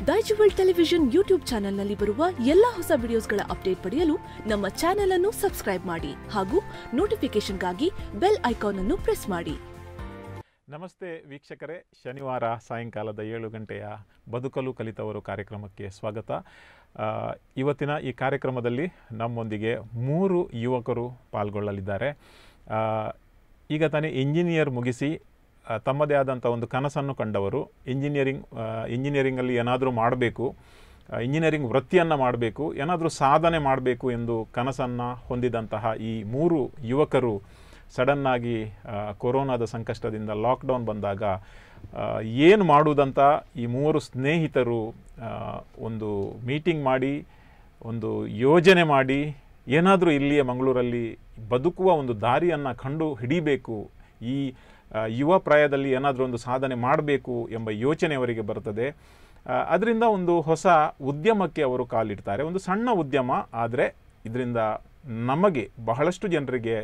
ದೈಜುವಲ್ television YouTube ಚಾನೆಲ್ನಲ್ಲಿ ಬರುವ ಎಲ್ಲಾ ಹೊಸ ವಿಡಿಯೋಸ್ಗಳ ಅಪ್ಡೇಟ್ ಪಡೆಯಲು ನಮ್ಮ ಚಾನೆಲ್ ಅನ್ನು ಸಬ್ಸ್ಕ್ರೈಬ್ ಮಾಡಿ ಹಾಗೂ ನೋಟಿಫಿಕೇಶನ್ಗಾಗಿ ಬೆಲ್ ಐಕಾನ್ ಅನ್ನು ಪ್ರೆಸ್ ಮಾಡಿ ನಮಸ್ತೆ ವೀಕ್ಷಕರೇ ಶನಿವಾರ ಸಾಯಂಕಾಲದ ಏಳು ಗಂಟೆಯ ಬದುಕಲು ಕಲಿತವರು ಕಾರ್ಯಕ್ರಮಕ್ಕೆ ಸ್ವಾಗತ ಆ, ಇವತ್ತಿನ ಈ ಕಾರ್ಯಕ್ರಮದಲ್ಲಿ ನಮ್ಮೊಂದಿಗೆ ಮೂರು ಯುವಕರು ಪಾಲ್ಗೊಳ್ಳಲಿದ್ದಾರೆ ಆ, ಈಗ ತಾನೇ ಇಂಜಿನಿಯರ್ ಮುಗಿಸಿ ಆ, ತಮ್ಮದೇ ಆದಂಥ ಒಂದು ಕನಸನ್ನು ಕಂಡವರು ಇಂಜಿನಿಯರಿಂಗ್ ಆ, ಇಂಜಿನಿಯರಿಂಗಲ್ಲಿ ಏನಾದರೂ ಮಾಡಬೇಕು ಇಂಜಿನಿಯರಿಂಗ್ ವೃತ್ತಿಯನ್ನು ಮಾಡಬೇಕು ಏನಾದರೂ ಸಾಧನೆ ಮಾಡಬೇಕು ಎಂದು ಕನಸನ್ನು ಹೊಂದಿದಂತಹ ಈ ಮೂರು ಯುವಕರು ಸಡನ್ನಾಗಿ ಆ, ಕೊರೋನಾದ ಸಂಕಷ್ಟದಿಂದ ಲಾಕ್ಡೌನ್ ಬಂದಾಗ ಏನು ಮಾಡುವುದಂತ ಈ ಮೂವರು ಸ್ನೇಹಿತರು ಆ, ಒಂದು ಮೀಟಿಂಗ್ ಮಾಡಿ ಒಂದು ಯೋಜನೆ ಮಾಡಿ ಏನಾದರೂ ಇಲ್ಲಿಯ ಮಂಗಳೂರಲ್ಲಿ ಬದುಕುವ ಒಂದು ದಾರಿಯನ್ನು ಕಂಡು ಹಿಡಿಬೇಕು ಈ ಆ, ಯುವ ಪ್ರಾಯದಲ್ಲಿ ಏನಾದರೂ ಒಂದು ಸಾಧನೆ ಮಾಡಬೇಕು ಎಂಬ ಯೋಚನೆ ಅವರಿಗೆ ಬರ್ತದೆ ಅದರಿಂದ ಒಂದು ಹೊಸ ಉದ್ಯಮಕ್ಕೆ ಅವರು ಕಾಲಿಡ್ತಾರೆ ಒಂದು ಸಣ್ಣ ಉದ್ಯಮ ಆದರೆ ಇದರಿಂದ ನಮಗೆ ಬಹಳಷ್ಟು ಜನರಿಗೆ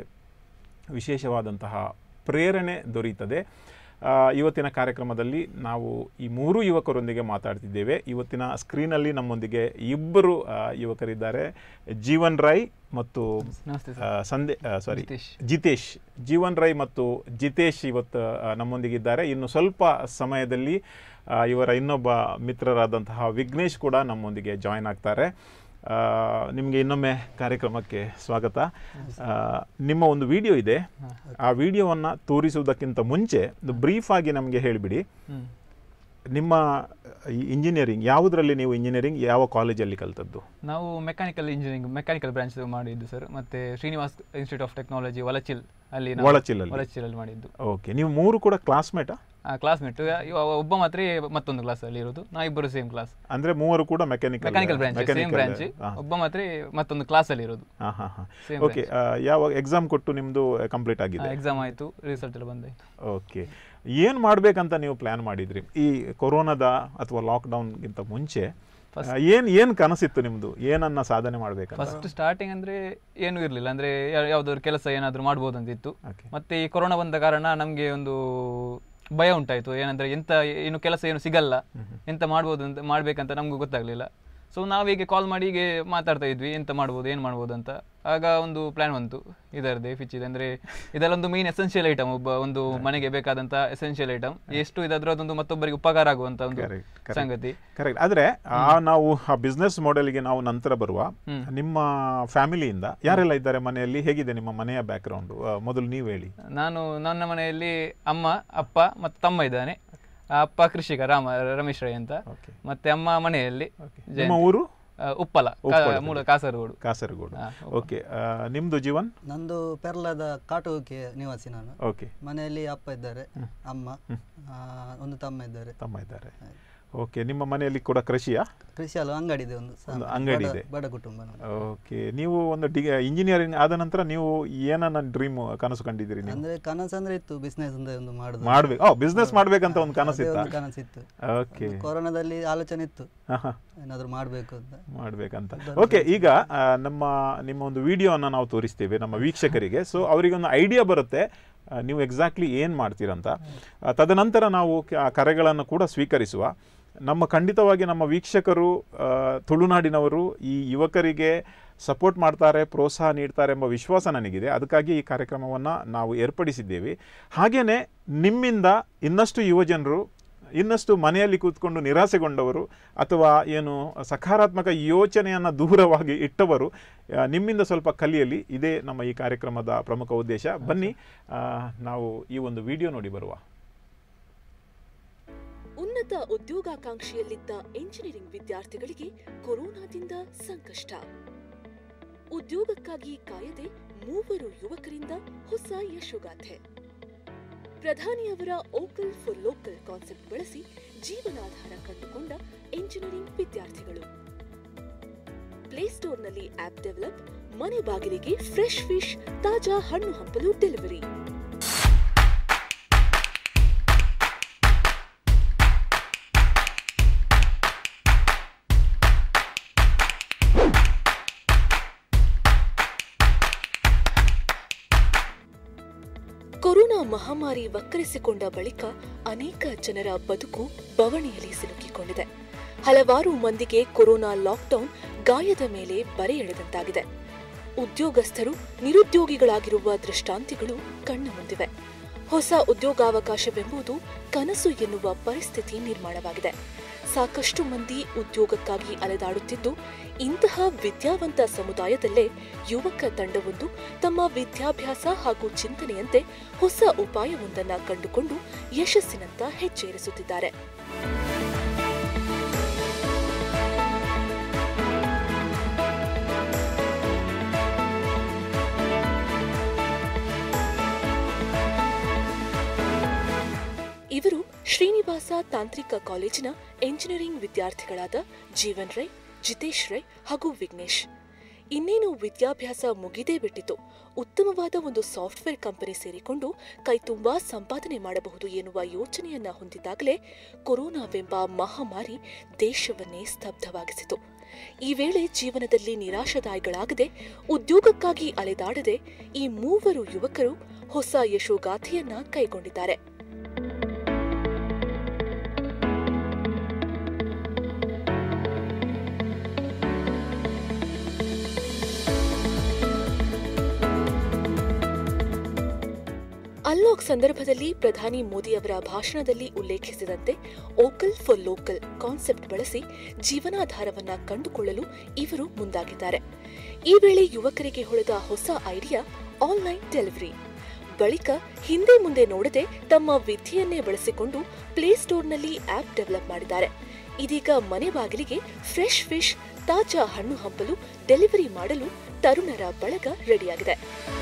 ವಿಶೇಷವಾದಂತಹ ಪ್ರೇರಣೆ ದೊರೆಯುತ್ತದೆ ಆ, ಇವತ್ತಿನ ಕಾರ್ಯಕ್ರಮದಲ್ಲಿ ನಾವು ಈ ಮೂರು ಯುವಕರೊಂದಿಗೆ ಮಾತಾಡ್ತಿದ್ದೇವೆ ಇವತ್ತಿನ ಸ್ಕ್ರೀನಲ್ಲಿ ನಮ್ಮೊಂದಿಗೆ ಇಬ್ಬರು ಆ, ಯುವಕರಿದ್ದಾರೆ ಜೀವನ್ ರೈ ಮತ್ತು ನಮಸ್ತೆ ಆ, ಸಂದೆ ಸಾರಿ ಜಿತೇಶ್. ಜಿತೇಶ್ ಜೀವನ್ ರೈ ಮತ್ತು ಜಿತೇಶ್ ಇವತ್ತು ಆ, ನಮ್ಮೊಂದಿಗಿದ್ದಾರೆ ಇನ್ನು ಸ್ವಲ್ಪ ಸಮಯದಲ್ಲಿ ಆ, ಇವರ ಇನ್ನೊಬ್ಬ ಮಿತ್ರರಾದಂತಹ ವಿಘ್ನೇಶ್ ಕೂಡ ನಮ್ಮೊಂದಿಗೆ ಜಾಯ್ನ್ ಆಗ್ತಾರೆ ಆ, ನಿಮಗೆ ಇನ್ನೊಮ್ಮೆ ಕಾರ್ಯಕ್ರಮಕ್ಕೆ ಸ್ವಾಗತ ಆ, ನಿಮ್ಮ ಒಂದು ವಿಡಿಯೋ ಇದೆ ಆ ವಿಡಿಯೋವನ್ನು ತೋರಿಸುವುದಕ್ಕಿಂತ ಮುಂಚೆ ಒಂದು ಬ್ರೀಫ್ ಆಗಿ ನಮಗೆ ಹೇಳಿಬಿಡಿ ಹ್ಮ್. ನಿಮ್ಮ ಇಂಜಿನಿಯರಿಂಗ್ ಯಾವುದರಲ್ಲಿ ನೀವು ಇಂಜಿನಿಯರಿಂಗ್ ಯಾವ ಕಾಲೇಜಲ್ಲಿ ಕಲ್ತದ್ದು ನಾವು ಮೆಕ್ಯಾನಿಕಲ್ ಇಂಜಿನಿಯರಿಂಗ್ ಮೆಕ್ಯಾನಿಕಲ್ ಬ್ರಾಂಚ್ ಮಾಡಿದ್ದು ಸರ್ ಮತ್ತೆ Srinivas institute of technology Valachil ಅಲ್ಲಿ ನಾವು- ಒಳಚಿಲಲ್ಲಿ. ಒಳಚಿಲಲ್ಲಿ ಮಾಡಿದ್ದು ಓಕೆ ನೀವು ಮೂರು ಕೂಡ ಕ್ಲಾಸ್ಮೇಟಾ ಕ್ಲಾಸ್ಮೇಟ್ ಒಬ್ಬ ಮಾತ್ರ ಮತ್ತೊಂದು ಕ್ಲಾಸ್ ಅಲ್ಲಿ ಇರೋದು ನಾವು ಇಬ್ಬರು ಸೇಮ್ ಕ್ಲಾಸ್ ಅಂದ್ರೆ ಮೂವರು ಕೂಡ mechanical mechanical branch same branch ಒಬ್ಬ ಮಾತ್ರ ಮತ್ತೊಂದು ಕ್ಲಾಸ್ ಅಲ್ಲಿ ಇರೋದು ಹಾಂ ಹಾಂ ಹಾಂ Same ಓಕೆ ಯಾವ ಎಕ್ಸಾಮ್ ಕೊಟ್ಟು ನಿಮ್ಮದು ಕಂಪ್ಲೀಟ್ ಆಗಿದೆ ಎಕ್ಸಾಮ್ ಆಯ್ತು ರಿಸಲ್ಟ್ ಎಲ್ಲ ಬಂದಾಯ್ತು ಓಕೆ ಏನು ಮಾಡಬೇಕಂತ ನೀವು ಪ್ಲ್ಯಾನ್ ಮಾಡಿದ್ರಿ ಈ ಕೊರೋನಾದ ಅಥವಾ ಲಾಕ್ಡೌನ್ಗಿಂತ ಮುಂಚೆ ಏನು ಏನು ಕನಸಿತ್ತು ನಿಮ್ಮದು ಏನನ್ನ ಸಾಧನೆ ಮಾಡಬೇಕಂತ ಫಸ್ಟ್ ಸ್ಟಾರ್ಟಿಂಗ್ ಅಂದ್ರೆ ಏನು ಇರಲಿಲ್ಲ ಅಂದ್ರೆ ಯಾ- ಯಾವ್ದಾದ್ರು ಕೆಲಸ ಏನಾದ್ರು ಮಾಡ್ಬೋದು ಅಂತ ಇತ್ತು ಓಕೆ ಮತ್ತೆ ಈ ಕೊರೋನಾ ಬಂದ ಕಾರಣ ನಮಗೆ ಒಂದು ಭಯ ಉಂಟಾಯ್ತು ಏನಂದ್ರೆ ಎಂತ ಏನು ಕೆಲಸ ಏನು ಸಿಗಲ್ಲ ಎಂತ ಮಾಡ್ಬೋದು ಅಂತ ಮಾಡ್ಬೇಕಂತ ನಮಗೂ ಗೊತ್ತಾಗ್ಲಿಲ್ಲ ಸೊ ನಾವೀಗ ಕಾಲ್ ಮಾಡಿ ಹೀಗೆ ಮಾತಾಡ್ತಾ ಇದ್ವಿ ಎಂತ ಮಾಡ್ಬೋದು ಏನು ಮಾಡ್ಬೋದು ಅಂತ ಆಗ ಒಂದು ಪ್ಲಾನ್ ಬಂತು ಇದರದೇ ಫಿಚಿದೆ ಅಂದ್ರೆ ಇದೆಲ್ಲ ಒಂದು ಮೇನ್ ಎಸೆನ್ಷಿಯಲ್ ಐಟಮ್ ಒಬ್ಬ ಒಂದು ಮನೆಗೆ ಬೇಕಾದಂತ ಎಸೆನ್ಷಿಯಲ್ ಐಟಮ್ ಎಷ್ಟು ಇದಾದ್ರೂ ಅದೊಂದು ಮತ್ತೊಬ್ಬರಿಗೆ ಉಪಕಾರ ಆಗುವಂತ ಒಂದು Correct, correct. ಸಂಗತಿ ಕರೆಕ್ಟ್ ಆದರೆ ಆ ನಾವು ಆ ಬಿಸ್ನೆಸ್ ಮಾಡೆಲ್ಗೆ ನಾವು ನಂತರ ಬರುವ ಹ್ಮ್. ನಿಮ್ಮ ಫ್ಯಾಮಿಲಿಯಿಂದ ಯಾರೆಲ್ಲ ಇದ್ದಾರೆ ಮನೆಯಲ್ಲಿ ಹೇಗಿದೆ ನಿಮ್ಮ ಮನೆಯ ಬ್ಯಾಕ್ಗ್ರೌಂಡು ಮೊದಲು ನೀವು ಹೇಳಿ ನಾನು ನನ್ನ ಮನೆಯಲ್ಲಿ ಅಮ್ಮ ಅಪ್ಪ ಮತ್ತು ತಮ್ಮ ಇದ್ದಾನೆ ಆ ಅಪ್ಪ ಕೃಷಿಕ ರಾಮ ರಮೇಶ್ ರೈ ಅಂತ ಓಕೆ ಮತ್ತೆ ಅಮ್ಮ ಮನೆಯಲ್ಲಿ ಓಕೆ ಜಯಂತಿ. ನಿಮ್ಮ ಊರು ಆ, ಉಪ್ಪಲ ಕಾ- ಉಪ್ಪಳ. ಮೂಲ ಕಾಸರಗೋಡು ಕಾಸರಗೋಡು ಹಾ, ಓಕೆ ನಿಮ್ಮದು ಜೀವನ್ ನಂದು ಪೆರ್ಲದ ಕಾಟುವಿಕೆ ನಿವಾಸಿ ನಾನು ಓಕೆ ಮನೆಯಲ್ಲಿ ಅಪ್ಪ ಇದ್ದಾರೆ ಅಮ್ಮ ಆ, ಒಂದು ತಮ್ಮ ಇದ್ದಾರೆ ತಮ್ಮ ಇದ್ದಾರೆ ಓಕೆ ನಿಮ್ಮ ಮನೆಯಲ್ಲಿ ಕೂಡ ಕೃಷಿಯಾ ಕೃಷಿ ಅಲ್ಲ ಅಂಗಡಿ ಇದೆ ಒಂದು ಸಣ್ಣ, ಒಂದು ಅಂಗಡಿ ಬಡ- ಇದೆ. ಬಡ ಕುಟುಂಬ ನಮ್ದು. ಓಕೆ ನೀವು ಒಂದು ಡಿ ಇಂಜಿನಿಯರಿಂಗ್ ಆದ ನಂತರ ನೀವು ಏನನ್ನ ಡ್ರೀಮ್ ಕನಸು ಕಂಡಿದ್ದೀರಿ ನೀವು ಅಂದ್ರೆ ಕನಸು ಅಂದ್ರೆ ಇತ್ತು ಬಿಸ್ನೆಸ್ ಅಂತ ಒಂದು ಮಾಡುದು ಮಾಡ್ಬೇಕು ಓ ಬಿಸ್ನೆಸ್ ಮಾಡ್ಬೇಕಂತ ಒಂದು ಅದೇ ಕನಸಿತ್ತ ಒಂದು ಕನಸಿತ್ತು ಓಕೆ ಒಂದು ಕೊರೋನಾದಲ್ಲಿ ಆಲೋಚನೆ ಇತ್ತು ಹಾ ಹಾ ಏನಾದ್ರು ಮಾಡ್ಬೇಕು ಅಂತ ಮಾಡ್ಬೇಕಂತ ಓಕೆ ಈಗ ಆ, ನಮ್ಮ ನಿಮ್ಮ ಒಂದು ವಿಡಿಯೋನ ನಾವು ತೋರಿಸ್ತೇವೆ ನಮ್ಮ ವೀಕ್ಷಕರಿಗೆ ಸೊ ಅವರಿಗೆ ಒಂದು ಐಡಿಯಾ ಬರುತ್ತೆ ಆ, ನೀವು ಎಕ್ಸಾಕ್ಟ್ಲಿ ಏನು ಮಾಡ್ತೀರಂತ ಆ, ತದನಂತರ ನಾವು ಕ- ಆ ಕರೆಗಳನ್ನು ಕೂಡ ಸ್ವೀಕರಿಸುವ ನಮ್ಮ ಖಂಡಿತವಾಗಿ ನಮ್ಮ ವೀಕ್ಷಕರು ಆ, ತುಳುನಾಡಿನವರು ಈ ಯುವಕರಿಗೆ ಸಪೋರ್ಟ್ ಮಾಡ್ತಾರೆ ಪ್ರೋತ್ಸಾಹ ನೀಡ್ತಾರೆ ಎಂಬ ವಿಶ್ವಾಸ ನನಗಿದೆ ಅದಕ್ಕಾಗಿ ಈ ಕಾರ್ಯಕ್ರಮವನ್ನು ನಾವು ಏರ್ಪಡಿಸಿದ್ದೇವೆ ಹಾಗೆಯೇ ನಿಮ್ಮಿಂದ ಇನ್ನಷ್ಟು ಯುವಜನರು ಇನ್ನಷ್ಟು ಮನೆಯಲ್ಲಿ ಕೂತ್ಕೊಂಡು ನಿರಾಸೆಗೊಂಡವರು ಅಥವಾ ಏನು ಸಕಾರಾತ್ಮಕ ಯೋಚನೆಯನ್ನು ದೂರವಾಗಿ ಇಟ್ಟವರು ಆ, ನಿಮ್ಮಿಂದ ಸ್ವಲ್ಪ ಕಲಿಯಲಿ ಇದೇ ನಮ್ಮ ಈ ಕಾರ್ಯಕ್ರಮದ ಪ್ರಮುಖ ಉದ್ದೇಶ ಬನ್ನಿ ಆ, ನಾವು ಈ ಒಂದು ವಿಡಿಯೋ ನೋಡಿ ಬರುವ ಉನ್ನತ ಉದ್ಯೋಗಾಕಾಂಕ್ಷೆಯಲ್ಲಿದ್ದ ಎಂಜಿನಿಯರಿಂಗ್ ವಿದ್ಯಾರ್ಥಿಗಳಿಗೆ ಕೊರೋನಾದಿಂದ ಸಂಕಷ್ಟ ಉದ್ಯೋಗಕ್ಕಾಗಿ ಕಾಯದೆ ಮೂವರು ಯುವಕರಿಂದ ಹೊಸ ಯಶೋಗಾಥೆ ಪ್ರಧಾನಿಯವರ ಓಕಲ್ ಫಾರ್ ಲೋಕಲ್ ಕಾನ್ಸೆಪ್ಟ್ ಬಳಸಿ ಜೀವನಾಧಾರ ಕಂಡುಕೊಂಡ ಎಂಜಿನಿಯರಿಂಗ್ ವಿದ್ಯಾರ್ಥಿಗಳು ಪ್ಲೇಸ್ಟೋರ್ನಲ್ಲಿ ಆಪ್ ಡೆವಲಪ್ ಮನೆ ಬಾಗಿಲಿಗೆ ಫ್ರೆಶ್ ಫಿಶ್ ತಾಜಾ ಹಣ್ಣು ಹಂಪಲು ಡೆಲಿವರಿ ಕೊರೋನಾ ಮಹಾಮಾರಿ ವಕ್ಕರಿಸಿಕೊಂಡ ಬಳಿಕ ಅನೇಕ ಜನರ ಬದುಕು ಬವಣೆಯಲ್ಲಿ ಸಿಲುಕಿಕೊಂಡಿದೆ ಹಲವಾರು ಮಂದಿಗೆ ಕೊರೋನಾ ಲಾಕ್ಡೌನ್ ಗಾಯದ ಮೇಲೆ ಬರೆ ಎಳೆದಂತಾಗಿದೆ ಉದ್ಯೋಗಸ್ಥರು ನಿರುದ್ಯೋಗಿಗಳಾಗಿರುವ ದೃಷ್ಟಾಂತಿಗಳು ಕಣ್ಣ ಮುಂದಿವೆ ಹೊಸ ಉದ್ಯೋಗಾವಕಾಶವೆಂಬುದು ಕನಸು ಎನ್ನುವ ಪರಿಸ್ಥಿತಿ ನಿರ್ಮಾಣವಾಗಿದೆ ಸಾಕಷ್ಟು ಮಂದಿ ಉದ್ಯೋಗಕ್ಕಾಗಿ ಅಲೆದಾಡುತ್ತಿದ್ದು ಇಂತಹ ವಿದ್ಯಾವಂತ ಸಮುದಾಯದಲ್ಲೇ ಯುವಕ ತಂಡವೊಂದು ತಮ್ಮ ವಿದ್ಯಾಭ್ಯಾಸ ಹಾಗೂ ಚಿಂತನೆಯಂತೆ ಹೊಸ ಉಪಾಯವೊಂದನ್ನು ಕಂಡುಕೊಂಡು ಯಶಸ್ಸಿನತ್ತ ಹೆಜ್ಜೇರಿಸುತ್ತಿದ್ದಾರೆ ಇವರು ಶ್ರೀನಿವಾಸ ತಾಂತ್ರಿಕ ಕಾಲೇಜಿನ ಎಂಜಿನಿಯರಿಂಗ್ ವಿದ್ಯಾರ್ಥಿಗಳಾದ ಜೀವನ್ ರೈ ಜಿತೇಶ್ ರೈ ಹಾಗೂ ವಿಘ್ನೇಶ್ ಇನ್ನೇನು ವಿದ್ಯಾಭ್ಯಾಸ ಮುಗಿದೇ ಬಿಟ್ಟಿತು ಉತ್ತಮವಾದ ಒಂದು ಸಾಫ್ಟ್ವೇರ್ ಕಂಪನಿ ಸೇರಿಕೊಂಡು ಕೈತುಂಬಾ ಸಂಪಾದನೆ ಮಾಡಬಹುದು ಎನ್ನುವ ಯೋಚನೆಯನ್ನ ಹೊಂದಿದ್ದಾಗಲೇ ಕೊರೋನಾವೆಂಬ ಮಹಾಮಾರಿ ದೇಶವನ್ನೇ ಸ್ತಬ್ಧವಾಗಿಸಿತು ಈ ವೇಳೆ ಜೀವನದಲ್ಲಿ ನಿರಾಶದಾಯಿಗಳಾಗದೆ ಉದ್ಯೋಗಕ್ಕಾಗಿ ಅಲೆದಾಡದೆ ಈ ಮೂವರು ಯುವಕರು ಹೊಸ ಯಶೋಗಾಥೆಯನ್ನ ಕೈಗೊಂಡಿದ್ದಾರೆ ಅನ್ಲಾಕ್ ಸಂದರ್ಭದಲ್ಲಿ ಪ್ರಧಾನಿ ಮೋದಿ ಅವರ ಭಾಷಣದಲ್ಲಿ ಉಲ್ಲೇಖಿಸಿದಂತೆ ಓಕಲ್ ಫಾರ್ ಲೋಕಲ್ ಕಾನ್ಸೆಪ್ಟ್ ಬಳಸಿ ಜೀವನಾಧಾರವನ್ನ ಕಂಡುಕೊಳ್ಳಲು ಇವರು ಮುಂದಾಗಿದ್ದಾರೆ ಈ ವೇಳೆ ಯುವಕರಿಗೆ ಹೊಳೆದ ಹೊಸ ಐಡಿಯಾ ಆನ್ಲೈನ್ ಡೆಲಿವರಿ ಬಳಿಕ ಹಿಂದೆ ಮುಂದೆ ನೋಡದೆ ತಮ್ಮ ವಿದ್ಯೆಯನ್ನೇ ಬಳಸಿಕೊಂಡು ಪ್ಲೇಸ್ಟೋರ್ನಲ್ಲಿ ಆಪ್ ಡೆವಲಪ್ ಮಾಡಿದ್ದಾರೆ ಇದೀಗ ಮನೆ ಬಾಗಿಲಿಗೆ ಫ್ರೆಶ್ ಫಿಶ್ ತಾಜಾ ಹಣ್ಣು ಹಂಪಲು ಡೆಲಿವರಿ ಮಾಡಲು ತರುಣರ ಬಳಗ ರೆಡಿಯಾಗಿದೆ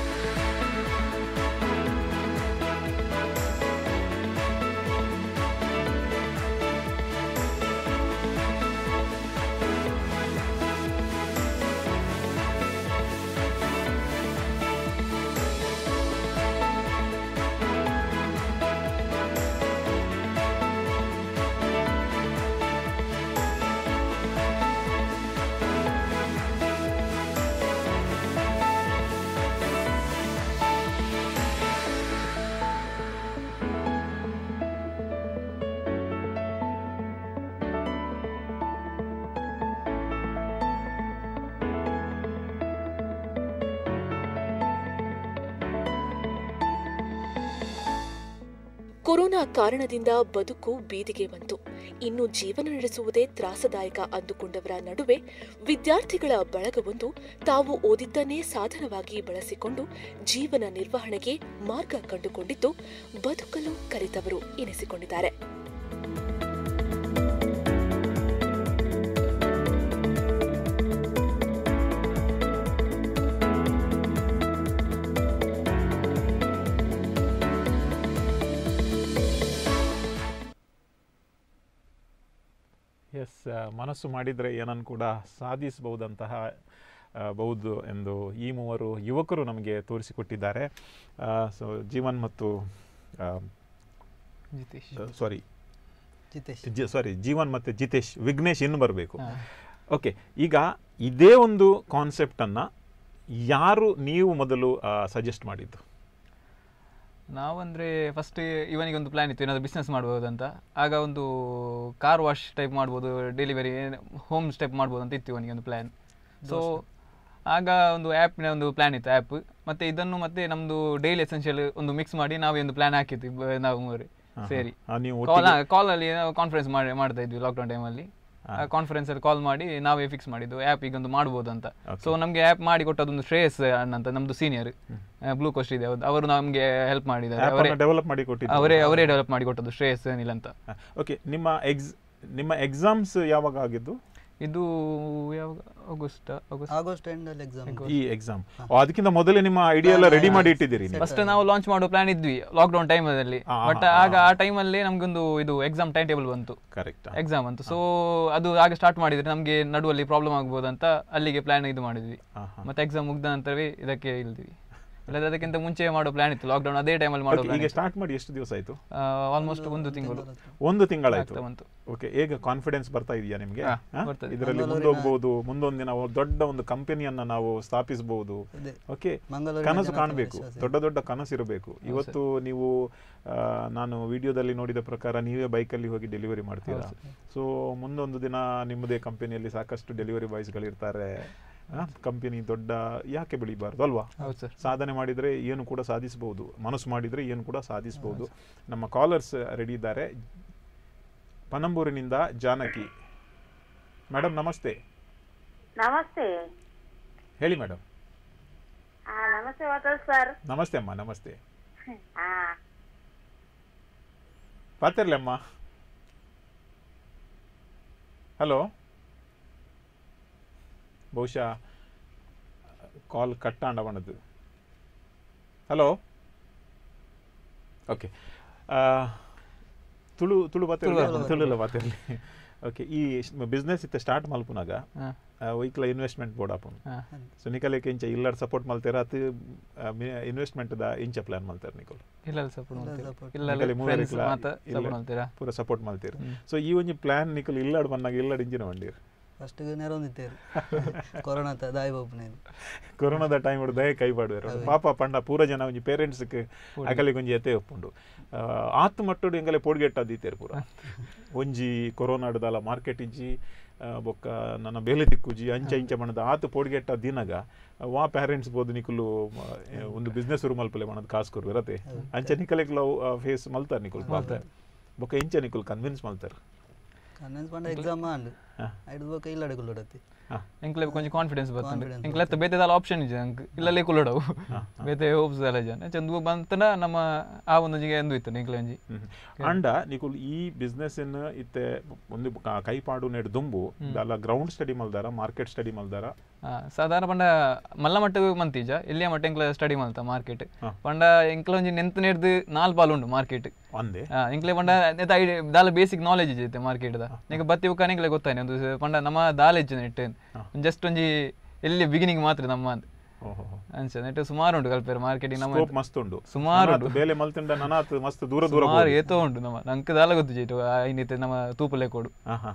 ಕೊರೋನಾ ಕಾರಣದಿಂದ ಬದುಕು ಬೀದಿಗೆ ಬಂತು ಇನ್ನು ಜೀವನ ನಡೆಸುವುದೇ ತ್ರಾಸದಾಯಕ ಅಂದುಕೊಂಡವರ ನಡುವೆ ವಿದ್ಯಾರ್ಥಿಗಳ ಬಳಗವೊಂದು ತಾವು ಓದಿದ್ದನ್ನೇ ಸಾಧನವಾಗಿ ಬಳಸಿಕೊಂಡು ಜೀವನ ನಿರ್ವಹಣೆಗೆ ಮಾರ್ಗ ಕಂಡುಕೊಂಡಿದ್ದು ಬದುಕಲು ಕಲಿತವರು ಎನಿಸಿಕೊಂಡಿದ್ದಾರೆ ಎಸ್ ಮನಸ್ಸು ಮಾಡಿದರೆ ಏನನ್ನು ಕೂಡ ಸಾಧಿಸಬಹುದಂತಹ ಆ, ಬಹುದು ಎಂದು ಈ ಮೂವರು ಯುವಕರು ನಮಗೆ ತೋರಿಸಿಕೊಟ್ಟಿದ್ದಾರೆ ಸೊ ಜೀವನ್ ಮತ್ತು ಜಿತೇಶ್ ಸಾರಿ ಜಿತೇಶ್ ಜಿ ಸಾರಿ ಜೀವನ್ ಮತ್ತು ಜಿತೇಶ್ ವಿಘ್ನೇಶ್ ಇನ್ನು ಬರಬೇಕು ಹಾ. ಓಕೆ ಈಗ ಇದೇ ಒಂದು ಕಾನ್ಸೆಪ್ಟನ್ನು ಯಾರು ನೀವು ಮೊದಲು ಸಜೆಸ್ಟ್ ಮಾಡಿದ್ದು ನಾವಂದ್ರೆ ಫಸ್ಟ್ ಇವನಿಗೆ ಒಂದು ಪ್ಲಾನ್ ಇತ್ತು ಏನಾದರೂ ಬಿಸ್ನೆಸ್ ಮಾಡ್ಬೋದು ಅಂತ ಆಗ ಒಂದು ಕಾರ್ ವಾಶ್ ಟೈಪ್ ಮಾಡ್ಬೋದು ಡೆಲಿವರಿ ಹೋಮ್ ಸ್ಟೆಪ್ ಮಾಡ್ಬೋದು ಅಂತ ಇತ್ತು ಇವನಿಗೆ ಒಂದು ಪ್ಲ್ಯಾನ್ ಸೊ ಆಗ ಒಂದು ಆ್ಯಪ್ನ ಒಂದು ಪ್ಲ್ಯಾನ್ ಇತ್ತು ಆ್ಯಪ್ ಮತ್ತೆ ಇದನ್ನು ಮತ್ತೆ ನಮ್ಮದು ಡೈಲಿ ಎಸೆನ್ಷಿಯಲ್ ಒಂದು ಮಿಕ್ಸ್ ಮಾಡಿ ನಾವೇ ಒಂದು ಪ್ಲ್ಯಾನ್ ಹಾಕಿತ್ತು ಇಬ್ಬ- ನಾವು ಮೂವರು ಹಾ, ಸೇರಿ ಹಾ, ನೀವು ಕಾಲ್ ಒಟ್ಟಿಗೆ- ಕಾಲಲ್ಲಿ ಕಾನ್ಫರೆನ್ಸ್ ಮಾಡಿ ಮಾಡ್ತಾ ಇದ್ವಿ ಲಾಕ್ಡೌನ್ ಟೈಮಲ್ಲಿ ಹಾ. ಕಾನ್ಫರೆನ್ಸ್ ಅಲ್ಲಿ ಕಾಲ್ ಮಾಡಿ ನಾವೇ ಫಿಕ್ಸ್ ಮಾಡಿದ್ದು ಆ್ಯಪ್ ಈಗ ಒಂದು ಮಾಡ್ಬೋದು ಅಂತ Okay. ಸೊ ನಮಗೆ ಆ್ಯಪ್ ಮಾಡಿ ಕೊಟ್ಟದೊಂದು ಶ್ರೇಯಸ್ ಅಣ್ಣ ಅಂತ ನಮ್ದು ಸೀನಿಯರ್ ಬ್ಲೂ ಕೋಸ್ಟ್ ಇದೆ ಅವ್ರ್ದು. ಅವರು ನಮಗೆ ಹೆಲ್ಪ್ ಮಾಡಿದ್ದಾರೆ App ಅವರೇ ಅನ್ನು develop ಮಾಡಿ ಕೊಟ್ಟಿದ್ದು. ಅವರೇ ಅವರೇ ಡೆವಲಪ್ ಮಾಡಿ ಕೊಟ್ಟದ್ದು ಶ್ರೇಯಸ್ ಏನಿಲ್ಲ ಅಂತ ಓಕೆ ನಿಮ್ಮ ಎಕ್ಸ್ ನಿಮ್ಮ ಎಕ್ಸಾಮ್ಸ್ ಯಾವಾಗ ಆಗಿದ್ದು ಇದು ಯಾವಾಗ ಆಗಸ್ಟ್ ಆಗಸ್ಟ್ ಆಗಸ್ಟ್ ಎಂಡ್ ಅಲ್ಲಿ ಎಕ್ಸಾಮ್ ಈ ಎಕ್ಸಾಮ್ ಅದಕ್ಕಿಂತ ಮೊದಲೇ ನಿಮ್ಮ ಐಡಿಯಾ ಎಲ್ಲ ರೆಡಿ ಮಾಡಿ ಇಟ್ಟಿದ್ದೀರಿ ನೀವು ಫಸ್ಟ್ ನಾವು ಲಾಂಚ್ ಮಾಡೋ ಪ್ಲಾನ್ ಇದ್ವಿ ಲಾಕ್ಡೌನ್ ಟೈಮಲ್ಲಿ ಹಾ, ಬಟ್ ಹಾ, ಆಗ ಆ ಟೈಮಲ್ಲಿ ನಮ್ಗೊಂದು ಇದು ಎಕ್ಸಾಮ್ ಟೈಮ್ ಟೇಬಲ್ ಬಂತು ಕರೆಕ್ಟ್ ಎಕ್ಸಾಮ್ ಅಂತ ಸೊ ಅದು ಆಗ ಸ್ಟಾರ್ಟ್ ಮಾಡಿದ್ರೆ ನಮಗೆ ನಡುವಲ್ಲಿ ಪ್ರಾಬ್ಲಮ್ ಆಗ್ಬೋದು ಅಂತ ಅಲ್ಲಿಗೆ ಪ್ಲಾನ್ ಇದು ಮಾಡಿದ್ವಿ ಹಾ, ಹಾ. ಮತ್ತೆ ಎಕ್ಸಾಮ್ ಮುಗ್ದ ನಂತರವೇ ಇದಕ್ಕೆ ಇಲ್ದಿವಿ ಇಲ್ಲದ್ರೆ ಅದಕ್ಕಿಂತ ಮುಂಚೆ ಮಾಡೋ ಪ್ಲಾನ್ ಇತ್ತು ಲಾಕ್ಡೌನ್ ಅದೇ ಟೈಮಲ್ಲಿ ಮಾಡೋ Okay, ಪ್ಲಾನ್ ಈಗ ಸ್ಟಾರ್ಟ್ ಮಾಡಿ ಎಷ್ಟು ದಿವಸ ಆಯಿತು ಆಲ್ಮೋಸ್ಟ್ ಒಂದು ತಿಂಗಳು ಒಂದು ತಿಂಗಳಾಯ್ತು ಆಗ್ತಾ ಬಂತು. ಓಕೆ ಈಗ ಕಾನ್ಫಿಡೆನ್ಸ್ ಬರ್ತಾ ಇದೆಯಾ ನಿಮಗೆ ಹಾ, ಬರ್ತದೆ. ಇದರಲ್ಲಿ ಮುಂದೋಗ್ಬೋದು ಮುಂದೊಂದು ದಿನ ಒ- ದೊಡ್ಡ ಒಂದು ಕಂಪನಿಯನ್ನ ನಾವು ಸ್ಥಾಪಿಸಬಹುದು ಇದೆ. ಓಕೆ ಮಂಗಳೂರಿನ ಕನಸು ಜನತೆಗೆ ಕಾಣಬೇಕು ವಿಶ್ವಾಸ ಇದೆ. ದೊಡ್ಡ ದೊಡ್ಡ ಕನಸು ಇರಬೇಕು ಇವತ್ತು ನೀವು ಆ, ನಾನು ವಿಡಿಯೋದಲ್ಲಿ ನೋಡಿದ ಪ್ರಕಾರ ನೀವೇ ಬೈಕಲ್ಲಿ ಹೋಗಿ ಡೆಲಿವರಿ ಮಾಡ್ತೀರಾ ಸೊ ಮುಂದೊಂದು ದಿನ ನಿಮ್ಮದೇ ಕಂಪನಿಯಲ್ಲಿ ಸಾಕಷ್ಟು ಡೆಲಿವರಿ ಬಾಯ್ಸ್ಗಳಿರ್ತಾರೆ ಕಂಪನಿ ದೊಡ್ಡ ಯಾಕೆ ಬೆಳಿಬಾರ್ದು ಅಲ್ವಾ ಹೌದು ಸರ್ ಸಾಧನೆ ಮಾಡಿದರೆ ಏನು ಕೂಡ ಸಾಧಿಸಬಹುದು ಮನಸ್ಸು ಮಾಡಿದರೆ ಏನು ಕೂಡ ಸಾಧಿಸಬಹುದು ನಮ್ಮ ಕಾಲರ್ಸ್ ರೆಡಿ ಇದ್ದಾರೆ ಪನಂಬೂರಿನಿಂದ ಜಾನಕಿ ಮೇಡಮ್ ನಮಸ್ತೆ ನಮಸ್ತೆ ಹೇಳಿ ಮೇಡಮ್ ಆ, ನಮಸ್ತೆ ವಾಟರ್ ಸರ್ ನಮಸ್ತೆ ಅಮ್ಮ ನಮಸ್ತೆ ಆ, ಪಾತಿರ್ಲಿ ಅಮ್ಮ ಹಲೋ ಬಹುಶಃ ಕಾಲ್ ಕಟ್ ಆಂಡವನದು ಹಲೋ ಓಕೆ ತುಳು ತುಳು ಪಾತಿರ್ಲಿ ತುಳುಲ ಪಾತಿರ್ಲಿ ಓಕೆ ಈ ಬಿಸ್ನೆಸ್ ಇತ್ತೆ ಸ್ಟಾರ್ಟ್ ಮಲ್ಪುನಾಗ ಹಾಂ ಒಯ್ಕಲ ಇನ್ವೆಸ್ಟ್ಮೆಂಟ್ ಬೋರ್ಡ್ ಆಪುನು ಹಾಂ ಸೊ ನಿಕಲೆಗೆ ಇಂಚ ಇಲ್ಲಡ್ ಸಪೋರ್ಟ್ ಮಲ್ತೇರ ಅತ್ ಇನ್ವೆಸ್ಟ್ಮೆಂಟ್ ದ ಇಂಚ ಪ್ಲಾನ್ ಮಲ್ತಾರೆ ನಿಕಲ್ ಇಲ್ಲ ಸಪೋರ್ಟ್ ಮಾಡ್ತೀರಾ support. ಇಲ್ಲ ನಿಕಲೆ ಮೂವರ್ ಫ್ರೆಂಡ್ಸ್ ಇಕ್ಲ ಮಾತ ಇಲ್ಲ. ಸಪೋರ್ಟ್ ಮಾಡ್ತೀರಾ ಪೂರ ಸಪೋರ್ಟ್ ಮಲ್ತೀರಿ ಸೊ ಈ ಒಂಜಿ ಪ್ಲಾನ್ ನಿಕಲ್ ಇಲ್ಲಡ್ ಬಂದಾಗ ಇಲ್ಲಡ್ ಇಂಜಿನ ಬಂಡೀರ್ ಫಸ್ಟ್ ನೆರವೊಂದಿತ್ತೇರು ಕೊರೋನಾ ತ ದಾಯಿ ಬಪ್ಪನೇನು ಕೊರೋನಾದ ಟೈಮ್ ಹಿಡ್ದು ದಯ ಕೈ ಪಾಡುವರು ಪಾಪ ಪಂಡ ಪೂರ ಜನ ಒಂಜಿ ಪೇರೆಂಟ್ಸ್ಗೆ ಅಕಲಿಗೆ ಒಂಜಿ ಎತ್ತೆ ಒಪ್ಪುಂಡು ಆ, ಆತ್ ಮಟ್ಟಡು ಎಂಗಲೆ ಪೋಡ್ಗೆಟ್ಟದ್ದೀತೇರು ಪೂರ ಒಂಜಿ ಕೊರೋನಾ ಹಿಡ್ದಲ್ಲ ಮಾರ್ಕೆಟ್ ಇಜ್ಜಿ ಆ, ಬೊಕ್ಕ ನನ್ನ ಬೇಲೆ ತಿಕ್ಕುಜಿ ಅಂಚ ಇಂಚ ಬಣ್ಣದ ಆತು ಪೋಡ್ಗೆಟ್ಟ ದಿನಗ ವಾ ಪ್ಯಾರೆಂಟ್ಸ್ ಬೋದು ನಿಕುಲು ಮ, ಏ, ಒಂದು ಬಿಸ್ನೆಸ್ ರೂಮ್ ಮಲ್ಪಲೆ ಮನದ ಕಾಸು ಕೊರು ಇರತ್ತೆ ಅಂಚ ನಿಕಲೆಗ್ ಲವ್ ಫೇಸ್ ಮಲ್ತಾರೆ ನಿಕುಲ್ ಪಾಪ ಬೊಕ್ಕ ಇಂಚ ನಿಕುಲ್ ಕನ್ವಿನ್ಸ್ ಮಲ್ತಾರೆ ಕನ್ನೆನ್ಸ್ ಪಂಡ ಎಕ್ಸಾಮ್ ಮಾಡು ಹಾ. ಐದು ಬೋಕ ಇಲ್ಲಡೆ ಕುಲ್ಲಡತ್ತಿ ಹಾ ಎಂಕ್ಲೆ ಕೊಂಚ ಕಾನ್ಫಿಡೆನ್ಸ್ ಬರ್ತಂಡೆ Confidence ಎಂಕ್ಲೆತ್ತ ಬೇತೆ ದಾಲ ಆಪ್ಷನ್ ಇದೆ ಅಂಕ್ ಇಲ್ಲಲ್ಲೇ ಕುಲ್ಲಡವು ಬೇತೆ ಹೋಪ್ಸ್ ದಾಲ ಜನ ಚಂದು ಬಂತನ ನಮ್ಮ ಆ ಒಂದು ಜಿಗೆ ಎಂದು ಇತ್ತು ಎಂಕ್ಲೆ ಒಂಜಿ ಹ್ಮ್. ಅಂಡ ನಿಕುಲ್ ಈ ಬಿಸ್ನೆಸ್ ಇತ್ತೆ ಒಂದು ಕ- ಕೈಪಾಡು ನೆಡ್ ದುಂಬು ದಾಲ ಗ್ರೌಂಡ್ ಸ್ಟಡಿ ಮಲ್ದಾರ ಮಾರ್ಕೆಟ್ ಸ್ಟಡಿ ಮಲ್ದಾರ ಆ, ಸಾಧಾರಣ ಪಂಡ ಮಲ್ಲ ಮಟ್ಟ ಮಂತೀಜ ಇಲ್ಲಿಯ ಮಟ್ಟ ಎಂಕ್ಲ ಸ್ಟಡಿ ಮಲ್ತ ಮಾರ್ಕೆಟ್ ಹಾ. ಪಂಡ ಎಂಕ್ಲ ಒಂಜಿ ನೆಂತ್ ನೆಡ್ದು ನಾಲ್ ಪಾಲು ಉಂಡು ಮಾರ್ಕೆಟ್ ಒಂದೇ ಇಂಕ್ಲೆ ಪಂಡ ನೆತ್ತ ಐಡಿ ದಾಲ ಬೇಸಿಕ್ ನಾಲೆಜ್ ಇಜೈತೆ ಮಾರ್ಕೆಟ್ ದ ನಿಂಗೆ ಬತ್ತಿ ಉಕ್ಕ ನಿಂಕ್ಲೆ ಗೊತ್ತಾಯ್ನೆ ಒಂದು ಸ- ಪಂಡ ನಮ್ಮ ದಾಲ ಇಜ್ಜೆ ನೆಟ್ಟೆ ಜಸ್ಟ್ ಒಂಜಿ ಎಲ್ಲಿ ಬಿಗಿನಿಂಗ್ ಮಾತ್ರ ನಮ್ಮ ಅಂತ ಓಹೋ ಅನ್ಸ ನೆಟ್ಟು ಸುಮಾರು ಉಂಟು ಕಲ್ಪೇರು ಮಾರ್ಕೆಟಿಂಗ್ ನಮ್ಮ ಸ್ಕೋಪ್ ಮಸ್ತ್ ಉಂಡು ಸುಮಾರು ನನಾತ್ ಬೇಲೆ ಮಲ್ತಿಂಡ ನನಾತ್ ಮಸ್ತ್ ದೂರ ದೂರ ಸುಮಾರು ಏತೋ ಉಂಟು ನಮ್ಮ ನಂಗೆ ದಾಲ ಗೊತ್ತು ಜೈಟು ಐನಿತ್ತೆ ನಮ್ಮ ತೂಪಲೆ ಕೊಡು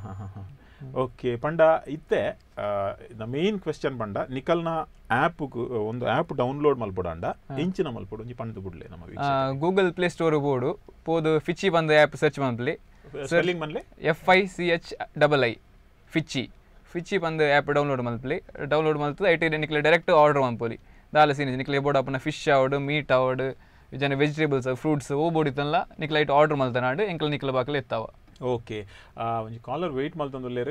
ಓಕೆ ಪಂಡ ಇತ್ತೆ ದ ಮೇನ್ ಕ್ವೆಶ್ಚನ್ ಪಂಡ ನಿಕಲ್ನ ಆ್ಯಪ್ ಒಂದು ಆ್ಯಪ್ ಡೌನ್ಲೋಡ್ ಮಲ್ಪೊಡಂಡ ಇಂಚಿನ ಮಲ್ಪೊಡು ಒಂಜಿ ಪಂಡ್ದು ಬಿಡ್ಲೆ ನಮ್ಮ ಗೂಗಲ್ ಪ್ಲೇ ಸ್ಟೋರ್ ಬೋರ್ಡು ಪೋದು ಫಿಚ್ಚಿ ಬಂದ ಆ್ಯಪ್ ಸರ್ಚ್ ಮಾಡ್ಲಿ ಸ್ಪೆಲ್ಲಿಂಗ್ ಮನ್ಲೆ F I C H double I Fichchi Fichchi ಬಂದು ಆ್ಯಪ್ ಡೌನ್ಲೋಡ್ ಮಲ್ಪಲಿ ಡೌನ್ಲೋಡ್ ಮಲ್ತದ ಐಟಿ ನಿಕ್ಲೆ ಡೈರೆಕ್ಟ್ ಆರ್ಡರ್ ಮಲ್ಪೊಲಿ ದಾಲ ಸೀನಿ ನಿಕ್ಲೆ ಬೋರ್ಡ್ ಅಪ್ಪನ ಫಿಶ್ ಆವಡ್ ಮೀಟ್ ಆವಡ್ ಜನ ವೆಜಿಟೇಬಲ್ಸ್ ಫ್ರೂಟ್ಸ್ ಓ ಬೋರ್ಡ್ ಇತ್ತಲ್ಲ ನಿಕ್ಲೆ ಐಟ್ ಆರ್ಡರ್ ಮಲ್ತನಾಡು ಎಂಕ್ಲ ನಿಕ್ಲ ಬಾಕಲೆ ಎತ್ತಾವ ಓಕೆ ಒಂಜಿ ಕಾಲರ್ ವೆಯ್ಟ್ ಮಲ್ತಂದುಲ್ಲೇರು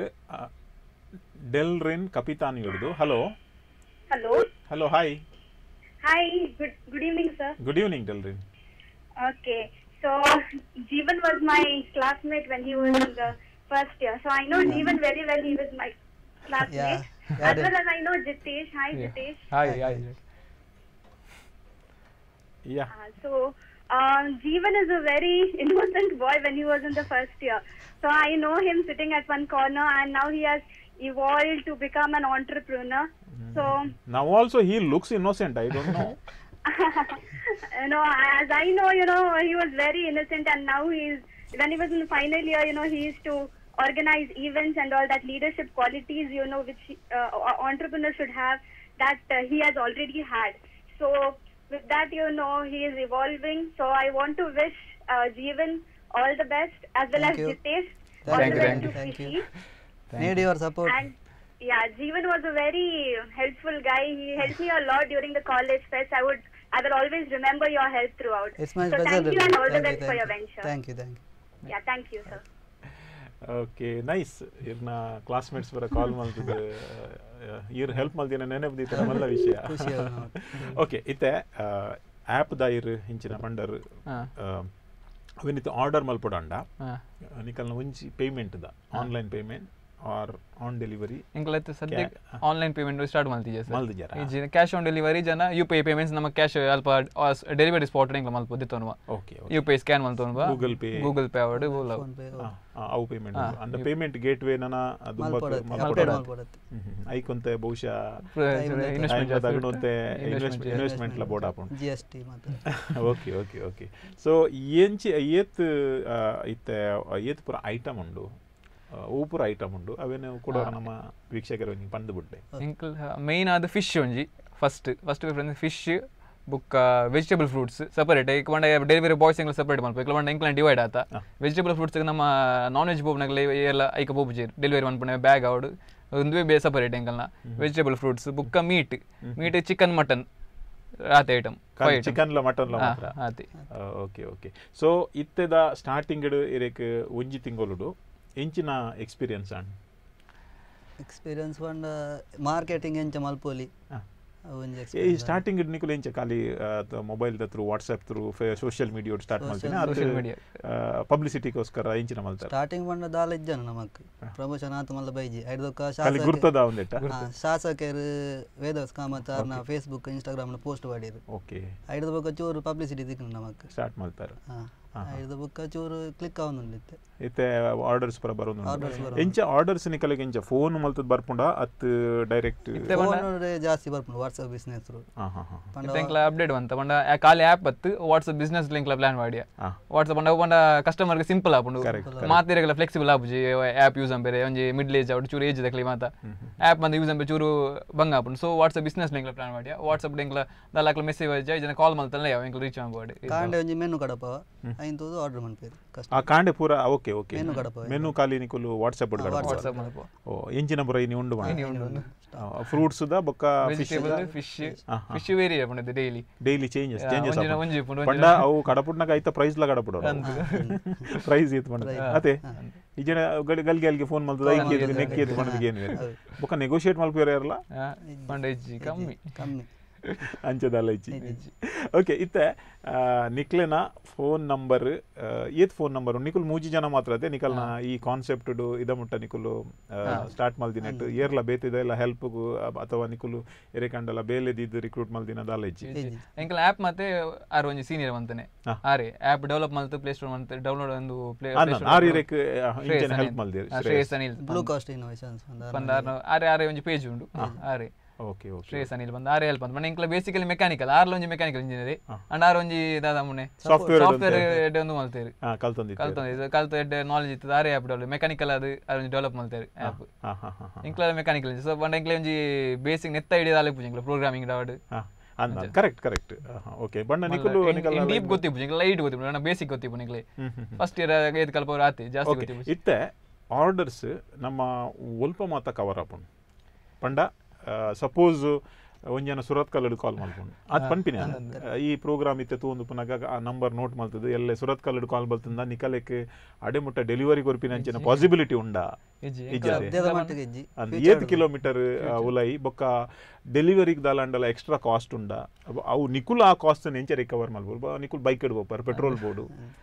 ಡೆಲ್ ರಿನ್ ಕಪಿತಾನ್ ಹಿಡಿದು hello hello. Hello hi Hi, good good evening, sir. Good evening Delrin Okay, so Jeevan was my classmate when he was in the first year. So I know Jeevan very well. He was my classmate. Yeah, yeah, as they- well as I know Jitesh. Hi, Jitesh. Hi hi yeah Uh, so uh, Jeevan is a very innocent boy when he was in the first year. So I know him sitting at one corner, and now he has evolved to become an entrepreneur. So ನಾವು also he looks innocent I don't know you know, as I know, you know, he was very innocent, and now he's when he was in the final year, you know, he used to organize events and all that leadership qualities, you know, which uh, entrepreneurs should have that uh, he has already had. So with that, you know, he is evolving. So I want to wish uh, Jeevan all the best, as well Thank as you. Jitesh Thank all you, the best thank to you, thank you. Fishy. Need your support And yeah, Jeevan was a very helpful guy. He helped me a lot during the college fest. I would, I will always remember your help throughout. It's my so special thank you and all the best for your venture. Thank you thank you Yeah, thank you, sir. Okay nice ಇರ್ನ classmates ಬರ call ಮಲ್ತದ ಇರ್ help ಮಲ್ದಿನ ನೆನಪದಿತ್ತ ನಮ್ಮೆಲ್ಲ ವಿಷಯ ಖುಷಿ ಆಯ್ತು ನೋಡಿ. Okay ಇತ್ತೆ ಆ್ಯಪ್ ದ ಇರ್ ಇಂಚಿನ ಪಂಡರ್ ಹಾಂ ಅವನಿತ್ತು ಆರ್ಡರ್ ಮಲ್ಪೊಡಂಡ ಹಾಂ ನಿಕಲ್ನ ಒಂಜಿ ಪೇಮೆಂಟ್ ದ online payment or on delivery ಇಂಕ್ಲೈತೆ ಸದ್ಯ ಆನ್ಲೈನ್ ಪೇಮೆಂಟ್ ಸ್ಟಾರ್ಟ್ ಮಾಡ್ತಿದ್ದೆ ಸರ್ ಮಲ್ದಿದ್ದಾರಾ? ಈ ಜನ ಕ್ಯಾಶ್ ಆನ್ ಡೆಲಿವರಿ ಜನ ಯು ಪಿ ಐ ಪೇಮೆಂಟ್ಸ್ ನಮ್ಮ ಕ್ಯಾಶ್ ಅಲ್ಪ ಡೆಲಿವರಿ ಸ್ಪಾಟ್ ಇಂಕ್ಲ ಮಲ್ಪದಿತ್ತೋನುವ okay U P I scan ಮಲ್ತೋನುವ Google Pay. ಗೂಗಲ್ ಪೇ ಅವಡು ಫೋನ್ ಪೇ ಅವು ಪೇಮೆಂಟ್ ಅಂದ ಪೇಮೆಂಟ್ ಗೇಟ್ ವೇ ನನ ಮಲ್ಪಡತ್ತೆ ಅಪ್ಡೇಟ್ ಮಲ್ಪಡ ಮಲ್ಪಡತ್ತೆ ಐಕೊಂತೆ ಬಹುಶಃ ಇನ್ವೆಸ್ಟ್ಮೆಂಟ್ ತಗೊಂಡಂತೆ ಇನ್ವೆಸ್ಟ್ಮೆಂಟ್ ಲ ಬೋರ್ಡ್ ಹಾಕೊಂಡು ಜಿ ಎಸ್ ಟಿ ಮಾತ್ರ ಓಕೆ ಓಕೆ ಓಕೆ ಸೊ ಎಂಚಿ ಏತ್ ಆ, ಇತ್ತೆ ಏತ್ ಪೂರ ಐಟಮ್ ಉಂಡು ಆ, ಅವು ಪೂರ ಐಟಮ್ ಉಂಡು ಅವೇನು ಕೂಡ ನಮ್ಮ ವೀಕ್ಷಕರು ಪಂದು ಬಿಟ್ಟೆ ಇಂಕಲ್ ಮೇನ್ ಆದ ಫಿಶ್ ಒಂಜಿ ಫಸ್ಟ್ ಫಸ್ಟ್ ಪ್ರಿಫರೆನ್ಸ್ ಫಿಶ್ ಬುಕ್ಕ ವೆಜಿಟೇಬಲ್ ಫ್ರೂಟ್ಸ್ ಸಪರೇಟ್ ಈಗ ಬಂಡ ಡೆಲಿವರಿ ಬಾಯ್ಸ್ ಎಂಗ್ಲ ಸಪರೇಟ್ ಮಾಡ್ಬೇಕು ಇಲ್ಲ ಬಂಡ ಎಂಕ್ಲ ಡಿವೈಡ್ ಆತ ವೆಜಿಟೇಬಲ್ ಫ್ರೂಟ್ಸ್ ನಮ್ಮ ನಾನ್ ವೆಜ್ ಬೋಬ್ನಾಗಲಿ ಎಲ್ಲ ಐಕ ಬೋಬುಜಿ ಡೆಲಿವರಿ ಮನ್ಪುಣೆ ಬ್ಯಾಗ್ ಅವಡು ಒಂದು ಬೇ ಸಪರೇಟ್ ಎಂಕಲ್ನ ವೆಜಿಟೇಬಲ್ ಫ್ರೂಟ್ಸ್ ಬುಕ್ಕ ಮೀಟ್ ಮೀಟ್ ಚಿಕನ್ ಮಟನ್ ಆತ ಐಟಮ್ ಚಿಕನ್ ಲ ಮಟನ್ ಲ ಮಾತ್ರ ಆತಿ ಓಕೆ ಓಕೆ ಸೊ ಇತ್ತೆದ ಸ್ಟಾರ್ಟಿಂಗ್ ಇರೇಕ್ ಒಂಜಿ ತಿಂಗಳು ಎಂಚಿನ ಎಕ್ಸ್ಪೀರಿಯನ್ಸ್ ಅಣ್ಣ ಎಕ್ಸ್ಪೀರಿಯನ್ಸ್ ಬಂಡ ಮಾರ್ಕೆಟಿಂಗ್ ಎಂಚ ಮಲ್ಪೋಲಿ ಹಾ. ಒಂಜಿ ಈ experience. ಸ್ಟಾರ್ಟಿಂಗ್ ನಿಕುಲು ಎಂಚ ಖಾಲಿ mobile through WhatsApp through social media start ಮಾಡ್ತೀನಿ Social media. ಪಬ್ಲಿಸಿಟಿಗೋಸ್ಕರ ಎಂಚಿನ ಮಲ್ತಾರೆ ಸ್ಟಾರ್ಟಿಂಗ್ ಬಂಡ ದಾಲ ಇಜ್ಜನ ನಮಕ್ ಪ್ರಮೋಷನ್ ಆತ ಮಲ್ಲ ಬೈಜಿ ಐದೊಕ್ಕ ಖಾಲಿ ಗುರ್ತದ ಒಂದೆಟ್ಟ ಶಾಸಕರು ವೇದವಸ್ ಕಾಮತ್ ಅವ್ರನ್ನ ಫೇಸ್ಬುಕ್ ಇನ್ಸ್ಟಾಗ್ರಾಮ್ ಪೋಸ್ಟ್ ಮಾಡಿರು ಓಕೆ ಐದು ಬೊಕ್ಕ ಚೂರು ಪಬ್ಲಿಸಿಟಿ ದಿಕ್ಕು ನಮಕ್ ಸ್ಟಾರ್ಟ್ ಮಾಡ್ತಾರೆ ಐದು ಬೊಕ್ಕ ಚೂರು ಕ್ಲಿಕ್ ಆವೊಂದುಂಡಿತ್ತೆ ಇತ್ತೆ ಆರ್ಡರ್ಸ್ ಪರ ಬರೋದು Orders ಬರೋದು. ಎಂಚ ಆರ್ಡರ್ಸ್ ನಿಕಲಿಗೆ ಎಂಚ ಫೋನ್ ಮಲ್ತದ್ ಬರ್ಪುಂಡ ಅತ್ ಡೈರೆಕ್ಟ್ ಫೋನ್ ಜಾಸ್ತಿ ಬರ್ಪುಂಡು ವಾಟ್ಸಪ್ ಬಿಸ್ನೆಸ್ ಹಾಂ ಹಾಂ ಹಾಂ ಪಂಡ ಎಂಕ್ಲ ಅಪ್ಡೇಟ್ ಬಂತ ಬಂಡ ಆ ಖಾಲಿ ಆ್ಯಪ್ ಬತ್ತು ವಾಟ್ಸಪ್ ಬಿಸ್ನೆಸ್ ಲಿಂಕ್ಲ ಪ್ಲಾನ್ ಮಾಡಿ ಹಾ. ವಾಟ್ಸಪ್ ಬಂಡ ಬಂಡ ಕಸ್ಟಮರ್ಗೆ ಸಿಂಪಲ್ ಆಪುಂಡು ಮಾತಿರಗಲ ಫ್ಲೆಕ್ಸಿಬಲ್ ಆಪುಜಿ ಆ್ಯಪ್ ಯೂಸ್ ಅಂಬೇರೆ ಒಂಜಿ ಮಿಡ್ಲ್ ಏಜ್ ಅವ್ರು ಚೂರು ಏಜ್ ದಕ್ಲಿ ಮಾತ ಆ್ಯಪ್ ಬಂದು ಯೂಸ್ ಅಂಬೆ ಚೂರು ಬಂಗ ಆಪುಂಡು ಸೊ ವಾಟ್ಸಪ್ ಬಿಸ್ನೆಸ್ ಲಿಂಕ್ಲ ಪ್ಲಾನ್ ಮಾಡಿ ವಾಟ್ಸಪ್ ಲಿಂಕ್ಲ ದಾಲಾಕ್ಲ ಮೆಸೇಜ್ ಜನ ಕಾಲ್ ಮಲ್ತಲ್ಲ ಯಾವ ಎಂಕ್ಲ ರೀಚ್ ಮಾಡ್ಬೋದು ಕಾಂಡೆ ಒಂಜಿ ಮೆನು ಕಡಪ ಐಂತದು ಆರ್ಡರ್ ಮನ್ಪೇರು ಕಷ್ಟ ಆ ಕಾಂಡೆ ಪೂರ ಓಕೆ ಓಕೆ ಮೆನು ಕಡಪ ಮೆನು ಖಾಲಿ ನಿಕುಲು ವಾಟ್ಸಪ್ ವಾಟ್ಸಪ್ ಮಾಡ್ಕೊ ಓ ಎಂಚಿನ ಬರ ಇನಿ ಉಂಡು ಮಾಡಿ ಫ್ರೂಟ್ಸ್ ದ ಬೊಕ್ಕ fish vegetable fish fish vary ಆಪುಂಡು ಡೈಲಿ ಡೈಲಿ ಚೇಂಜಸ್ ಚೇಂಜಸ್ ಒಂಜಿನ ಒಂಜಿ ಪುಂಡು ಪಂಡ ಅವು ಕಡಪುಡ್ನಾಗ ಐತ ಪ್ರೈಸ್ ಲ ಕಡಪುಡ ಪ್ರೈಸ್ ಇತ್ತು ಪಂಡ ಅತೆ ಈಜನ ಗಲ್ ಗಲ್ಗೆ ಅಲ್ಗೆ ಫೋನ್ ಮಲ್ತದ ಐಕೆ ಎತ್ತು ನೆಕ್ಕಿ ಎತ್ತು ಪಂಡದ ಏನು ಬೇರೆ ಬೊಕ್ಕ ನೆಗೋಷಿಯೇಟ್ ಮಲ್ಪೇರ ಇರಲ್ಲ ಪಂಡ ಇಜ್ಜಿ ಕಮ್ಮಿ ಕಮ್ಮಿ ಅಂಚದಲ್ಲ ಇಚ್ಚಿ ಓಕೆ ಇತ್ತೆ ಆ, ನಿಕ್ಲೆನ ಫೋನ್ ನಂಬರ್ ಏತ್ ಫೋನ್ ನಂಬರ್ ನಿಕುಲ್ ಮೂಜಿ ಜನ ಮಾತ್ರ ಅದೇ ನಿಕಲ್ನ ಈ ಕಾನ್ಸೆಪ್ಟ್ ಇದ ಮುಟ್ಟ ನಿಕುಲು ಸ್ಟಾರ್ಟ್ ಮಲ್ದಿನೆಟ್ ಏರ್ಲ ಬೇತಿದ ಎಲ್ಲ ಹೆಲ್ಪ್ಗು ಅಥವಾ ನಿಕುಲು ಎರೆಕಂಡಲ ಬೇಲೆದಿದ್ದು ರಿಕ್ರೂಟ್ ಮಲ್ದಿನ ದಾಲ ಇಚ್ಚಿ ಎಂಕಲ್ ಆ್ಯಪ್ ಮತ್ತೆ ಆರು ಒಂಜಿ ಸೀನಿಯರ್ ಮಂತನೆ ಹಾ. ಆರೆ ಆ್ಯಪ್ ಡೆವಲಪ್ ಮಲ್ತು ಪ್ಲೇ ಸ್ಟೋರ್ ಮಂತ್ ಡೌನ್ಲೋಡ್ ಒಂದು ಪ್ಲೇ ಆರ್ ಇರೆಕ್ ಇಂಜನ ಹೆಲ್ಪ್ ಮಲ್ದಿರಿ Shreyas Anil Blue Cost Innovations ಬಂದ ಆರೆ ಆರೆ ಒಂಜಿ ಪೇಜ್ ಉಂಡು ಆರೆ ಓಕೆ ಓಕೆ ಶ್ರೇಯಸ್ ಅನಿಲ್ ಬಂದ ಆರೆ ಹೆಲ್ಪ್ ಅಂತ ಮನೆ ಎಂಕ್ಲ ಬೇಸಿಕಲಿ ಮೆಕ್ಯಾನಿಕಲ್ ಆರ್ಲ ಒಂಜಿ ಮೆಕ್ಯಾನಿಕಲ್ ಇಂಜಿನಿಯರ್ ಅಂಡ್ ಆರ್ ಒಂಜಿ ದಾದ ಮುನೆ Software ಸಾಫ್ಟ್ವೇರ್ ಎಡ್ಡೆ ಒಂದು ಮಲ್ತೇರಿ ಹಾ ಕಲ್ತಂದಿತ್ತು ಕಲ್ತ ಕಲ್ತ ಎಡ್ಡೆ ನಾಲೆಜ್ ಇತ್ತು ಆರೆ ಆ್ಯಪ್ ಡೆವಲಪ್ ಮೆಕ್ಯಾನಿಕಲ್ ಅದು ಅದು ಒಂಜಿ ಡೆವಲಪ್ ಮಲ್ತೇರಿ ಆ್ಯಪ್ ಹಾ ಹಾ ಹಾ ಹಾ ಎಂಕ್ಲ ಮೆಕ್ಯಾನಿಕಲ್ ಸೊ ಬಂಡ ಎಂಕ್ಲ ಒಂಜಿ ಬೇಸಿಕ್ ನೆತ್ತ ಹಿಡಿದ ಆಲೆ ಪೂಜೆ ಪ್ರೋಗ್ರಾಮಿಂಗ್ ಡಾಡ್ ಹಾ ಅಂದ ಕರೆಕ್ಟ್ ಕರೆಕ್ಟ್ ಓಕೆ ಬಣ್ಣ ನಿಕುಲು ನಿಕಲ್ ಡೀಪ್ ಗೊತ್ತಿಪ್ಪು ಎಂಕ್ಲ ಲೈಟ್ ಗೊತ್ತಿಪ್ಪು ನನ್ನ ಬೇಸಿಕ್ ಗೊತ್ತಿಪ್ಪು ನಿಕ್ಲೆ ಹ್ಮ್ ಹ್ಮ್ ಫಸ್ಟ್ ಇಯರ್ ಐದು ಕಲ್ಪ ಆತಿ ಜಾಸ್ತಿ ಓಕೆ ಗೊತ್ತಿಪ್ಪು ಇತ್ತೆ ಆರ್ಡರ್ಸ್ ನಮ್ಮ ಒಲ್ಪ ಮಾತ ಕವರ್ ಆಪುಂಡು ಪಂಡ ಸಪೋಸ್ ಒಂಜನ ಸುರತ್ ಕಲ್ಲಡು ಕಾಲ್ ಮಲ್ಪುಂಡು ಅದು ಪನ್ಪಿನ ಈ ಪ್ರೋಗ್ರಾಮ್ ಇತ್ತೆ ತೂಂದು ಪುನಗ ಆ ನಂಬರ್ ನೋಟ್ ಮಲ್ತದು ಎಲ್ಲ ಸುರತ್ ಕಲ್ಲಡು ಕಾಲ್ ಬಲ್ತಂದ ನಿಕಲೆಕ್ ಅಡೆಮುಟ್ಟ ಡೆಲಿವರಿ ಕೊರ್ಪಿನ ಅಂಚಿನ ಪಾಸಿಬಿಲಿಟಿ ಉಂಡಾ ಇಜ್ಜಿ ಇಜ್ಜಿ ಅದೇ. ಸದ್ಯದ ಮಟ್ಟಿಗೆ ಇಜ್ಜಿ ಅಂದ್ ಏತ್ ಕಿಲೋಮೀಟರ್ ಉಲೈ ಬೊಕ್ಕ ಡೆಲಿವರಿಗೆ ದಾಲಾಂಡಲ ಎಕ್ಸ್ಟ್ರಾ ಕಾಸ್ಟ್ ಉಂಡ ಅವು- ಅವು ನಿಕುಲ್ ಆ ಕಾಸ್ಟ್ ಎಂಚ ರಿಕವರ್ ಮಾಡ್ಬೋದು ಬ- ನಿಕುಲ್ ಬೈಕ್ ಇಡ್ಬೋಪಾರ ಪೆಟ್ರೋಲ್ ಬೋರ್ಡು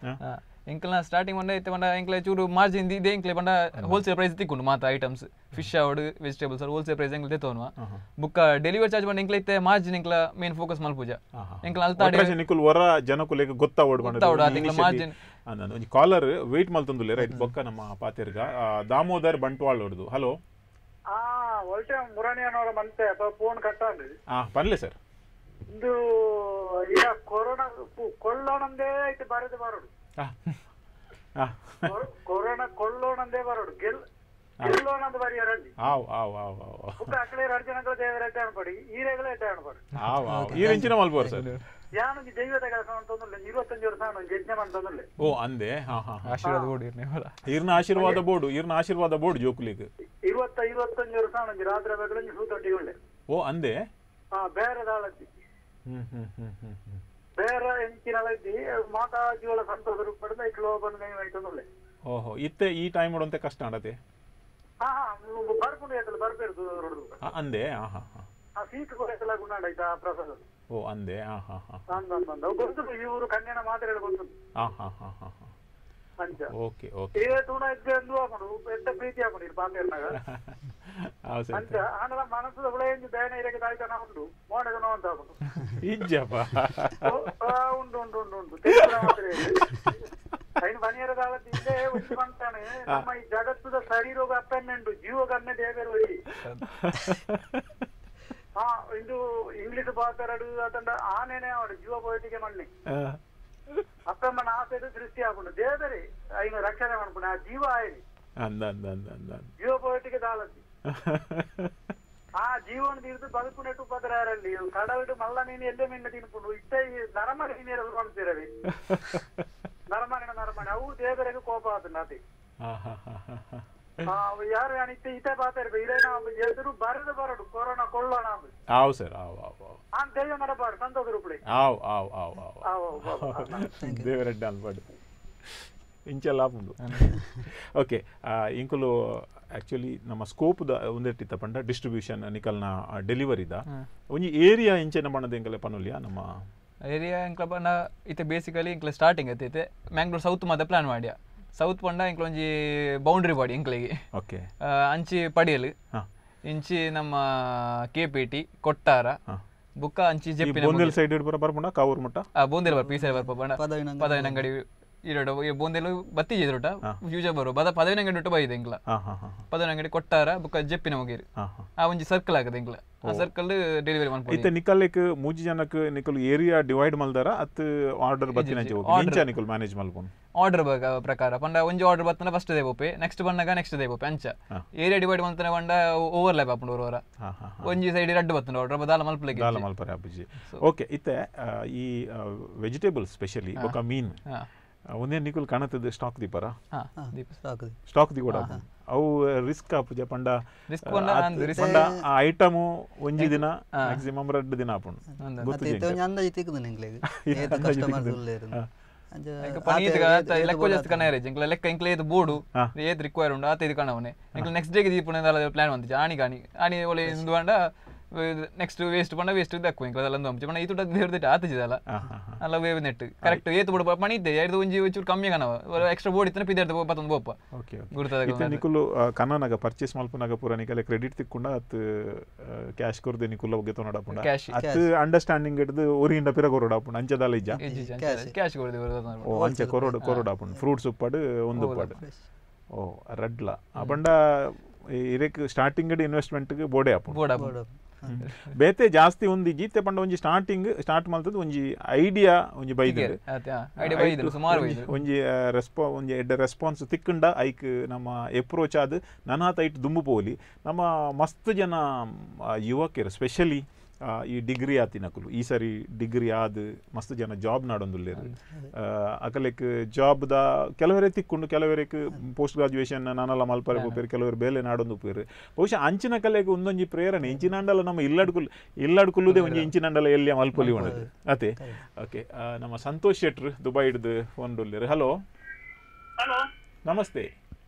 ಎಂಕ್ಲ ಸ್ಟಾರ್ಟಿಂಗ್ ಬಂಡ ಇತ್ತೆ ಬಂಡ ಎಂಕ್ಲ ಚೂರು ಮಾರ್ಜಿನ್ ಇದೆ ಎಂಕ್ಲೆ ಬಂಡ ಹೋಲ್ಸೇಲ್ ಪ್ರೈಸ್ ತಿಕ್ಕೊಂಡು ಮಾತ ಐಟಮ್ಸ್ ಫಿಶ್ ಅವಡ್ ವೆಜಿಟೇಬಲ್ಸ್ ಹೋಲ್ಸೇಲ್ ಪ್ರೈಸ್ ಎಂಕ್ಲೆ ತೆತ್ತೋನ್ವ ಬುಕ್ಕ ಡೆಲಿವರಿ ಚಾರ್ಜ್ ಬಂಡ ಎಂಕ್ಲ ಇತ್ತೆ ಮಾರ್ಜಿನ್ ಎಂಕ್ಲ ಮೇನ್ ಫೋಕಸ್ ಮಲ್ಪೂಜ ಎಂಕ್ಲ ಅಲ್ತಾಡಿ ನಿಕುಲ್ ಹೊರ ಜನಕುಲೆಗ್ ಗೊತ್ತಾವಡ್ ಗೊತ್ತಾವಡ್ ಆ ತಿಂಗ್ಳ margin. ಒಂದು ಕಾಲರ್ ವೆಯ್ಟ್ ಮಲ್ತಂದುಲೆ ರೈಟ್ ಬೊಕ್ಕ ನಮ್ಮ ಪಾತೆರ್ಗ ಆ, ದಾಮೋದರ್ ಬಂಟ್ವಾಳ್ ಹೊಡ್ದು ಹಲೋ ಆ ಒಳ್ಳೆ ಮುರಣಿಯನವರ ಮಂತೆ ಫೋನ್ ಕಟ್ಟಾಂಡ್ರಿ ಹಾ ಪರ್ಲೆ ಸರ್ ಇಂದು ಈಗ ಕೊರೋನಾ ಕೊಳ್ಳೋಣಂದೇ ಐತೆ ಬರೆದು ಬರೋಡು ಕೊರ- ಕೊರೋನಾ ಕೊಳ್ಳೋಣಂದೇ ಬರೋಡು ಗೆಲ್ ಗೆಲ್ಲೋಣಂದು ಬರೆಯರಲ್ಲಿ ಆವ್ ಆವ್ ಆವ್ ಆವ್ ಒಬ್ಬ ಅಕಲೆ ಎರಡು ಜನಗಳು ದೇವರ ಎಡ್ಡೆ ಅನ್ಬೇಡಿ ಈರೆಗಳೇ ಎಡ್ಡೆ ಅನ್ಬೇಡಿ ಆವ್ ಆವ್ ಈ ರೆಂಚಿನ ಮಲ್ಬೋರ್ ಸರ್ ಯಾನೊಂದು ದೈವದ ಕೆಲಸ ಅಂತಂದ್ರೆ ಇವತ್ತೊಂದು ವರ್ಷ ಒಂದು ಯಜ್ಞ ಅಂತಂದ್ರೆ ಓ ಅಂದೆ ಹಾ ಹಾ ಹಾ ಆಶೀರ್ವಾದ ಓಡಿರ್ನಿ ಹೊಲ ಈರ್ನ ಆಶೀರ್ವಾದ ಬೋರ್ಡು ಈರ್ನ ಆಶೀರ್ವಾದ ಬೋರ್ಡು ಜೋಕುಲಿಗ್ ಇವತ್ತ ಇವತ್ತೊಂದು ವರ್ಷ ಒಂದು ರಾತ್ರಿ ಬೇಕಂಜಿ ಸೂತೊಟ್ಟಿ ಒಳ್ಳೆ ಓ ಅಂದೆ ಹಾ ಬೇರೆ ದಾಳದ್ದಿ ಹ್ಮ್ ಹ್ಮ್ ಹ್ಮ್ ಹ್ಮ್ ಹ್ಮ್ ಬೇರೆ ಎಂಚಿನಲದ್ದಿ ಮಾತಾ ಜೀವಳ ಸಂತೋಷ ಪಡೆದ ಇಕ್ಲೋ ಬಂದು ನೀವು ಆಯ್ತಂದ್ರೆ ಓಹೋ ಇತ್ತೆ ಈ ಟೈಮ್ ಉಡಂತೆ ಕಷ್ಟ ಆಡತೆ ಹಾ ಹಾ ಬರ್ಕೊಂಡು ಆಯ್ತಲ್ಲ ಬರ್ಬೇಡ್ದು ಹೊರಡು ಆ, ಅಂದೆ ಹಾ ಹಾ ಹಾ ಆ ಸೀಟ್ ಕೊಡೈತಲ್ಲ ಗುಣಾಡ ಆಯ್ತಾ ಪ್ರಸಾದ ಓ ಅಂದೆ ಹಾ ಹಾ ಹಾ ಅಂದ ಅಂದ ಗೊತ್ತು ಇವರು ಕನ್ಯನ ಮಾತ್ರೆಗಳು ಗೊತ್ತು ಹಾ ಹಾ ಹಾ ಹಾ ಹಾ ಅಂಚ ಓಕೆ ಓಕೆ ఏ తూణ ఇద్దరు అప్పుడు పెద్ద ప్రీతి అప్పుడు ఇది పాపేరునాಗ ಹೌದು ಸರ್ ಅಂಚ ಆನಲ ಮನಸ್ಸು ಅವಳೆ ಏನು ಬೇನೆ ಇರಕ್ಕೆ ತಾಯ್ತಾನ ಉಂಟು ಮೋಡಗನ ಅಂತ ಅప్పుడు ಇಜ್ಜಪ್ಪ ಉಂಟು ಉಂಟು ಉಂಟು ಉಂಟು ತಿಳಿಸಿದ ಮಾತ್ರ అయిన పనియర కాలത്ത് ఇదే వచ్చి పంటాను ನಮ್ಮ ಈ ಜಗತ್ತದ ಶರೀರೋಗ ಅಪ್ಪನ್ನೆಂಡು ಜೀವಗ ಅನ್ನೇ ದೇವರು ಹೋಗಿ ಹಾ ಇದು ಇಂಗ್ಲಿಷ್ ಭಾಷೆರಡು ಅತಂಡ ಆನೇನೆ ಅವಡು ಜೀವ ಪೋಯಿಟಿಗೆ ಮಣ್ಣಿ ಅಪ್ಪಮ್ಮನ ಆಸೆದು ದೃಷ್ಟಿ ಆಗುಂಡು ದೇವರೇ ఆయన రక్షణ అనుకున్నా ఆ జీవ ఆయన ಅಂದ ಅಂದ ಅಂದ ಅಂದ ಅಂದ. జీవ పోయిటికి దాలది ఆ జీవನ తీర్ದು ಬದುಕುನೆಟ್ಟು ಪದರಾರಲ್ಲಿ ಕಡವಿಡು ಮಲ್ಲ ನೀನು ಎಲ್ಲೇ ಮಿನ್ನ ತಿನ್ಕೊಂಡು ಇಷ್ಟ ಈ ನರಮಣ ನೀರು ಮಾಡ್ತಿರವಿ ನರಮಣ ನರಮಣ ಅವು ದೇವರಿಗೆ ಕೋಪ ಆತನ ಅತಿ ಹಾ ಹಾ ಹಾ ಹಾ ಹಾ ಆ, ಅವು ಯಾರು ಅನಿತ್ತೆ ಇತೆ ಬಾತಾರ್ಬೇಕು ಇದೇನ ಎದುರು ಬರದು ಬರಡು ಕೊರೋನಾ ಕೊಳ್ಳೋಣ ಅಂದು ಆವ್ ಸರ್ ಆವ್ ಆವ್ ಆವ್ ಆ ದೈವ ನಡಬಾರ್ದು ಸಂತೋಷ ರೂಪಡಿ ಆವ್ ಆವ್ ಆವ್ ಆವ್ ಆವ್ ಆವ್ ಆವ್ ಆವ್. ದೇವರೆಡ್ಡ ಅನ್ಬಾರ್ದು ಇಂಚೆಲ್ಲ ಆಪುಂಡು ಓಕೆ ಇಂಕುಲು ಆ್ಯಕ್ಚುಲಿ ನಮ್ಮ ಸ್ಕೋಪ್ದ ಒಂದಿಟ್ಟಿತ್ತ ಪಂಡ ಡಿಸ್ಟ್ರಿಬ್ಯೂಷನ್ ನಿಕಲ್ನ ಡೆಲಿವರಿದ ಒಂಜಿ ಏರಿಯಾ ಇಂಚೆನ ಬಣ್ಣದ ಎಂಕಲೆ ಪನುಲ್ಯ ನಮ್ಮ ಏರಿಯಾ ಇಂಕ್ಲ ಪಂಡ ಇತ್ತೆ ಬೇಸಿಕಲಿ ಇಂಕ್ಲ ಸ್ಟಾರ್ಟಿಂಗ್ ಐತೆ ಮ್ಯಾಂಗ್ಳೂರ್ ಸೌತ್ ಮಾತ ಪ್ಲಾನ್ ಮಾಡ್ಯ ಸೌತ್ ಪಂಡ ಇಂಕ್ಲ ಒಂಜಿ ಬೌಂಡ್ರಿ ಬಾಡಿ ಇಂಕ್ಲಿಗೆ ಓಕೆ ಆ, ಅಂಚಿ ಪಡಿಯಲು ಹಾ ಇಂಚಿ ನಮ್ಮ ಕೆಪೇಟಿ ಕೊಟ್ಟಾರ ಹಾ. ಬುಕ್ಕ ಅಂಚಿ ಈ ಜೆಪ್ಪಿನ ಬೊಂದೆಲ್ ಸೈಡ್ ಇಡ್ಬರ ಬರ್ಪುಂಡ ಕಾವೂರ್ ಮಟ್ಟ ಆ ಬೋಂದೆಲ್ ಬರ್ ಪೀಸೆ ಬರ್ಪ ಬಣ್ಣ ಪದವಿನ ಅಂಗಡಿ ಪದವಿನ ಅಂಗಡಿ ಇರೋಡು ಈ ಬೋಂದೆಲು ಬತ್ತಿ ಇದ್ರುಟ ಯೂಜ ಬರೋ ಬದ ಪದವಿನ ಅಂಗಡಿ ಒಟ್ಟು ಬೈದೆ ಇಂಗ್ಲ ಹಾಂ ಹಾಂ ಹಾಂ ಪದವಿನ ಅಂಗಡಿ ಕೊಟ್ಟಾರ ಬುಕ್ಕ ಜೆಪ್ಪಿನ ಮುಗೀರು ಹಾಂ ಹಾಂ ಆ ಒಂಜಿ ಸರ್ಕಲ್ ಆಗದೆ ಇಂಗ್ಲ ಆ ಸರ್ಕಲ್ ಡೆಲಿವರಿ ಮಾಡ್ಬೋದು ಇತ್ತೆ ನಿಕಲ್ಲೆಕ್ ಮೂಜಿ ಜನಕ್ ನಿಕಲ್ ಏರಿಯಾ ಡಿವೈಡ್ ಮಲ್ದಾರ ಅತ್ ಆರ್ಡರ್ ಬತ್ತಿನಂಚೆ ಹೋಗಿ order. ಇಂಚ ನಿಕಲ್ ಮ್ಯಾನೇಜ್ ಮಲ್ಪುನ್ ಆರ್ಡರ್ ಪ್ರಕಾರ ಪಂಡ ಒಂಜಿ ಆರ್ಡರ್ ಬತ್ತನ ಫಸ್ಟ್ ದೇ ಬೋಪೆ ನೆಕ್ಸ್ಟ್ ಬಂದಾಗ ನೆಕ್ಸ್ಟ್ ದೇ ಬೋಪೆ ಅಂಚ ಹಾ. ಏರಿಯಾ ಡಿವೈಡ್ ಮಾಡ್ತಾನೆ ಪಂಡ ಓವರ್ ಲ್ಯಾಪ್ ಹಾಕೊಂಡು ಬರುವರ ಹಾಂ ಹಾಂ ಒಂಜಿ ಸೈಡ್ ರಡ್ಡು ಬತ್ತನ ಆರ್ಡರ್ ದಾಲ ಮಲ್ಪಲಿಗೆ ದಾಲ ಮಲ್ಪರೆ ಅಬ್ಬುಜಿ ಓಕೆ ಇತ್ತೆ ಆ, ಈ ವೆಜಿಟೇಬಲ್ ಸ್ಪೆಷಲಿ ಬೊಕ ಮೀನ್ ಹಾ ಆ, ಒಂದೇ ನಿಕುಲ್ ಕಾಣತದ ಸ್ಟಾಕ್ ದಿಪರ ಹಾ ದೀಪ ಸಾಕು ಸ್ಟಾಕ್ ದಿ ಕೂಡ ಅವು ರಿಸ್ಕ್ ಆಪುಜ ಪಂಡ Risk ಆ, ಪಂಡ ಅತ್ ಅಂದ್ risk ಪಂಡ ಆ ಐಟಮು ಒಂಜಿ ದಿನ ಮ್ಯಾಕ್ಸಿಮಮ್ ರಡ್ಡು ದಿನ ಆಪುಂಡು ಅಂದ. ಗೊತ್ತು ಮತ್ತೆ ಇತ್ತೆ ಒಂಜಿ ಅಂದಾಜಿ ತಿಕ್ಕದು ನಿಂಗ್ಲೆಗ್ ಏತ್ ಕಸ್ಟಮರ್ಸ್ ಉಳ್ಳೇರು ಅಂಚ ಈಗ ಆತೆ ಪನೀತ್ ಏತ್- ಲೆಕ್ಕ ಏತ್ ಲೆಕ್ಕ ಬೋಡ ಜಾಸ್ತಿ ಕಣ ಇರಜ್ ಇಂಕ್ಲ ಲೆಕ್ಕ ಇಂಕ್ಲ ಏತ್ ಬೋಡು ಹಾ. ಏತ್ ರಿಕ್ವೈರ್ ಉಂಡು ಆತ ಇದು ಕಣವನೆ ಇಂಕ್ಲ ನೆಕ್ಸ್ಟ್ ಡೇಗೆ ದೀಪುಣ ಪ್ಲಾನ್ ಬಂದಿச்சு ಆಣಿ ಕಾಣಿ ಆಣಿ ಒಳ್ಳೆ ಇಂದು ಬಂಡ ನೆಕ್ಸ್ಟ್ ವೇಸ್ಟ್ ಪಂಡ ವೇಸ್ಟ್ ದಕ್ಕು ಇಂಕ್ಲ ಅದೆಲ್ಲ ಒಂದು ಪಣ ಇತ್ತು ದೇವ್ರದಿಟ್ಟು ಆತಜಿದಲ್ಲ ಹಾಂ ಹಾಂ ಹಾಂ ಅಲ್ಲ ವೇವ್ ನೆಟ್ ಕರೆಕ್ಟ್ ಏತ್ ಬೋಡು ಪಣಿ ಇದ್ದೆ ಎರಡು ಒಂಜಿ ಒಂಚೂರು ಕಮ್ಮಿ ಕಣವ ಎಕ್ಸ್ಟ್ರಾ ಬೋರ್ಡ್ ಇತ್ತನ ಪಿದಾರ್ದ ಪತ್ತೊಂದು ಬೋಪ ಓಕೆ ಓಕೆ ಗುರುತಾದ ಇತ್ತೆ ನಿಕುಲು ಕನ್ನನಾಗ ಪರ್ಚೇಸ್ ಮಲ್ಪುನಾಗ ಪೂರ ನಿಕಲೆ ಕ್ರೆಡಿಟ್ ತಿಕ್ಕೊಂಡ ಅತ್ ಕ್ಯಾಶ್ ಕೊರ್ದೆ ನಿಕುಲ ಬಗ್ಗೆ ತೊನಡಾಪುಂಡ Cash. ಅತ್ ಅಂಡರ್ಸ್ಟ್ಯಾಂಡಿಂಗ್ ಹಿಡ್ದು ಒರಿಯಿಂದ ಪಿರ ಕೊರೋಡಾಪುಂಡ ಅಂಚದಾಲ ಇಜ್ಜ ಕ್ಯಾಶ್ ಕೊಡ್ದು ಬರೋದು ಓ ಅಂಚೆ ಕೊರೋಡ್ ಕೊರೋಡಾಪುಂಡ ಫ್ರೂಟ್ಸ್ ಉಪ್ಪಡು ಒಂದು ಉಪ್ಪಡು ಓ ರಡ್ಲ ಆ ಬಂಡ ಇರೆಕ್ ಸ್ಟಾರ್ಟಿಂಗ್ ಇನ್ವೆಸ್ಟ್ಮೆಂಟ್ಗೆ ಬೋಡೆ ಆಪುಂಡು ಬೋಡ ಬೋಡ ಬೇತೆ ಜಾಸ್ತಿ ಒಂಜಿ ಜೀತೆ ಪಂಡ ಒಂಜಿ ಸ್ಟಾರ್ಟಿಂಗ್ ಸ್ಟಾರ್ಟ್ ಮಲ್ತದ ಒಂಜಿ ಐಡಿಯಾ ಒಂಜಿ ಬೈದಿರು ಐಡಿಯಾ ಬೈದ್ರು ಸುಮಾರು ಬೈದ್ರು ಒಂಜಿ ರೆಸ್ಪಾ ಒಂಜಿ ಎಡ್ಡೆ ರೆಸ್ಪಾನ್ಸ್ ತಿಕ್ಕಂಡ ಐಕ್ ನಮ್ಮ ಎಪ್ರೋಚ್ ಆದ್ ನನಾತ ಐಟ್ ದುಂಬು ಪೋಲಿ ನಮ್ಮ ಮಸ್ತ್ ಜನ ಆ, ಯುವಕರು ಸ್ಪೆಷಲಿ ಈ ಡಿಗ್ರಿ ಆತಿನಕುಲು ಈ ಸರಿ ಡಿಗ್ರಿ ಆದ್ ಮಸ್ತ್ ಜನ ಜಾಬ್ ನಾಡೊಂದುಲ್ಲೇರು ಅಕಲೆಕ್ ಜಾಬ್ದ ಕೆಲವರೇ ತಿಕ್ಕೊಂಡು ಕೆಲವರಿಗೆ ಪೋಸ್ಟ್ ಗ್ರಾಜುಯೇಷನ್ ನಾನೆಲ್ಲ ಮಲ್ಪರೆ ಹೋಗ್ಬೇರು ಕೆಲವರು ಬೇಲೆ ನಾಡೊಂದು ಉಪ್ಪೇರು ಬಹುಶಃ ಅಂಚಿನ ಕಲೆಗೆ ಒಂದೊಂಜಿ ಪ್ರೇರಣೆ ಇಂಚಿನಂಡಲ ನಮ್ಮ ಇಲ್ಲಡ್ಕುಲ್ ಇಲ್ಲಡ್ಕುಲ್ಲುದೇ ಒಂಜಿ ಇಂಚಿನಂಡಲ ಎಲ್ಲಿಯ ಮಲ್ಪೊಲಿ ಉಂಡದು ಅತೆ ಓಕೆ ನಮ್ಮ ಸಂತೋಷ್ ಶೆಟ್ರ್ ದುಬೈ ಹಿಡ್ದು ಫೋನ್ ಡೊಲ್ಲೇರು ಹಲೋ ಹಲೋ ನಮಸ್ತೆ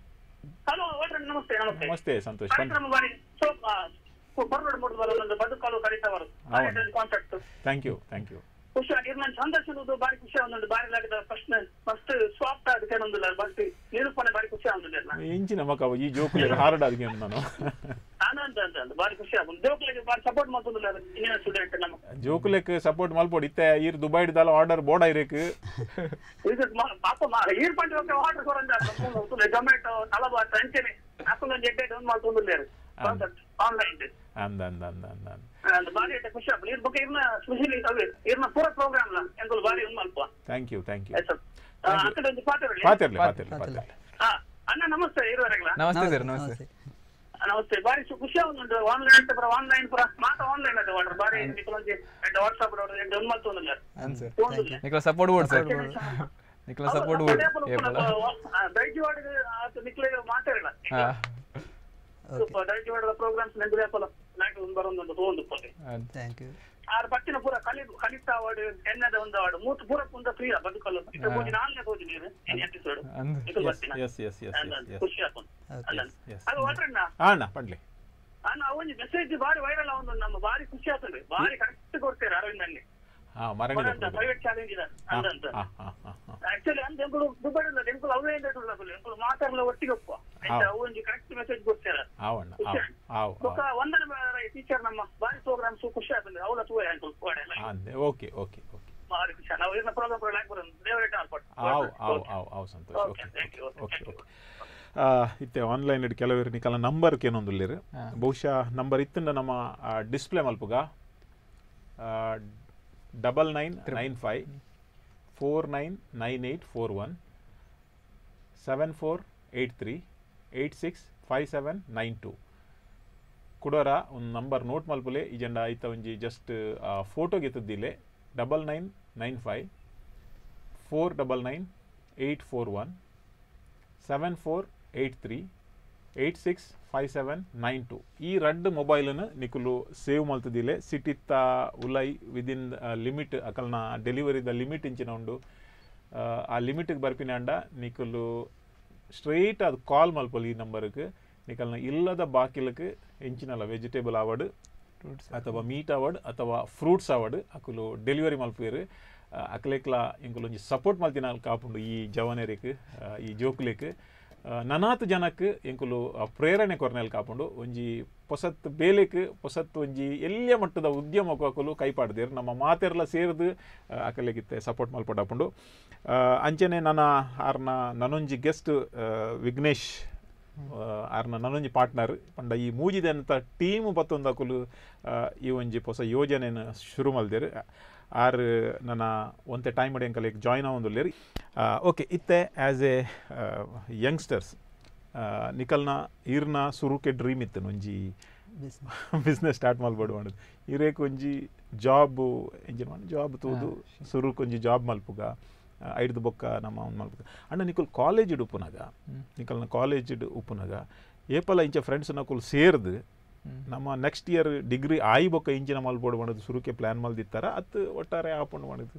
ಹಲೋ ಓಡ್ರಿ ನಮಸ್ತೆ ನಮಸ್ತೆ ನಮಸ್ತೆ ಸಂತೋಷ್ ಬನ್ನಿ ಕಾರ್ಯಕ್ರಮ ಮಾಡಿ ಸೊ ಬರ್ಬೇಡ ಮೂಡಿದ್ರು ಒಂದು ಬದುಕಲು ಕಲಿತವರು ಹೌದು. Contact thank you thank you ಖುಷಿ ಆಗಿ ನಾನು ಸಂದರ್ಶನದ್ದು ಬಾರಿ ಖುಷಿ ಆಗುಂಡು ಬಾರಿ ಲಾಗದ ಪ್ರಶ್ನೆ ಮಸ್ತ್ ಸ್ವಾಪ್ಟ್ ಆದ ಕೆಲವೊಂದಿಲ್ಲ ಬಟ್ ನಿರೂಪಣೆ ಬಾರಿ ಖುಷಿ ಆಗುಂಡು ಇಂಚಿನ ಮಕ ಈ ಜೋಕುಲೇರು ಹಾರ್ಡ್ ಅದಕ್ಕೆ ನಾನು ನಾನು ಅಂತ ಅಂತ ಅಂತ ಬಾರಿ ಖುಷಿ ಆಗುಂಡು ದೇವಗಳಿಗೆ ಬಾರಿ ಸಪೋರ್ಟ್ ಮಾಡ್ಕೊಂಡಿಲ್ಲ ಇಂಜಿನಿಯರ್ ಸ್ಟೂಡೆಂಟ್ ನಮ್ಮ ಜೋಕುಲೆಕ್ ಸಪೋರ್ಟ್ ಮಲ್ಪೋಡು ಇತ್ತೆ ಈರ್ ದುಬೈ ಹಿಡ್ದಲ್ಲ ಆರ್ಡರ್ ಬೋರ್ಡ್ ಐರೇಕ್ ಇದು ಮ- ಪಾಪ ಮಾ ಈರ್ ಪಂಚ ಆರ್ಡರ್ ಕೊರಂದ ಟೊಮೆಟೊ ತಲಬಾತ ಅಂಚೆನೆ ಹಾಕೊಂಡ್ ಎಡ್ಡೆ ಡೌನ್ ಮಾಡ್ಕೊಂಡಿಲ್ಲ ಆನ್ಲೈನ್ ಅಂದ ಅಂದ ಅಂದ ಅಂದ ಅಂದ அந்த பாலியத்தை குஷி அப்படி இருக்க இருந்த ஸ்பெஷலி அது இருந்த பூரா ப்ரோக்ராம்ல எங்களுக்கு பாரி உண்மை அனுப்புவா ಥ್ಯಾಂಕ್ ಯು ಥ್ಯಾಂಕ್ ಯು అక్కడ வந்து పాత్ర ಪಾತಿರ್ಲಿ ಪಾತಿರ್ಲಿ ಪಾತಿರ್ಲಿ అన్న నమస్తే ఇరువరెగ్లా ನಮಸ್ತೆ ಸರ್ ನಮಸ್ತೆ నమస్తే బారి ఖుషి అవుతుంది ఆన్లైన్ పురా ఆన్లైన్ పురా మాట ఆన్లైన్ అది వాడు బారి మీకు నుంచి అంటే వాట్సాప్ రెండు ఉన్మత్తుంది ಅನ್ ಸರ್ ఫోన్ ನಿಕ್ಲ ಸಪೋರ್ಟ್ ಬೋರ್ಡ್ ಸರ್ ನಿಕ್ಲ ಸಪೋರ್ಟ್ ಬೋರ್ಡ್ ಏಪಲ ದೈಜವಾಡ ನಿಕ್ಲೆ ಮಾತಾಡಿಲ್ಲ ಹಾ ದೈಜವಾಡ ಪ್ರೋಗ್ರಾಮ್ಸ್ ನೆಂದು ರೇಪಲ ನಾಟಿ ಒಂದು ಬರೋದು ತಗೊಂಡು ಪೋತೆ ಅದ್- ಥ್ಯಾಂಕ್ ಯು ಆರ ಪಟ್ಟಿನ ಪೂರ ಕಲಿ ಕಲಿತಾ ಅವಾರ್ಡ್ ಎಣ್ಣದ ಒಂದು ಅವಾರ್ಡ್ ಮೂತ್ ಪೂರ ಪುಂದ ಫ್ರೀ ಬದುಕಲು ಇದು ಹೋಗಿ ನಾಲ್ನೇ ಹೋಗಿ ನೀನು ಎಪಿಸೋಡ್ ಅಂದ್- ಇದು ಬರ್ತೀನಿ yes yes yes yes yes ಖುಷಿ ಆಗ್ತದೆ ಅಲ್ಲ yes. ಅದು ಹೊರಣ್ಣ ಅಣ್ಣ ಪಡ್ಲಿ ಅಣ್ಣ ಅವನ್ ಮೆಸೇಜ್ ಬಾರಿ ವೈರಲ್ ಅವನು ನಮ್ಮ ಬಾರಿ ಖುಷಿ ಆಗ್ತದೆ ಬಾರಿ ಕರೆಕ್ಟ್ ಕೊಡ್ತಾರೆ ಅರವಿಂದ್ ಅಲ್ಲಿ ಹಾ ಮರಣಿದ ಪ್ರೈವೇಟ್ ಚಾಲೆಂಜ್ ಇದೆ ಅಂತ ಹಾ ಹಾ ಹಾ ಹಾ ಆಕ್ಚುಲಿ ಅಂದ್ರೆ ಎಂಕುಲು ದುಬೈ ಇಲ್ಲ ಎಂಕುಲು ಅವೇ ಇಲ್ಲ ಎಂಕುಲು ಮಾತಾಡಲ್ಲ ಒಟ್ಟಿಗೆ ಒಪ್ಪ ಆಯ್ತಾ ಅವು ಒಂದು ಕರೆಕ್ಟ್ ಮೆಸೇಜ್ ಕೊಡ್ತಾರೆ ಆವಣ್ಣ ಆವ್ ಆವ್ ಬೊಕ್ಕ ವಂದನೆ ಟೀಚರ್ ನಮ್ಮ ಬಾರಿ ಪ್ರೋಗ್ರಾಮ್ ಖುಷಿ ಆಗ್ತದೆ ಅವಳ ತೂವೆ ಅಂಕಲ್ ಕೋಡೆ ಅಂದೆ ಓಕೆ ಓಕೆ ಓಕೆ ಭಾರಿ ಖುಷಿ ನಾವು ಇನ್ನ ಪ್ರೋಗ್ರಾಮ್ ಕೂಡ ಲಾಕ್ ಬರೋದು ದೇವರೇಟ ಆಲ್ಪಟ್ಟು ಆವ್ ಆವ್ ಆವ್ ಆವ್ Santosh Okay, okay thank you, okay, okay thank you. Okay ಇತ್ತೆ ಆನ್ಲೈನ್ ಇಡ್ ಕೆಲವರು ನಿಕಲ ನಂಬರ್ ಏನೊಂದುಲ್ಲೇರು ಬಹುಶಃ ನಂಬರ್ ಇತ್ತಂಡ ನಮ್ಮ ಡಿಸ್ಪ್ಲೇ ಮಲ್ಪುಗ double nine nine five four nine nine eight four one seven four eight three eight six five seven nine two ಕುಡೋರ ಒಂದು ನಂಬರ್ ನೋಟ್ ಮಲ್ಪುಲೆ ಇಜೆಂಡ ಐತ ಒಂಜಿ ಜಸ್ಟ್ ಫೋಟೋಗೆ ಎತ್ತದ್ದಿಲೆ double nine nine five four double nine eight four one seven four eight three eight six five seven nine two ಈ ರಡ್ ಮೊಬೈಲನ್ನು ನಿಕುಲು ಸೇವ್ ಮಲ್ತದಿಲೆ ಸಿಟಿತ್ತ ಉಲೈ ವಿದಿನ್ ಲಿಮಿಟ್ ಅಕಲ್ನ ಡೆಲಿವರಿದ ಲಿಮಿಟ್ ಇಂಚಿನ ಉಂಡು ಆ, ಆ ಲಿಮಿಟ್ಗೆ ಬರ್ಪಿನಾಂಡ ನಿಕುಲು ಸ್ಟ್ರೈಟ್ ಅದು ಕಾಲ್ ಮಲ್ಪಲ್ ಈ ನಂಬರ್ಗೆ ನಿಕಲ್ನ ಇಲ್ಲದ ಬಾಕಿಲಕ್ಕೆ ಇಂಚಿನಲ್ಲ ವೆಜಿಟೇಬಲ್ ಆವಡ್ ಅಥವಾ ಮೀಟ್ ಅವಡ್ ಅಥವಾ ಫ್ರೂಟ್ಸ್ ಅವಡ್ ಅಕುಲು ಡೆಲಿವರಿ ಮಲ್ಪೇರು ಅಕಲೆಕ್ಲ ಇಂಕುಲು ಒಂಜಿ ಸಪೋರ್ಟ್ ಮಲ್ತಿನ ಕಾಪುಂಡು ಈ ಜವನೇರಿಕ್ ಈ ಜೋಕುಲೆಕ್ ನನಾತ್ ಜನಕ್ ಎಂಕುಲು ಆ ಪ್ರೇರಣೆ ಕೊರ್ನೆಲ್ ಕಾಪುಂಡು ಒಂಜಿ ಪೊಸತ್ ಬೇಲೆಕ್ ಪೊಸತ್ ಒಂಜಿ ಎಲ್ಲಿಯ ಮಟ್ಟದ ಉದ್ಯಮಕ್ಕೆ ಅಕುಲು ಕೈಪಾಡ್ದೇರು ನಮ್ಮ ಮಾತೆರ್ಲ ಸೇರ್ದು ಅಕಲೆಗಿತ್ತೆ ಸಪೋರ್ಟ್ ಮಲ್ಪಡಾಪುಂಡು ಆ, ಅಂಚನೆ ನನ್ನ ಆರ್ನ ನನೊಂಜಿ ಗೆಸ್ಟ್ ವಿಘ್ನೇಶ್ ಆ, ಆರ್ನ ನನೊಂಜಿ ಪಾರ್ಟ್ನರ್ ಪಂಡ ಈ ಮೂಜಿದೆ ಅಂತ ಟೀಮ್ ಬತ್ತೊಂದು ಅಕುಲು ಆ, ಈ ಒಂಜಿ ಹೊಸ ಯೋಜನೆನ ಶುರು ಮಲ್ದೇರು ಆರ್ ನನ್ನ ಒಂತೆ ಟೈಮ್ ಅಡಿ ಅಂಕಲ್ ಜಾಯ್ನ್ ಆವೊಂದುಲ್ಲೇರಿ ಓಕೆ ಇತ್ತೆ ಆ್ಯಸ್ ಎ ಯಂಗ್ಸ್ಟರ್ಸ್ ನಿಕಲ್ನ ಈರ್ನ ಸುರುಕೆ ಡ್ರೀಮ್ ಇತ್ತು ಒಂಜಿ ಬಿಸ್ನೆಸ್ ಸ್ಟಾರ್ಟ್ ಮಲ್ಬೋದು ಮಾಡೋದು ಇರೇಕ್ ಒಂಜಿ ಜಾಬ್ ಎಂಜಿನ್ ಮಾಡಿ ಜಾಬ್ ತೂದು ಸುರುಕ್ ಒಂಜಿ ಜಾಬ್ ಮಲ್ಪುಗ ಐಡ್ದು ಬೊಕ್ಕ ನಮ್ಮ ಅವ್ನು ಮಲ್ಪುಗ ಅಣ್ಣ ನಿಕುಲ್ ಕಾಲೇಜ್ ಉಪ್ಪುನಾಗ ನಿಕಲ್ನ ಕಾಲೇಜ್ ಉಪ್ಪುನಾಗ ಏಪಲ ಇಂಚ ಫ್ರೆಂಡ್ಸ್ ನಕುಲ್ ಸೇರ್ದು ನಮ್ಮ ನೆಕ್ಸ್ಟ್ ಇಯರ್ ಡಿಗ್ರಿ ಆಯಿ ಬೊಕ್ಕ ಇಂಚಿನ ಮಲ್ಬೋಡು ಮಾಡೋದು ಸುರುಕೆ ಪ್ಲಾನ್ ಮಲ್ದಿತ್ತಾರ ಅತ್ ಒಟ್ಟಾರೆ ಆಪುಂಡು ಮಾಡೋದು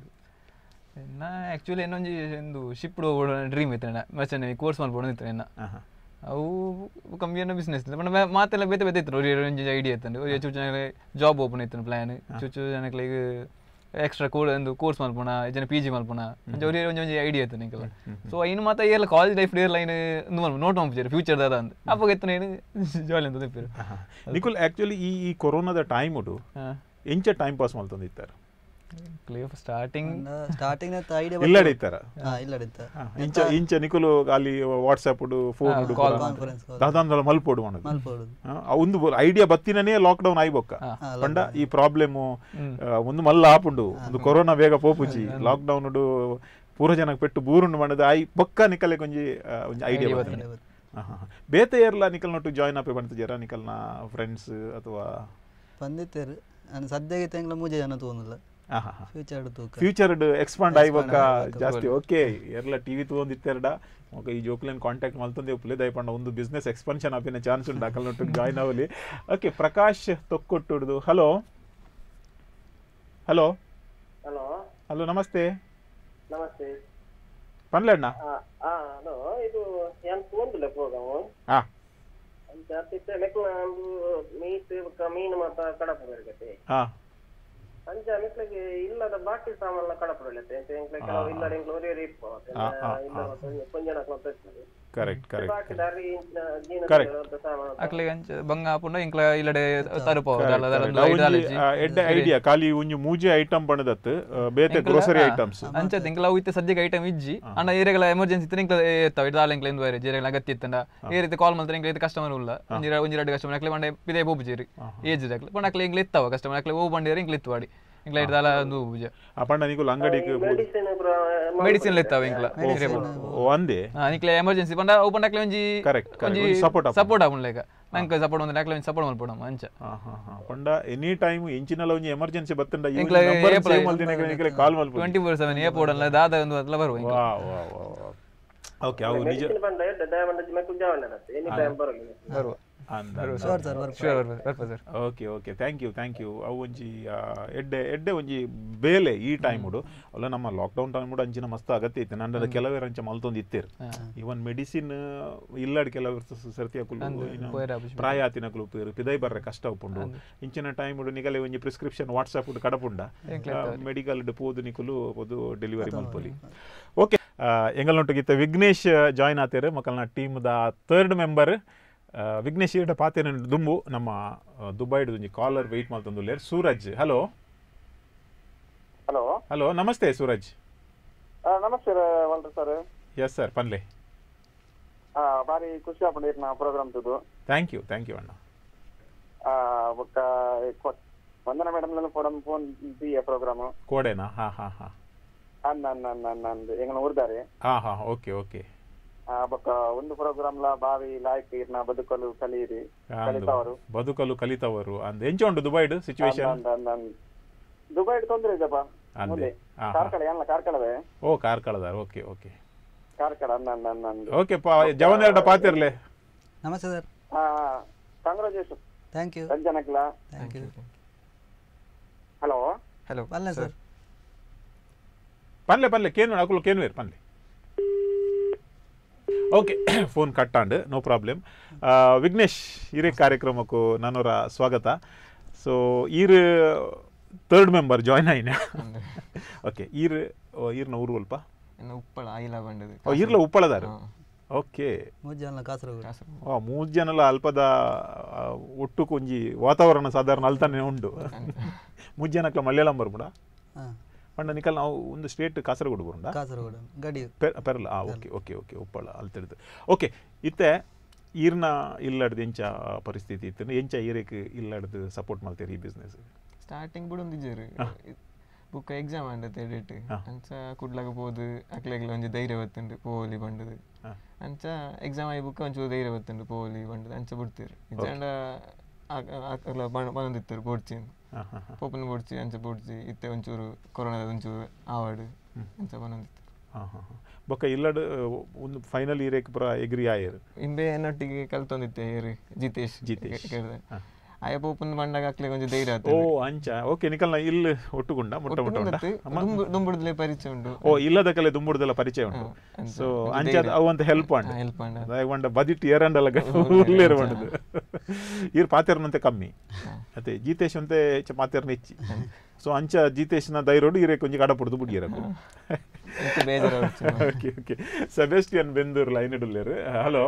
ನಾ ಆ್ಯಕ್ಚುಲಿ ಇನ್ನೊಂಜಿ ಒಂದು ಶಿಪ್ಡ್ ಡ್ರೀಮ್ ಇತ್ತು ನನ್ನ ಮರ್ಚನೆ ಕೋರ್ಸ್ ಮಾಡ್ಬೋದು ಇತ್ತು ನನ್ನ ಆಹಾ. ಅವು ಕಮ್ಮಿ ಏನೋ ಬಿಸ್ನೆಸ್ ಇಲ್ಲ ಬಟ್ ಮಾತೆಲ್ಲ ಬೇತೆ ಬೇತೆ ಇತ್ತು ಅವ್ರು ಒಂಜಿ ಐಡಿಯಾ ಇತ್ತು ಅವ್ರು ಚೂಚು ಜನ ಜಾಬ್ ಓಪನ್ ಇತ್ತು ಪ್ಲಾನ್ ಚೂಚು ಜನಕ್ಕೆ ಈಗ ಎಕ್ಸ್ಟ್ರಾ ಕೋಡ್ ಒಂದು ಕೋರ್ಸ್ ಮಲ್ಪೋಣ ಜನ ಪಿ ಜಿ ಮಲ್ಪೋಣ ಅಂಚ ಅವ್ರಿಗೆ ಒಂಜಿ ಒಂಜಿ ಐಡಿಯಾ ಇತ್ತು ನಿಂಕಲ್ಲ ಸೊ ಇನ್ನು ಮಾತ ಏಲ್ಲ ಕಾಲೇಜ್ ಲೈಫ್ ಡೇರ್ ಲೈನ್ ನೋಟ್ ಮಾಡ್ಬಿಡ್ತಾರೆ ಫ್ಯೂಚರ್ ದಾದ ಅಂತ ಅಪ್ಪ ಎತ್ತು ಏನು ಜಾಲಿ ಅಂತ ತಿಪ್ಪಿರು ಆಹಾ. ನಿಕುಲ್ ಆಕ್ಚುಲಿ ಈ ಈ ಕೊರೋನಾದ ಟೈಮ್ ಉಡು ಹಾಂ ಎಂಚ ಟೈಮ್ ಪಾಸ್ ಮಲ್ತೊಂದಿತ್ತಾರ ಕ್ಲಿಯರ್ ಸ್ಟಾರ್ಟಿಂಗ್ ಸ್ಟಾರ್ಟಿಂಗ್ ಐಡಿಯಾ ಇಲ್ಲಡೆ ಇತ್ತಾರ ಹಾ ಇಲ್ಲಡಿತ್ತ ಇಂಚ ಇಂಚ ನಿಕುಲು ಅಲ್ಲಿ ವಾಟ್ಸ್ಆಪ್ ಫೋನ್ ಉಡು ಕಾನ್ಫರೆನ್ಸ್ ದಾದಾಂದ್ರ ಮಲ್ಪೋಡು ಮಾಡೋದು ಮಲ್ಪೋಡು ಆ, ಆ ಒಂದು ಐಡಿಯಾ ಬತ್ತಿನೇ ಲಾಕ್ಡೌನ್ ಆಯ್ಬೊಕ್ಕ ಪಂಡ ಈ ಪ್ರಾಬ್ಲಮ್ ಒಂದು ಮಲ್ಲ ಆಪುಂಡು ಒಂದು ಕೊರೋನಾ ಬೇಗ ಪೋಪುಜಿ ಲಾಕ್ಡೌನ್ ಉಡು ಪೂರ ಜನಕ್ಕೆ ಪೆಟ್ಟು ಬೂರುಂಡು ಮಾಡದು ಆಯ್ ಬೊಕ್ಕ ನಿಕಲೆ ಒಂಜಿ ಆ, ಒಂಜಿ ಐಡಿಯಾ ಬರ್ತದೆ ಬೇತೆ ಏರ್ಲ ನಿಕಲ್ ನೊಟ್ಟು ಜಾಯ್ನ್ ಆಪೆ ಬಂತಜರ ನಿಕಲ್ನ ಫ್ರೆಂಡ್ಸ್ ಅಥವಾ ಬಂದಿತ್ತೇರು ನಾನು ಸದ್ಯಕ್ಕೆ ತಿಂಗಳ ಮೂಜೆ ಜನ ತೋನಿಲ್ಲ ಆಹಾ ಫ್ಯೂಚರ್ ತೂಕ ಫ್ಯೂಚರ್ ಎಕ್ಸ್ಪಾಂಡ್ ಆಯ್ಬೊಕ್ಕ ಜಾಸ್ತಿ ಓಕೆ ಎರ್ಲ ಟಿವಿ ತಗೊಂಡಿತ್ತೆರಡ ಒಕ್ಕ ಈ ಜೋಕ್ಲೇನ್ ಕಾಂಟ್ಯಾಕ್ಟ್ ಮಲ್ತಂದೆ ಉಪ್ಲೆ ದಯಪಂಡ ಒಂದು ಬಿಸ್ನೆಸ್ ಎಕ್ಸ್ಪೆನ್ಷನ್ ಆಪಿನ ಚಾನ್ಸ್ ಉಂಡು ಅಕಲ್ ನೊಟ್ಟು ಜಾಯ್ನ್ ಆವಲಿ ಓಕೆ ಪ್ರಕಾಶ್ ತೊಕ್ಕೊಟ್ಟುಡ್ದು ಹಲೋ ಹಲೋ ಹಲೋ ಹಲೋ ನಮಸ್ತೆ ನಮಸ್ತೆ ಪನ್ಲಣ್ಣ ಹಾ ಹಲೋ ಇದು ಏನ್ ತಗೊಂಡಿಲ್ಲ ಪ್ರೋಗ್ರಾಮ್ ಹಾ ಜಾಸ್ತಿ ಲೆಕ್ಕ ಮೀಟ್ ಮೀನು ಮತ್ತ ಕಡಪ ಬೆರಗತೆ ಹಾ ಅಂಚ ಮಿಕ್ಲಿಗೆ ಇಲ್ಲದ ಬಾಕಿ ಸಾಮಾನ್ಲ ಕಡಪ ಬೆಳತೆ ಕೆಲವು ಇಲ್ಲದ ಇಂಕ್ಲು ಒರೇ ರೀಪ್ ಹಾ, ಹಾ, ಇಲ್ಲ ಕೊಂಜನ ಇರ್ತದೆ ಕರೆಕ್ಟ್ ಕರೆಕ್ಟ್ ಬಾಕಿ ದಾರಿ ಜೀನ Correct. ಸಾಮಾನು ಅಕ್ಲಿಗೆ ಅಂಚ ಬಂಗ ಆಪುಂಡ ಇಂಕ್ಲ ಇಲ್ಲಡೆ ತರುಪವ ಎಡ್ಡೆ ಐಡಿಯಾ ಖಾಲಿ ಒಂಜಿ ಮೂಜೆ ಐಟಮ್ ಬಣ್ಣದತ್ತು ಬೇತೆ ಗ್ರೋಸರಿ ಐಟಮ್ಸ್ ಅಂಚ ತಿಂಗಳ ಅವು ಇತ್ತೆ ಸದ್ಯಕ್ಕೆ ಐಟಮ್ ಇಜ್ಜಿ ಅಣ್ಣ ಏರಿಯಾಗಳ ಎಮರ್ಜೆನ್ಸಿ ಇತ್ತು ಇಂಕ್ಲ ಇರ್ತಾವ ಇಡ್ದಾಲ ಇಂಕ್ಲ ಇಂದು ಬೇರೆ ಜೇರಿಗಳ ಅಗತ್ಯ ಇತ್ತಂಡ ಈ ರೀತಿ ಕಾಲ್ ಮಾಡ್ತಾರೆ ಇಂಕ್ಲ ಇದು ಕಸ್ಟಮರ್ ಉಲ್ಲ ಒಂಜಿ ಒಂಜಿ ಎರಡು ಕಸ್ಟಮರ್ ಅಕ್ಲೆ ಬಂಡೆ ಪಿದೆ ಬೋಬುಜೇರಿ ಏಜ್ ಅಕ್ಲೆ ಪಂಡ ಅಕ್ಲೆ ಇಂಗ್ಲ ಇತ್ತವ ಕಸ್ಟಮರ್ ಅಕ್ಲೆ ಓ ಬಂಡೇರಿ ಇಂಕ್ಲ ಇತ್ತು ಇಂಕ್ಲ ಇಡ್ದಾಲ ಒಂದು ಬುಜ ಆ ಪಂಡ ನಿಕುಲ್ ಅಂಗಡಿಗೆ ಮೆಡಿಸಿನ್ ಮೆಡಿಸಿನ್ ಇತ್ತಾವ ಇಂಕ್ಲ ಒಂದೇ ನಿಕ್ಲೆ ಎಮರ್ಜೆನ್ಸಿ ಪಂಡ ಓ ಪಂಡ ಅಕ್ಲೆ ಒಂಜಿ Correct, correct. ಒಂಜಿ ಒಂಜಿ support ಆಪುಂಡು. ಸಪೋರ್ಟ್ ಆಪುಂಡ್ ಲೆಕ್ಕ ನಂಗೆ ಸಪೋರ್ಟ್ ಒಂದ್ ಅಕ್ಲೆ ಒಂಜಿ ಸಪೋರ್ಟ್ ಮಲ್ಪೋಣ ಅಂಚ ಹಾ ಹಾ ಹಾ ಪಂಡ ಎನಿ ಟೈಮ್ ಇಂಚಿನಲ್ಲ ಒಂಜಿ ಎಮರ್ಜೆನ್ಸಿ ಬತ್ತಂಡ ಇಂಕ್ಲ ಏಪ್ರಿಲ್ ಕಾಲ್ ಮಲ್ಪು ಟ್ವೆಂಟಿ ಫೋರ್ ಸೆವೆನ್ ಏಪೋರ್ಡ್ ಅಲ್ಲ ದಾದ ಒಂದು ಅದ್ಲ ಬರುವ ಇಂಕ್ಲ. ವಾ ವಾ ವಾ ಓಕೆ ಅವು ನಿಜ ಮೆಡಿಸಿನ್ ಬಂದ ದಯವಂತ ಮೆಕ್ಕು ಜಾವನ ಎನಿ ಟೈಮ್ ಬರಲಿ ಬರುವ ಅಂದ Sure, sir, ಬರ್ಪ. ಶೂರ್ ಬರ್ಪ ಬರ್ಪ sir okay okay thank you thank you ಅವು ಒಂಜಿ ಆ, ಎಡ್ಡೆ ಎಡ್ಡೆ ಒಂಜಿ ಬೇಲೆ ಈ ಟೈಮ್ ಉಡು ಅಲ್ಲ ನಮ್ಮ ಲಾಕ್ಡೌನ್ ಟೈಮ್ ಉಡು ಅಂಚಿನ ಮಸ್ತ್ ಅಗತ್ಯ ಇತ್ತು ನನ್ನ ಕೆಲವೇರು ಅಂಚ ಮಲ್ತೊಂದು ಇತ್ತೇರು ಇವನ್ ಮೆಡಿಸಿನ್ ಇಲ್ಲಾಡ್ ಕೆಲವರು ಸರ್ತಿ ಅಂದು ಪೋಯರ ಆಪುಜಿ. ಪ್ರಾಯ ಆತಿನಕುಲು ಉಪ್ಪೇರು ಪಿದೈ ಬರ್ರೆ ಕಷ್ಟ ಉಪ್ಪುಂಡು ಇಂಚಿನ ಟೈಮ್ ಉಡು ನಿಗಲೆ ಒಂಜಿ ಪ್ರಿಸ್ಕ್ರಿಪ್ಷನ್ ವಾಟ್ಸಾಪ್ ಉಡು ಕಡಪುಂಡ ಮೆಡಿಕಲ್ ಪೋದು ನಿಕುಲು ಪೋದು ಡೆಲಿವರಿ ಮಲ್ಪೊಲಿ ಓಕೆ ಎಂಗಲ್ನೊಟ್ಟಿಗಿತ್ತ ವಿಘ್ನೇಶ್ ಜಾಯ್ನ್ ಆತೇರು ಮಕ್ಕಳನ್ನ ಟೀಮ್ ದ ಥರ್ಡ್ ಮೆಂಬರ್ ವಿಘ್ನೇಶ್ ಈಡ ಪಾತೇನ ದುಂಬು ನಮ್ಮ ದುಬೈಡ್ ಒಂಜಿ ಕಾಲರ್ ವೆಯ್ಟ್ ಮಾಡ್ತಂದುಲ್ಲೇರ್ ಸೂರಜ್ ಹಲೋ ಹಲೋ ಹಲೋ ನಮಸ್ತೆ ಸೂರಜ್ ನಮಸ್ತೆ ವಾಲ್ಟರ್ ಸರ್ ಎಸ್ ಸರ್ ಪನ್ಲೆ ಬಾರಿ ಖುಷಿ ಆಪುಂಡು ನಾ ಪ್ರೋಗ್ರಾಮ್ ತುದು ಥ್ಯಾಂಕ್ ಯು ಥ್ಯಾಂಕ್ ಯು ಅಣ್ಣ ಬೊಕ್ಕ ವಂದನ ಮೇಡಮ್ ನನ್ನ ಫೋನ್ ಫೋನ್ ದಿಯ ಪ್ರೋಗ್ರಾಮ್ ಕೋಡೆನಾ ಹಾಂ ಹಾಂ ಹಾಂ ಅನ್ನ ಅನ್ನ ಅನ್ನ ಅನ್ನ ಅಂದ್ ಎಂಗನ ಉರ್ದಾರೆ ಹಾಂ ಹಾಂ ಓಕೆ ಓಕೆ ಆ, ಬೊಕ್ಕ ಒಂದು ಪ್ರೋಗ್ರಾಮ್ ಲ ಬಾವಿ ಲಾಯ್ಕ್ ಇರ್ನ ಬದುಕಲು ಕಲಿಯಿರಿ ಕಲಿತವರು ಬದುಕಲು ಕಲಿತವರು ಅಂದ್ ಎಂಚ ಉಂಟು ದುಬೈಡ್ ಸಿಚುವೇಶನ್ ದುಬೈ ತೊಂದ್ರೆ ಇದಪ್ಪ ಅಂದೆ ಮುಂದೆ ಹಾಂ ಹಾಂ ಕಾರ್ಕಳ ಏನ ಕಾರ್ಕಳವೇ ಓ ಕಾರ್ಕಳದಾರ ಓಕೆ ಓಕೆ ಕಾರ್ಕಳ ಅನ್ನ ಅನ್ನ ಅನ್ನ ಅಂದ್ ಓಕೆ ಪಾ ಜವನ್ ಎರಡ ಪಾತಿರ್ಲೆ ನಮಸ್ತೆ ಸರ್ ಕಂಗ್ರಾಚುಲೇಷನ್ ಥ್ಯಾಂಕ್ ಯು ರಂಜನಕ್ಲ ಥ್ಯಾಂಕ್ ಯು ಹಲೋ ಹಲೋ ಬಲ್ಲೆ ಸರ್ ಪನ್ಲೆ ಪನ್ಲೆ ಕೇನು ಅಕುಲು ಕೇನುವೇರ್ ಪನ್ಲೆ ಓಕೆ ಫೋನ್ ಕಟ್ಟಾಂಡ್ ನೋ ಪ್ರಾಬ್ಲಮ್ ವಿಘ್ನೇಶ್ ಇರೇ ಕಾರ್ಯಕ್ರಮಕ್ಕೂ ನನ್ನೂರ ಸ್ವಾಗತ ಸೊ ಈರ್ ಥರ್ಡ್ ಮೆಂಬರ್ ಜಾಯ್ನ್ ಆಯ್ನ ಓಕೆ ಈರ್ ಓ, ಈರ್ನ ಊರು ಅಲ್ಪ ಇನ್ನು ಉಪ್ಪಳ ಆಯಿಲ ಬಂಡದು ಓ ಈರ್ಲ ಉಪ್ಪಳದಾರು ಓಕೆ ಮುಜ್ಜಲ್ಲ ಕಾಸರಗೋಡು ಕಾಸರಗೋಡು. ಓ ಮೂರು ಜನಲ ಅಲ್ಪದ ಆ, ಒಟ್ಟು ಕೊಂಜಿ ವಾತಾವರಣ ಸಾಧಾರಣ ಅಲ್ತಾನೆ ಉಂಡು ಮೂರು ಜನಕ್ಲ ಮಲಯಾಳಂ ಬರ್ಬಿಡ ಹಾಂ ಪಂಡ ನಿಕಲ್ ನಾವು ಒಂದು ಸ್ಟೇಟ್ ಕಾಸರಗೋಡು ಬರುಂಡ ಕಾಸರಗೋಡು ಗಡಿ ಪೆ ಪೆರಲ್ಲ ಆ ಓಕೆ ಓಕೆ ಓಕೆ ಉಪ್ಪಳ ಅಲ್ಲಿ ತಿಳಿದು ಓಕೆ ಇತ್ತೆ ಈರ್ನ ಇಲ್ಲಡ್ದು ಎಂಚ ಪರಿಸ್ಥಿತಿ ಇತ್ತು ಎಂಚ ಈರೇಕ್ ಇಲ್ಲಡ್ದು ಸಪೋರ್ಟ್ ಮಾಡ್ತೀರಿ ಈ ಬಿಸ್ನೆಸ್ ಸ್ಟಾರ್ಟಿಂಗ್ ಬಿಡು ಒಂದಿಜ್ಜರು ಬುಕ್ ಎಕ್ಸಾಮ್ ಅಂಡ ತೇಡಿಟ್ ಹಾ. ಅಂಚ ಕುಡ್ಲಾಗ ಪೋದು ಅಕ್ಲೆಗ್ಲ ಒಂಜಿ ಧೈರ್ಯ ಬತ್ತುಂಡು ಪೋಲಿ ಬಂಡದು ಹಾ. ಅಂಚ ಎಕ್ಸಾಮ್ ಆಗಿ ಬುಕ್ ಒಂಚೂರು ಧೈರ್ಯ ಬತ್ತುಂಡು ಪೋಲಿ ಬಂಡದು ಅಂಚ ಬಿಡ್ತೀರಿ ಇಜ್ಜಂಡ ಅಕ್ಲ ಬಂದಿತ್ತರು ಬೋಡ್ಚಿ ಹಾಂ ಹಾಂ ಹಾಂ ಪೋಪನ್ ಬೋಡ್ಚಿ ಅಂಚ ಬೋಡ್ಚಿ ಇತ್ತೆ ಒಂಚೂರು ಕೊರೋನಾದ ಒಂಚೂರು ಆವಾಡು ಅಂಚ ಬಂದಿತ್ತು ಹಾಂ ಹಾಂ ಹಾಂ ಬೊಕ್ಕ ಇಲ್ಲಡ್ ಒಂದು ಫೈನಲ್ ಈರೇಕ್ ಪುರ ಎಗ್ರಿ ಆಯರ್ ಇಂಬೆ ಎನ್ನೊಟ್ಟಿಗೆ ಕಲ್ತೊಂದಿತ್ತೆ ಏರಿ ಜಿತೇಶ್ ಜಿತೇಶ್. ಕೇಳ್ದೆ ಹಾ. ಆಯ ಪೋಪನ್ ಬಂಡಾಗ ಅಕ್ಲೆಗ್ ಒಂಜಿ ಧೈರ್ಯ ಓ ಅಂಚ ಓಕೆ ನಿಕಲ್ನ ಇಲ್ಲಿ ಒಟ್ಟುಗುಂಡ ಮುಟ್ಟ ಮುಟ್ಟ ಉಂಡ ದುಂಬುಡ್ಲೆ ಪರಿಚಯ ಉಂಡು ಓ ಇಲ್ಲದ ಕಲೆ ದುಂಬುಡ್ದೆಲ್ಲ ಪರಿಚಯ ಉಂಟು ಹಾ, ಅಂಚ ಸೊ ಒಂದು ಅಂಚ ಧೈರ್ಯ. ಅವು ಅಂತ ಹೆಲ್ಪ್ ಅಂಡ್ ಹಾ, help ಅಂಡ್. ಅದಾಗ ಒಂಡ ಬದಿಟ್ ಏರಂಡಲ್ಲ ಉಳ್ಳೇರು ಬಂಡದು ಈರ್ ಪಾತೆರ್ನಂತೆ ಕಮ್ಮಿ ಅತೆ ಜೀತೇಶ್ ಅಂತೆ ಚ ಪಾತೆರ್ನ ಹೆಚ್ಚಿ ಸೊ ಅಂಚ ಜೀತೇಶ್ನ ಧೈರ್ಯೋಡು ಈರೆ ಕೊಂಚ ಕಡಪುಡ್ದು ಬುಡಿಯರಕು ಎಂತ ಬೇಜಾರ okay okay Sebastian Bendur line ಇಡಲೇರು ಹಲೋ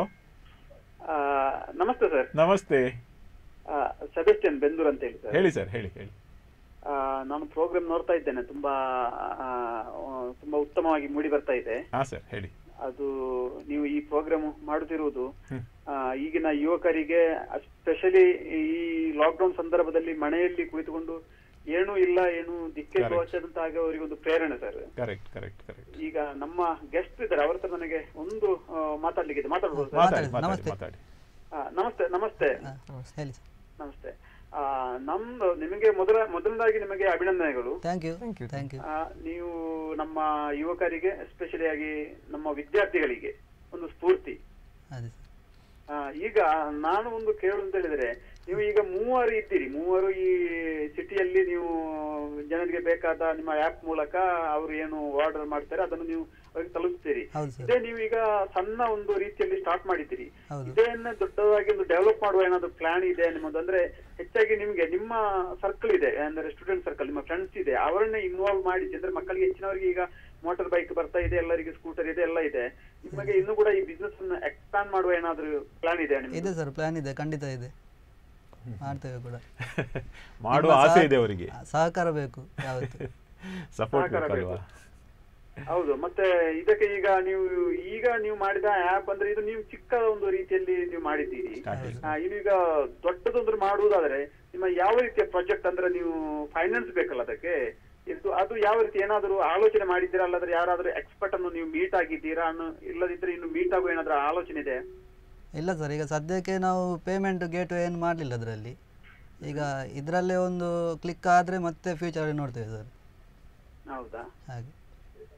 ನಮಸ್ತೆ ಸರ್ ನಮಸ್ತೆ ಸೆಬೆಸ್ಟಿಯನ್ ಬೆಂದೂರ್ ಅಂತ ಹೇಳಿ ಸರ್ ಹೇಳಿ ಸರ್ ಹೇಳಿ ಹೇಳಿ ಆ, ನಾನು ಪ್ರೋಗ್ರಾಮ್ ನೋಡ್ತಾ ಇದ್ದೇನೆ ತುಂಬಾ ಆ, ತುಂಬಾ ಉತ್ತಮವಾಗಿ ಮೂಡಿ ಬರ್ತಾ ಇದೆ ಹಾ ಸರ್ ಹೇಳಿ ಅದು ನೀವು ಈ ಪ್ರೋಗ್ರಾಮ್ ಮಾಡುತ್ತಿರುವುದು ಆ, ಈಗಿನ ಯುವಕರಿಗೆ ಸ್ಪೆಷಲಿ ಈ ಲಾಕ್ಡೌನ್ ಸಂದರ್ಭದಲ್ಲಿ ಮನೆಯಲ್ಲಿ ಕುಳಿತುಕೊಂಡು ಏನೂ ಇಲ್ಲ ಏನು ದಿಕ್ಕೆ Correct. ತೋಚದಂತಾಗ ಅವರಿಗೆ ಒಂದು ಪ್ರೇರಣೆ ಸರ್ ಕರೆಕ್ಟ್ ಕರೆಕ್ಟ್ ಕರೆಕ್ಟ್ ಈಗ ನಮ್ಮ ಗೆಸ್ಟ್ ಇದ್ದಾರೆ ಅವ್ರ ಹತ್ರ ನನಗೆ ಒಂದು ಆ, ಮಾತಾಡ್ಲಿಕ್ಕಿದೆ ಮಾತಾಡ್ಬೋದು ಸರ್? ಮಾತಾಡಿ ಮಾತಾಡಿ, ಮಾತಾಡಿ ನಮಸ್ತೆ. ಮಾತಾಡಿ ಆ, ನಮಸ್ತೆ ನಮಸ್ತೆ ಹಾಂ ಹೇಳಿ ಸರ್ ನಮಸ್ತೆ ಆ, ನಮ್ದು ನಿಮಗೆ ಮೊದಲ ಮೊದಲನೇದಾಗಿ ನಿಮಗೆ ಅಭಿನಂದನೆಗಳು thank you Thank you. Thank you ಆ, ನೀವು ನಮ್ಮ ಯುವಕರಿಗೆ ಎಸ್ಪೆಷಲಿ ಆಗಿ ನಮ್ಮ ವಿದ್ಯಾರ್ಥಿಗಳಿಗೆ ಒಂದು ಸ್ಫೂರ್ತಿ ಅದೇ ಸರ್ ಆ, ಈಗ ನಾನು ಒಂದು ಕೇಳು ಅಂತ ಹೇಳಿದ್ರೆ ನೀವು ಈಗ ಮೂವರು ಇದ್ದೀರಿ ಮೂವರು ಈ ಸಿಟಿಯಲ್ಲಿ ನೀವು ಜನರಿಗೆ ಬೇಕಾದ ನಿಮ್ಮ ಆಪ್ ಮೂಲಕ ಅವರು ಏನು ಆರ್ಡರ್ ಮಾಡ್ತಾರೆ ಅದನ್ನು ನೀವು ಅವ್ರಿಗೆ ತಲುಪಿಸ್ತೀರಿ ಹೌದು ಸರ್ ಇದೇ ನೀವು ಈಗ ಸಣ್ಣ ಒಂದು ರೀತಿಯಲ್ಲಿ ಸ್ಟಾರ್ಟ್ ಮಾಡಿದ್ದೀರಿ ಹೌದು. ಇದನ್ನ ದೊಡ್ಡದಾಗಿ ಒಂದು ಡೆವಲಪ್ ಮಾಡುವ ಏನಾದ್ರು ಪ್ಲಾನ್ ಇದೆ ನಿಮ್ಮದು ಅಂದ್ರೆ ಹೆಚ್ಚಾಗಿ ನಿಮ್ಗೆ ನಿಮ್ಮ ಸರ್ಕಲ್ ಇದೆ ಅಂದ್ರೆ ಸ್ಟೂಡೆಂಟ್ ಸರ್ಕಲ್ ನಿಮ್ಮ ಫ್ರೆಂಡ್ಸ್ ಇದೆ ಅವರನ್ನೇ ಇನ್ವಾಲ್ವ್ ಮಾಡಿ ಅಂದ್ರೆ ಮಕ್ಕಳಿಗೆ ಹೆಚ್ಚಿನವರಿಗೆ ಈಗ ಮೋಟಾರ್ ಬೈಕ್ ಬರ್ತಾ ಇದೆ ಎಲ್ಲರಿಗೆ ಸ್ಕೂಟರ್ ಇದೆ ಎಲ್ಲ ಇದೆ ನಿಮಗೆ ಇನ್ನೂ ಕೂಡ ಈ ಬಿಸ್ನೆಸ್ ಅನ್ನು ಎಕ್ಸ್ಪಾಂಡ್ ಮಾಡುವ ಏನಾದ್ರು ಪ್ಲಾನ್ ಇದೆ ನಿಮ್ಗೆ ಇದೆ ಸರ್ ಪ್ಲಾನ್ ಇದೆ ಖಂಡಿತ ಇದೆ ಮಾಡ್ತೇವೆ ಕೂಡ ಮಾಡುವ ನಿಮ್ಮ ಆಸೆ ಸಹ- ಇದೆ ಅವರಿಗೆ ಸಹಕಾರ ಬೇಕು ಯಾವತ್ತು ಸಪೋರ್ಟ್ ಸಹಕಾರ ಬೇಕಲ್ವಾ ಹೌದು ಮತ್ತೆ ಇದಕ್ಕೆ ಈಗ ನೀವು ಈಗ ನೀವು ಮಾಡಿದ ಆಪ್ ಅಂದ್ರೆ ಇದು ನೀವು ಚಿಕ್ಕ ಒಂದು ರೀತಿಯಲ್ಲಿ ನೀವು ಮಾಡಿದ್ದೀರಿ Starting. ಆ, ಇನ್ನು ಈಗ ದೊಡ್ಡದೊಂದು ಮಾಡುವುದಾದ್ರೆ ನಿಮ್ಮ ಯಾವ ರೀತಿಯ ಪ್ರಾಜೆಕ್ಟ್ ಅಂದ್ರೆ ನೀವು ಫೈನಾನ್ಸ್ ಬೇಕಲ್ಲ ಅದಕ್ಕೆ ಇದು ಅದು ಯಾವ ರೀತಿ ಏನಾದರೂ ಆಲೋಚನೆ ಮಾಡಿದ್ದೀರಾ ಅಲ್ಲಾದ್ರೆ ಯಾರಾದ್ರೂ ಎಕ್ಸ್ಪರ್ಟ್ ಅನ್ನು ನೀವು ಮೀಟ್ ಆಗಿದ್ದೀರಾ ಅನ್ನೋ ಇಲ್ಲದಿದ್ರೆ ಇನ್ನು ಮೀಟ್ ಆಗುವ ಏನಾದ್ರೂ ಆಲೋಚನೆ ಇದೆ ಇಲ್ಲ ಸರ್ ಈಗ ಸದ್ಯಕ್ಕೆ ನಾವು ಪೇಮೆಂಟ್ ಗೇಟ್ ಏನು ಮಾಡಲಿಲ್ಲ ಅದರಲ್ಲಿ ಈಗ ಇದರಲ್ಲೇ ಒಂದು ಕ್ಲಿಕ್ ಆದರೆ ಮತ್ತೆ ಫ್ಯೂಚರಲ್ಲಿ ನೋಡ್ತೇವೆ ಸರ್ ಹೌದಾ ಹಾಗೆ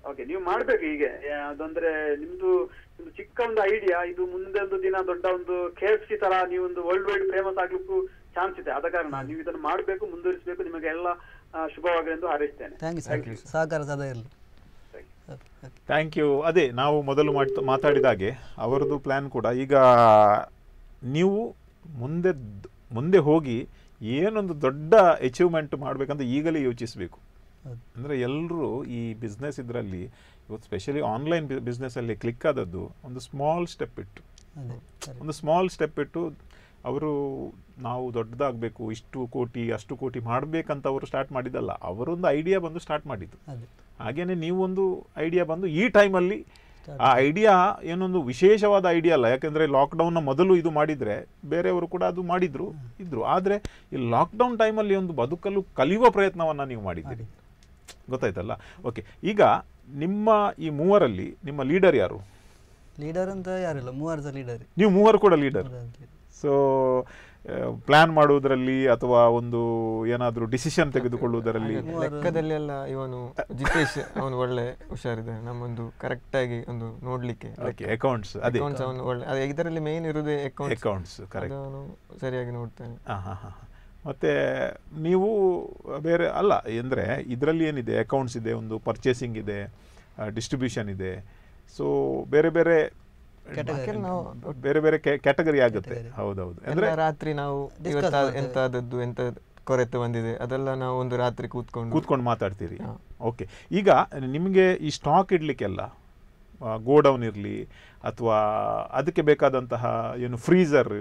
ಓಕೆ ನೀವು ಮಾಡ್ಬೇಕು ಹೀಗೆ ಆ, ಅದಂದ್ರೆ ನಿಮ್ದು ಒಂದು ಚಿಕ್ಕ ಒಂದು ಐಡಿಯಾ ಇದು ಮುಂದೆ ಒಂದು ದಿನ ದೊಡ್ಡ ಒಂದು ಕೆ ಎಫ್ ಸಿ ತರ ನೀವು ಒಂದು ವರ್ಲ್ಡ್ ವೈಡ್ ಫೇಮಸ್ ಆಗ್ಲಿಕ್ಕೂ ಚಾನ್ಸ್ ಇದೆ ಆದ ಕಾರಣ ನೀವು ಇದನ್ನು ಮಾಡಬೇಕು ಮುಂದುವರಿಸಬೇಕು ನಿಮಗೆ ಎಲ್ಲ ಆ, ಶುಭವಾಗಲಿ ಎಂದು ಹಾರೈಸ್ತೇನೆ ಥ್ಯಾಂಕ್ ಯು ಸರ್ ಸಹಕಾರ ಸದಾ ಇರಲಿ ಥ್ಯಾಂಕ್ ಯು ಅದೇ ನಾವು ಮೊದಲು ಮಾಡ್ ಮಾತಾಡಿದಾಗೆ ಅವರದ್ದು ಪ್ಲ್ಯಾನ್ ಕೂಡ ಈಗ ನೀವು ಮುಂದೆ ದ್- ಮುಂದೆ ಹೋಗಿ ಏನೊಂದು ದೊಡ್ಡ ಅಚೀವ್ಮೆಂಟ್ ಮಾಡಬೇಕಂತ ಈಗಲೇ ಯೋಚಿಸಬೇಕು ಹೌದು. ಅಂದರೆ ಎಲ್ಲರೂ ಈ ಬಿಸ್ನೆಸ್ ಇದರಲ್ಲಿ ಇವತ್ತು ಸ್ಪೆಷಲಿ ಆನ್ಲೈನ್ ಬಿಸ್ನೆಸ್ಸಲ್ಲಿ ಕ್ಲಿಕ್ ಆದದ್ದು ಒಂದು ಸ್ಮಾಲ್ ಸ್ಟೆಪ್ ಇಟ್ಟು ಅದೇ ಸರಿ ಒಂದು ಸ್ಮಾಲ್ ಸ್ಟೆಪ್ ಇಟ್ಟು ಅವರು ನಾವು ದೊಡ್ಡದಾಗಬೇಕು ಇಷ್ಟು ಕೋಟಿ ಅಷ್ಟು ಕೋಟಿ ಮಾಡಬೇಕಂತ ಅವರು ಸ್ಟಾರ್ಟ್ ಮಾಡಿದ್ದಲ್ಲ ಅವರೊಂದು ಐಡಿಯಾ ಬಂದು ಸ್ಟಾರ್ಟ್ ಮಾಡಿದ್ದು ಅದೇ ಹಾಗೇನೆ ನೀವೊಂದು ಐಡಿಯಾ ಬಂದು ಈ ಟೈಮಲ್ಲಿ ಆ ಐಡಿಯಾ ಏನೊಂದು ವಿಶೇಷವಾದ ಐಡಿಯಾ ಅಲ್ಲ ಯಾಕೆಂದರೆ ಲಾಕ್ಡೌನ್ನ ಮೊದಲು ಇದು ಮಾಡಿದರೆ ಬೇರೆಯವರು ಕೂಡ ಅದು ಮಾಡಿದ್ರು ಇದ್ರು ಆದರೆ ಈ ಲಾಕ್ಡೌನ್ ಟೈಮಲ್ಲಿ ಒಂದು ಬದುಕಲು ಕಲಿಯುವ ಪ್ರಯತ್ನವನ್ನು ನೀವು ಮಾಡಿದ್ದೀರಿ ಗೊತ್ತಾಯ್ತಲ್ಲ ಓಕೆ ಈಗ ನಿಮ್ಮ ಈ ಮೂವರಲ್ಲಿ ನಿಮ್ಮ ಲೀಡರ್ ಯಾರು ಲೀಡರ್ ಅಂತ ಯಾರಿಲ್ಲ ಮೂವರು ಸಹ ಲೀಡರ್ ನೀವು ಮೂವರು ಕೂಡ ಲೀಡರ್ ಸೊ ಪ್ಲಾನ್ ಮಾಡುವುದರಲ್ಲಿ ಅಥವಾ ಒಂದು ಏನಾದರೂ ಡಿಸಿಷನ್ ತೆಗೆದುಕೊಳ್ಳುವುದರಲ್ಲಿ ಲೆಕ್ಕದಲ್ಲಿ ಎಲ್ಲ ಇವನು ಜಿತೇಶ್ ಅವನು ಒಳ್ಳೆ ಹುಷಾರಿದ್ದಾನೆ ನಮ್ಮೊಂದು ಕರೆಕ್ಟ್ ಆಗಿ ಒಂದು ನೋಡ್ಲಿಕ್ಕೆ ಓಕೆ ಅಕೌಂಟ್ಸ್ ಅದೇ ಅಕೌಂಟ್ಸ್ ಅವನು ಒಳ್ಳೆ ಅದೇ ಇದರಲ್ಲಿ ಮೇನ್ ಇರುದೇ ಅಕೌಂಟ್ಸ್ ಅಕೌಂಟ್ಸ್ ಕರೆಕ್ಟ್ ಅವನು ಸರಿಯಾಗಿ ನೋಡ್ತಾನೆ ಹಾಂ ಹಾಂ ಹಾಂ ಮತ್ತು ನೀವು ಬೇರೆ ಅಲ್ಲ ಅಂದರೆ ಇದರಲ್ಲಿ ಏನಿದೆ ಅಕೌಂಟ್ಸ್ ಇದೆ ಒಂದು ಪರ್ಚೇಸಿಂಗ್ ಇದೆ ಡಿಸ್ಟ್ರಿಬ್ಯೂಷನ್ ಇದೆ ಸೊ ಬೇರೆ ಬೇರೆ ಯಾಕೆಂದ್ರೆ ನಾವು ಬೇರೆ ಬೇರೆ ಕ್ಯಾಟಗರಿ ಆಗುತ್ತೆ Category. ಹೌದೌದು ಎಲ್ಲ ಅಂದರೆ ರಾತ್ರಿ ನಾವು Discuss ಇವತ್ತ ಮಾಡ್ತೇವೆ. ಎಂತ ಆದದ್ದು ಎಂತ ಕೊರತೆ ಬಂದಿದೆ ಅದೆಲ್ಲ ನಾವು ಒಂದು ರಾತ್ರಿ ಕೂತ್ಕೊಂಡು ಕೂತ್ಕೊಂಡು ಮಾತಾಡ್ತೀರಿ ಹಾ. ಓಕೆ ಈಗ ನಿಮಗೆ ಈ ಸ್ಟಾಕ್ ಇಡಲಿಕ್ಕೆಲ್ಲ ಗೋಡೌನ್ ಇರಲಿ ಅಥವಾ ಅದಕ್ಕೆ ಬೇಕಾದಂತಹ ಏನು ಫ್ರೀಸರ್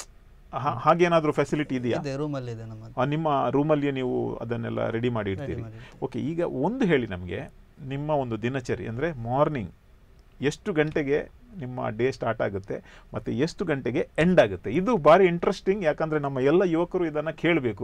ಹಾಗೇನಾದರೂ ಫೆಸಿಲಿಟಿ ಇದೆಯಾ ಇದೆ ರೂಮಲ್ಲಿ ಇದೆ ನಮ್ಮ ಆ, ನಿಮ್ಮ ರೂಮಲ್ಲಿಯೇ ನೀವು ಅದನ್ನೆಲ್ಲ ರೆಡಿ ಮಾಡಿ ಇಡ್ತೀರಿ ಮಾಡಿ ಇಡ್ತೀವಿ. ಓಕೆ ಈಗ ಒಂದು ಹೇಳಿ ನಮಗೆ ನಿಮ್ಮ ಒಂದು ದಿನಚರಿ ಅಂದರೆ ಮಾರ್ನಿಂಗ್ ಎಷ್ಟು ಗಂಟೆಗೆ ನಿಮ್ಮ ಡೇ ಸ್ಟಾರ್ಟ್ ಆಗುತ್ತೆ ಮತ್ತು ಎಷ್ಟು ಗಂಟೆಗೆ ಎಂಡ್ ಆಗುತ್ತೆ ಇದು ಭಾರಿ ಇಂಟ್ರೆಸ್ಟಿಂಗ್ ಯಾಕಂದರೆ ನಮ್ಮ ಎಲ್ಲ ಯುವಕರು ಇದನ್ನು ಕೇಳಬೇಕು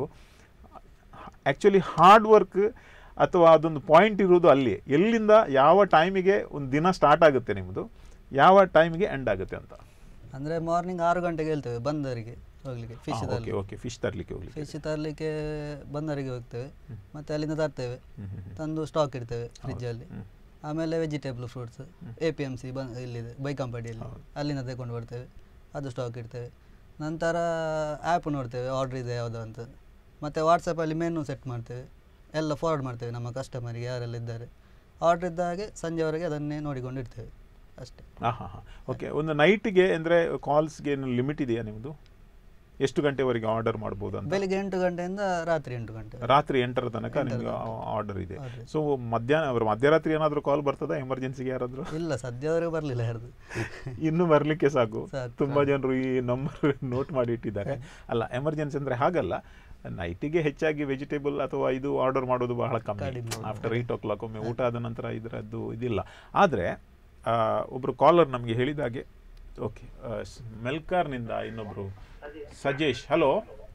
ಆ್ಯಕ್ಚುಲಿ ಹಾರ್ಡ್ ವರ್ಕ್ ಅಥವಾ ಅದೊಂದು ಪಾಯಿಂಟ್ ಇರುವುದು ಅಲ್ಲಿ ಎಲ್ಲಿಂದ ಯಾವ ಟೈಮಿಗೆ ಒಂದು ದಿನ ಸ್ಟಾರ್ಟ್ ಆಗುತ್ತೆ ನಿಮ್ಮದು ಯಾವ ಟೈಮಿಗೆ ಎಂಡ್ ಆಗುತ್ತೆ ಅಂತ ಅಂದರೆ ಮಾರ್ನಿಂಗ್ ಆರು ಗಂಟೆಗೆ ಹೇಳ್ತೇವೆ ಬಂದವರಿಗೆ ಹೋಗ್ಲಿಕ್ಕೆ ಫಿಶ್ ಓಕೆ ಓಕೆ ಫಿಶ್ ತರಲಿಕ್ಕೆ ಹೋಗ್ಲಿಕ್ಕೆ ಫಿಶ್ ತರಲಿಕ್ಕೆ ಬಂದವರಿಗೆ ಹೋಗ್ತೇವೆ ಮತ್ತೆ ಅಲ್ಲಿಂದ ತರ್ತೇವೆ ಹ್ಮ್, ಹ್ಮ್, ಹ್ಮ್. ತಂದು ಸ್ಟಾಕ್ ಇಡ್ತೇವೆ ಫ್ರಿಜ್ಜಲ್ಲಿ ಹ್ಮ್. ಆಮೇಲೆ vegetable fruits A P M C ಬಂದ್ ಇಲ್ಲಿದೆ ಬೈಕಂಪಾಡಿಯಲ್ಲಿ ಅಲ್ಲಿಂದ ತಗೊಂಡು ಬರ್ತೇವೆ ಅದು ಸ್ಟಾಕ್ ಇಡ್ತೇವೆ ನಂತರ ಆ್ಯಪ್ ನೋಡ್ತೇವೆ ಆರ್ಡ್ರ್ ಇದೆ ಯಾವುದು ಅಂತ ಮತ್ತು ವಾಟ್ಸಪ್ಪಲ್ಲಿ ಮೆನು ಸೆಟ್ ಮಾಡ್ತೇವೆ ಎಲ್ಲ ಫಾರ್ವರ್ಡ್ ಮಾಡ್ತೇವೆ ನಮ್ಮ ಕಸ್ಟಮರಿಗೆ ಯಾರೆಲ್ಲ ಇದ್ದಾರೆ ಆರ್ಡ್ರ್ ಇದ್ದ ಹಾಗೆ ಸಂಜೆವರೆಗೆ ಅದನ್ನೇ ನೋಡಿಕೊಂಡು ಇಡ್ತೇವೆ ಅಷ್ಟೇ ಹಾಂ ಹಾಂ ಹಾಂ ಓಕೆ ಒಂದು ನೈಟಿಗೆ ಅಂದರೆ ಕಾಲ್ಸ್ಗೆ ಏನು ಲಿಮಿಟ್ ಇದೆಯಾ ನಿಮ್ಮದು ಎಷ್ಟು ಗಂಟೆವರೆಗೆ ಆರ್ಡರ್ ಮಾಡ್ಬೋದು ಅಂತ ಬೆಳಿಗ್ಗೆ ಎಂಟು ಗಂಟೆಯಿಂದ ರಾತ್ರಿ ಎಂಟು ಗಂಟೆ ರಾತ್ರಿ ಎಂಟರ ತನಕ ಎಂಟರ ನಿಮಗೆ ತನಕ. ಆರ್ಡರ್ ಇದೆ Order ಇದೆ. ಸೊ ಮಧ್ಯಾಹ್ನ ಅವರು ಮಧ್ಯರಾತ್ರಿ ಏನಾದರೂ ಕಾಲ್ ಬರ್ತದಾ ಎಮರ್ಜೆನ್ಸಿಗೆ ಯಾರಾದರೂ ಇಲ್ಲ ಸದ್ಯವರೆಗೆ ಬರಲಿಲ್ಲ ಯಾರ್ದು ಇನ್ನು ಬರಲಿಕ್ಕೆ ಸಾಕು ಸಾಕು. ತುಂಬ ಜನರು ಈ ನಂಬರ್ ನೋಟ್ ಮಾಡಿ ಇಟ್ಟಿದ್ದಾರೆ ಅಲ್ಲ ಎಮರ್ಜೆನ್ಸಿ ಅಂದರೆ ಹಾಗಲ್ಲ ನೈಟಿಗೆ ಹೆಚ್ಚಾಗಿ ವೆಜಿಟೇಬಲ್ ಅಥವಾ ಇದು ಆರ್ಡರ್ ಮಾಡೋದು ಬಹಳ ಕಮ್ಮಿ ಕಡಿಮೆ. ಆಫ್ಟರ್ ಏಯ್ಟ್ ಓ ಕ್ಲಾಕ್ ಒಮ್ಮೆ ಊಟ ಆದ ನಂತರ ಇದರದ್ದು ಇದಿಲ್ಲ ಆದರೆ ಒಬ್ಬರು ಕಾಲರ್ ನಮಗೆ ಹೇಳಿದಾಗೆ ಓಕೆ ಮೆಲ್ಕಾರ್ನಿಂದ ಇನ್ನೊಬ್ಬರು Sajesh hello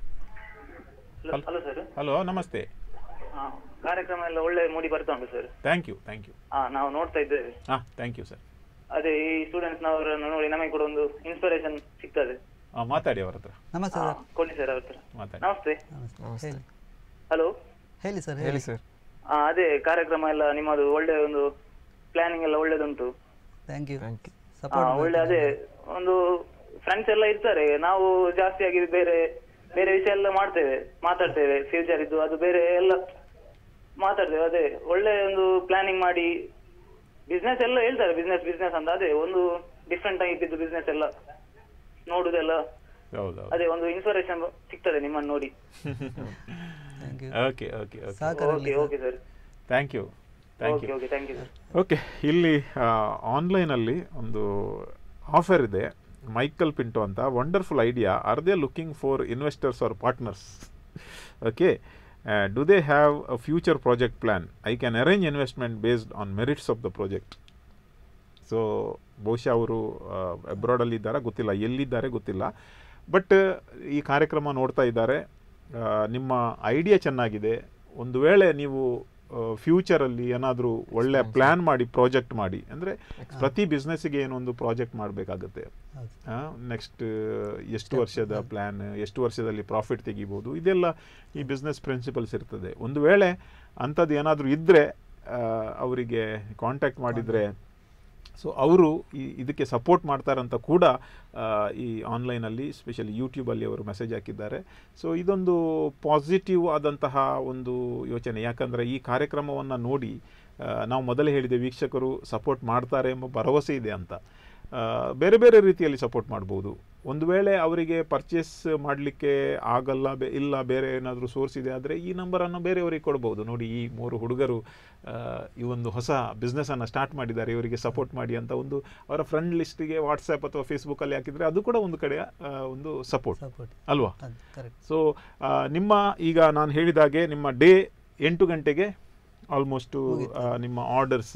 hello sir hello ನಮಸ್ತೆ ಕಾರ್ಯಕ್ರಮ ಎಲ್ಲ ಒಳ್ಳೆ ಮೂಡಿ ಬರ್ತಾ ಉಂಟು sir thank you thank you ಹಾ ನಾವು ನೋಡ್ತಾ ಇದ್ದೇವೆ ಹಾಂ ಥ್ಯಾಂಕ್ ಯು ಸರ್ ಅದೇ ಈ ಸ್ಟೂಡೆಂಟ್ಸ್ ನವರನ್ನು ನೋಡಿ ನಮಗೆ ಕೂಡ ಒಂದು ಇನ್ಸ್ಪಿರೇಷನ್ ಸಿಗ್ತದೆ ಮಾತಾಡಿ ಅವರ ಹತ್ರ ನಮಸ್ತೆ ಹಾ, ಸರ್ ಕೊಡಿ ಸರ್ ಅವ್ರ ಹತ್ರ ಮಾತಾಡಿ ನಮಸ್ತೆ ನಮಸ್ತೆ ಹೇಳಿ ಹಲೋ ಹೇಳಿ ಸರ್ ಹೇಳಿ ಸರ್ ಅದೇ ಕಾರ್ಯಕ್ರಮ ಎಲ್ಲ ನಿಮ್ಮದು ಒಳ್ಳೆ ಒಂದು ಪ್ಲಾನಿಂಗ್ ಎಲ್ಲ ಒಳ್ಳೇದುಂಟು ಥ್ಯಾಂಕ್ ಯು ಥ್ಯಾಂಕ್ ಯು ಹಾ, ಸಪೋರ್ಟ್ ಒಳ್ಳೆ ಅದೇ ಒಂದು ಫ್ರೆಂಡ್ಸ್ ಎಲ್ಲ ಇರ್ತಾರೆ ನಾವು ಜಾಸ್ತಿಯಾಗಿ ಬೇರೆ ಬೇರೆ ವಿಷಯ ಎಲ್ಲ ಮಾಡ್ತೇವೆ ಮಾತಾಡ್ತೇವೆ ಫ್ಯೂಚರ್ ಇದ್ದು ಅದು ಬೇರೆ ಎಲ್ಲ ಮಾತಾಡ್ತೇವೆ ಅದೇ ಒಳ್ಳೆ ಒಂದು ಪ್ಲಾನಿಂಗ್ ಮಾಡಿ ಬಿಸ್ನೆಸ್ ಎಲ್ಲ ಹೇಳ್ತಾರೆ ಬಿಸ್ನೆಸ್ ಬಿಸ್ನೆಸ್ ಅಂತ ಅದೇ ಒಂದು ಡಿಫ್ರೆಂಟ್ ಆಗಿ ಇದ್ದಿದ್ದು ಬಿಸ್ನೆಸ್ ಎಲ್ಲ ನೋಡುದೆಲ್ಲ ಹೌದು ಅದೇ ಒಂದು ಇನ್ಸ್ಪಿರೇಷನ್ ಸಿಗ್ತದೆ ನಿಮ್ಮನ್ನು ನೋಡಿ thank you okay okay okay ಸಹಕಾರ okay okay sir thank you thank okay you okay thank you sir okay ಇಲ್ಲಿ ಆನ್ಲೈನಲ್ಲಿ ಒಂದು ಆಫರ್ ಇದೆ ಮೈಕಲ್ ಪಿಂಟೋ ಅಂತ wonderful idea are they looking for investors or partners okay do they have a future project plan I can arrange investment based on merits of the project so ಬಹುಶಃ ಅವರು ಅಬ್ರಾಡಲ್ಲಿ ಇದ್ದಾರಾ ಗೊತ್ತಿಲ್ಲ ಎಲ್ಲಿದ್ದಾರೆ ಗೊತ್ತಿಲ್ಲ but ಈ ಕಾರ್ಯಕ್ರಮ ನೋಡ್ತಾ ಇದ್ದಾರೆ ಆ, ನಿಮ್ಮ ಐಡಿಯಾ ಚೆನ್ನಾಗಿದೆ ಒಂದು ವೇಳೆ ನೀವು ಫ್ಯೂಚರಲ್ಲಿ ಏನಾದರೂ ಒಳ್ಳೆ ಪ್ಲ್ಯಾನ್ ಮಾಡಿ ಪ್ರಾಜೆಕ್ಟ್ ಮಾಡಿ ಅಂದರೆ ಪ್ರತಿ ಬಿಸ್ನೆಸ್ಸಿಗೆ ಏನೊಂದು ಪ್ರಾಜೆಕ್ಟ್ ಮಾಡಬೇಕಾಗುತ್ತೆ ಹೌದು ನೆಕ್ಸ್ಟ್ ಎಷ್ಟು ವರ್ಷದ ಪ್ಲ್ಯಾನ್ ಎಷ್ಟು ವರ್ಷದಲ್ಲಿ ಪ್ರಾಫಿಟ್ ತೆಗಿಬೋದು ಇದೆಲ್ಲ ಈ ಬಿಸ್ನೆಸ್ ಪ್ರಿನ್ಸಿಪಲ್ಸ್ ಇರ್ತದೆ ಒಂದು ವೇಳೆ ಅಂಥದ್ದು ಏನಾದರೂ ಇದ್ದರೆ ಅವರಿಗೆ ಕಾಂಟ್ಯಾಕ್ಟ್ ಮಾಡಿದರೆ ಸೊ ಅವರು ಈ ಇದಕ್ಕೆ ಸಪೋರ್ಟ್ ಮಾಡ್ತಾರಂತ ಕೂಡ ಆ, ಈ ಆನ್ಲೈನಲ್ಲಿ ಸ್ಪೆಷಲಿ ಯೂಟ್ಯೂಬಲ್ಲಿ ಅವರು ಮೆಸೇಜ್ ಹಾಕಿದ್ದಾರೆ ಸೊ ಇದೊಂದು ಪಾಸಿಟಿವ್ ಆದಂತಹ ಒಂದು ಯೋಚನೆ ಯಾಕಂದರೆ ಈ ಕಾರ್ಯಕ್ರಮವನ್ನು ನೋಡಿ ಆ, ನಾವು ಮೊದಲೇ ಹೇಳಿದೆ ವೀಕ್ಷಕರು ಸಪೋರ್ಟ್ ಮಾಡ್ತಾರೆ ಎಂಬ ಭರವಸೆ ಇದೆ ಅಂತ ಆ, ಬೇರೆ ಬೇರೆ ರೀತಿಯಲ್ಲಿ ಸಪೋರ್ಟ್ ಮಾಡ್ಬೋದು ಒಂದು ವೇಳೆ ಅವರಿಗೆ ಪರ್ಚೇಸ್ ಮಾಡಲಿಕ್ಕೆ ಆಗಲ್ಲ ಬೆ ಇಲ್ಲ ಬೇರೆ ಏನಾದರೂ ಸೋರ್ಸ್ ಇದೆ ಆದರೆ ಈ ನಂಬರನ್ನು ಬೇರೆಯವರಿಗೆ ಕೊಡ್ಬೋದು ನೋಡಿ ಈ ಮೂರು ಹುಡುಗರು ಆ, ಈ ಒಂದು ಹೊಸ ಬಿಸ್ನೆಸ್ಸನ್ನು ಸ್ಟಾರ್ಟ್ ಮಾಡಿದ್ದಾರೆ ಇವರಿಗೆ ಸಪೋರ್ಟ್ ಮಾಡಿ ಅಂತ ಒಂದು ಅವರ ಫ್ರೆಂಡ್ ಲಿಸ್ಟಿಗೆ ವಾಟ್ಸಪ್ ಅಥವಾ ಫೇಸ್ಬುಕ್ಕಲ್ಲಿ ಹಾಕಿದರೆ ಅದು ಕೂಡ ಒಂದು ಕಡೆಯ ಆ, ಒಂದು ಸಪೋರ್ಟ್ ಸಪೋರ್ಟ್ ಅಲ್ವಾ ಅದು ಕರೆಕ್ಟ್ ಸೊ ನಿಮ್ಮ ಈಗ ನಾನು ಹೇಳಿದಾಗೆ ನಿಮ್ಮ ಡೇ ಎಂಟು ಗಂಟೆಗೆ ಆಲ್ಮೋಸ್ಟು ನಿಮ್ಮ ಆರ್ಡರ್ಸ್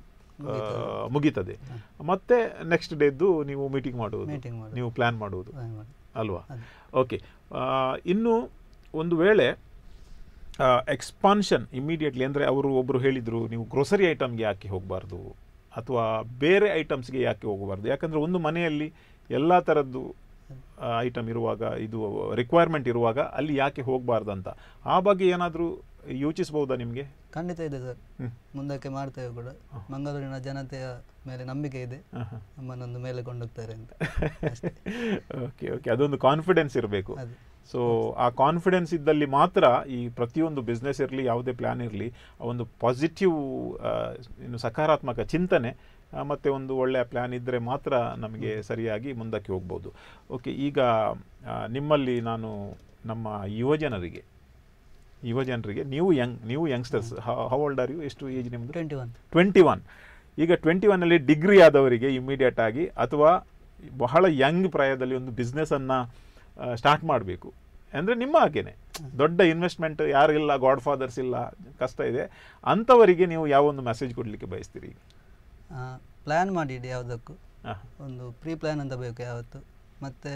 ಮುಗೀತದೆ ಮತ್ತೆ ನೆಕ್ಸ್ಟ್ ಡೇದ್ದು ನೀವು ಮೀಟಿಂಗ್ ಮಾಡುವುದು Meeting ಮಾಡುವುದು. ನೀವು ಪ್ಲ್ಯಾನ್ ಮಾಡುವುದು ಪ್ಲಾನ್ ಮಾಡಿ ಅಲ್ವಾ ಅದೇ. ಓಕೆ ಇನ್ನು ಒಂದು ವೇಳೆ ಎಕ್ಸ್ಪಾನ್ಷನ್ ಇಮಿಡಿಯೇಟ್ಲಿ ಅಂದರೆ ಅವರು ಒಬ್ಬರು ಹೇಳಿದರು ನೀವು ಗ್ರೋಸರಿ ಐಟಮ್ಗೆ ಯಾಕೆ ಹೋಗಬಾರ್ದು ಅಥವಾ ಬೇರೆ ಐಟಮ್ಸ್ಗೆ ಯಾಕೆ ಹೋಗಬಾರ್ದು ಯಾಕಂದರೆ ಒಂದು ಮನೆಯಲ್ಲಿ ಎಲ್ಲ ಥರದ್ದು ಐಟಮ್ ಇರುವಾಗ ಇದು ರಿಕ್ವೈರ್ಮೆಂಟ್ ಇರುವಾಗ ಅಲ್ಲಿ ಯಾಕೆ ಹೋಗಬಾರ್ದು ಅಂತ ಆ ಬಗ್ಗೆ ಏನಾದರೂ ಯೋಚಿಸ್ಬೋದಾ ನಿಮಗೆ ಖಂಡಿತ ಇದೆ ಸರ್ ಹ್ಮ್. ಮುಂದಕ್ಕೆ ಮಾಡ್ತೇವೆ ಕೂಡ ಮಂಗಳೂರಿನ ಜನತೆಯ ಮೇಲೆ ನಂಬಿಕೆ ಇದೆ ಆಹಾ. ನಮ್ಮನ್ನೊಂದು ಮೇಲೆ ಕೊಂಡೋಗ್ತಾರೆ ಅಂತ ಅಷ್ಟೇ. ಓಕೆ ಓಕೆ ಅದೊಂದು ಕಾನ್ಫಿಡೆನ್ಸ್ ಇರಬೇಕು ಅದು. ಸೊ ಆ ಕಾನ್ಫಿಡೆನ್ಸ್ ಇದ್ದಲ್ಲಿ ಮಾತ್ರ ಈ ಪ್ರತಿಯೊಂದು ಬಿಸ್ನೆಸ್ ಇರಲಿ ಯಾವುದೇ ಪ್ಲ್ಯಾನ್ ಇರಲಿ ಆ ಒಂದು ಪಾಸಿಟಿವ್ ಇನ್ನು ಸಕಾರಾತ್ಮಕ ಚಿಂತನೆ ಆ, ಮತ್ತೆ ಒಂದು ಒಳ್ಳೆಯ ಪ್ಲ್ಯಾನ್ ಇದ್ದರೆ ಮಾತ್ರ ನಮಗೆ ಸರಿಯಾಗಿ ಮುಂದಕ್ಕೆ ಹೋಗ್ಬೋದು ಓಕೆ ಈಗ ಆ, ನಿಮ್ಮಲ್ಲಿ ನಾನು ನಮ್ಮ ಯುವಜನರಿಗೆ ಯುವಜನರಿಗೆ ನೀವು ಯಂಗ್ ನೀವು youngsters how old are you ಎಷ್ಟು ಏಜ್ ನಿಮ್ಮದು ಟ್ವೆಂಟಿ ಒನ್ ಟ್ವೆಂಟಿ ಒನ್ ಈಗ ಟ್ವೆಂಟಿ ಒನ್ನಲ್ಲಿ ಡಿಗ್ರಿ ಆದವರಿಗೆ ಇಮಿಡಿಯೇಟ್ ಆಗಿ ಅಥವಾ ಬಹಳ ಯಂಗ್ ಪ್ರಾಯದಲ್ಲಿ ಒಂದು ಬಿಸ್ನೆಸ್ಸನ್ನು ಸ್ಟಾರ್ಟ್ ಮಾಡಬೇಕು ಅಂದರೆ ನಿಮ್ಮ ಹಾಗೇನೆ ದೊಡ್ಡ ಇನ್ವೆಸ್ಟ್ಮೆಂಟ್ ಯಾರಿಲ್ಲ ಗಾಡ್ ಫಾದರ್ಸ್ ಇಲ್ಲ ಕಷ್ಟ ಇದೆ ಅಂಥವರಿಗೆ ನೀವು ಯಾವ ಒಂದು ಮೆಸೇಜ್ ಕೊಡಲಿಕ್ಕೆ ಬಯಸ್ತೀರಿ ಪ್ಲ್ಯಾನ್ ಮಾಡಿಡಿ ಯಾವುದಕ್ಕೂ ಹಾಂ ಒಂದು ಪ್ರೀ ಪ್ಲ್ಯಾನ್ ಅಂತ ಬೇಕು ಯಾವತ್ತು ಮತ್ತು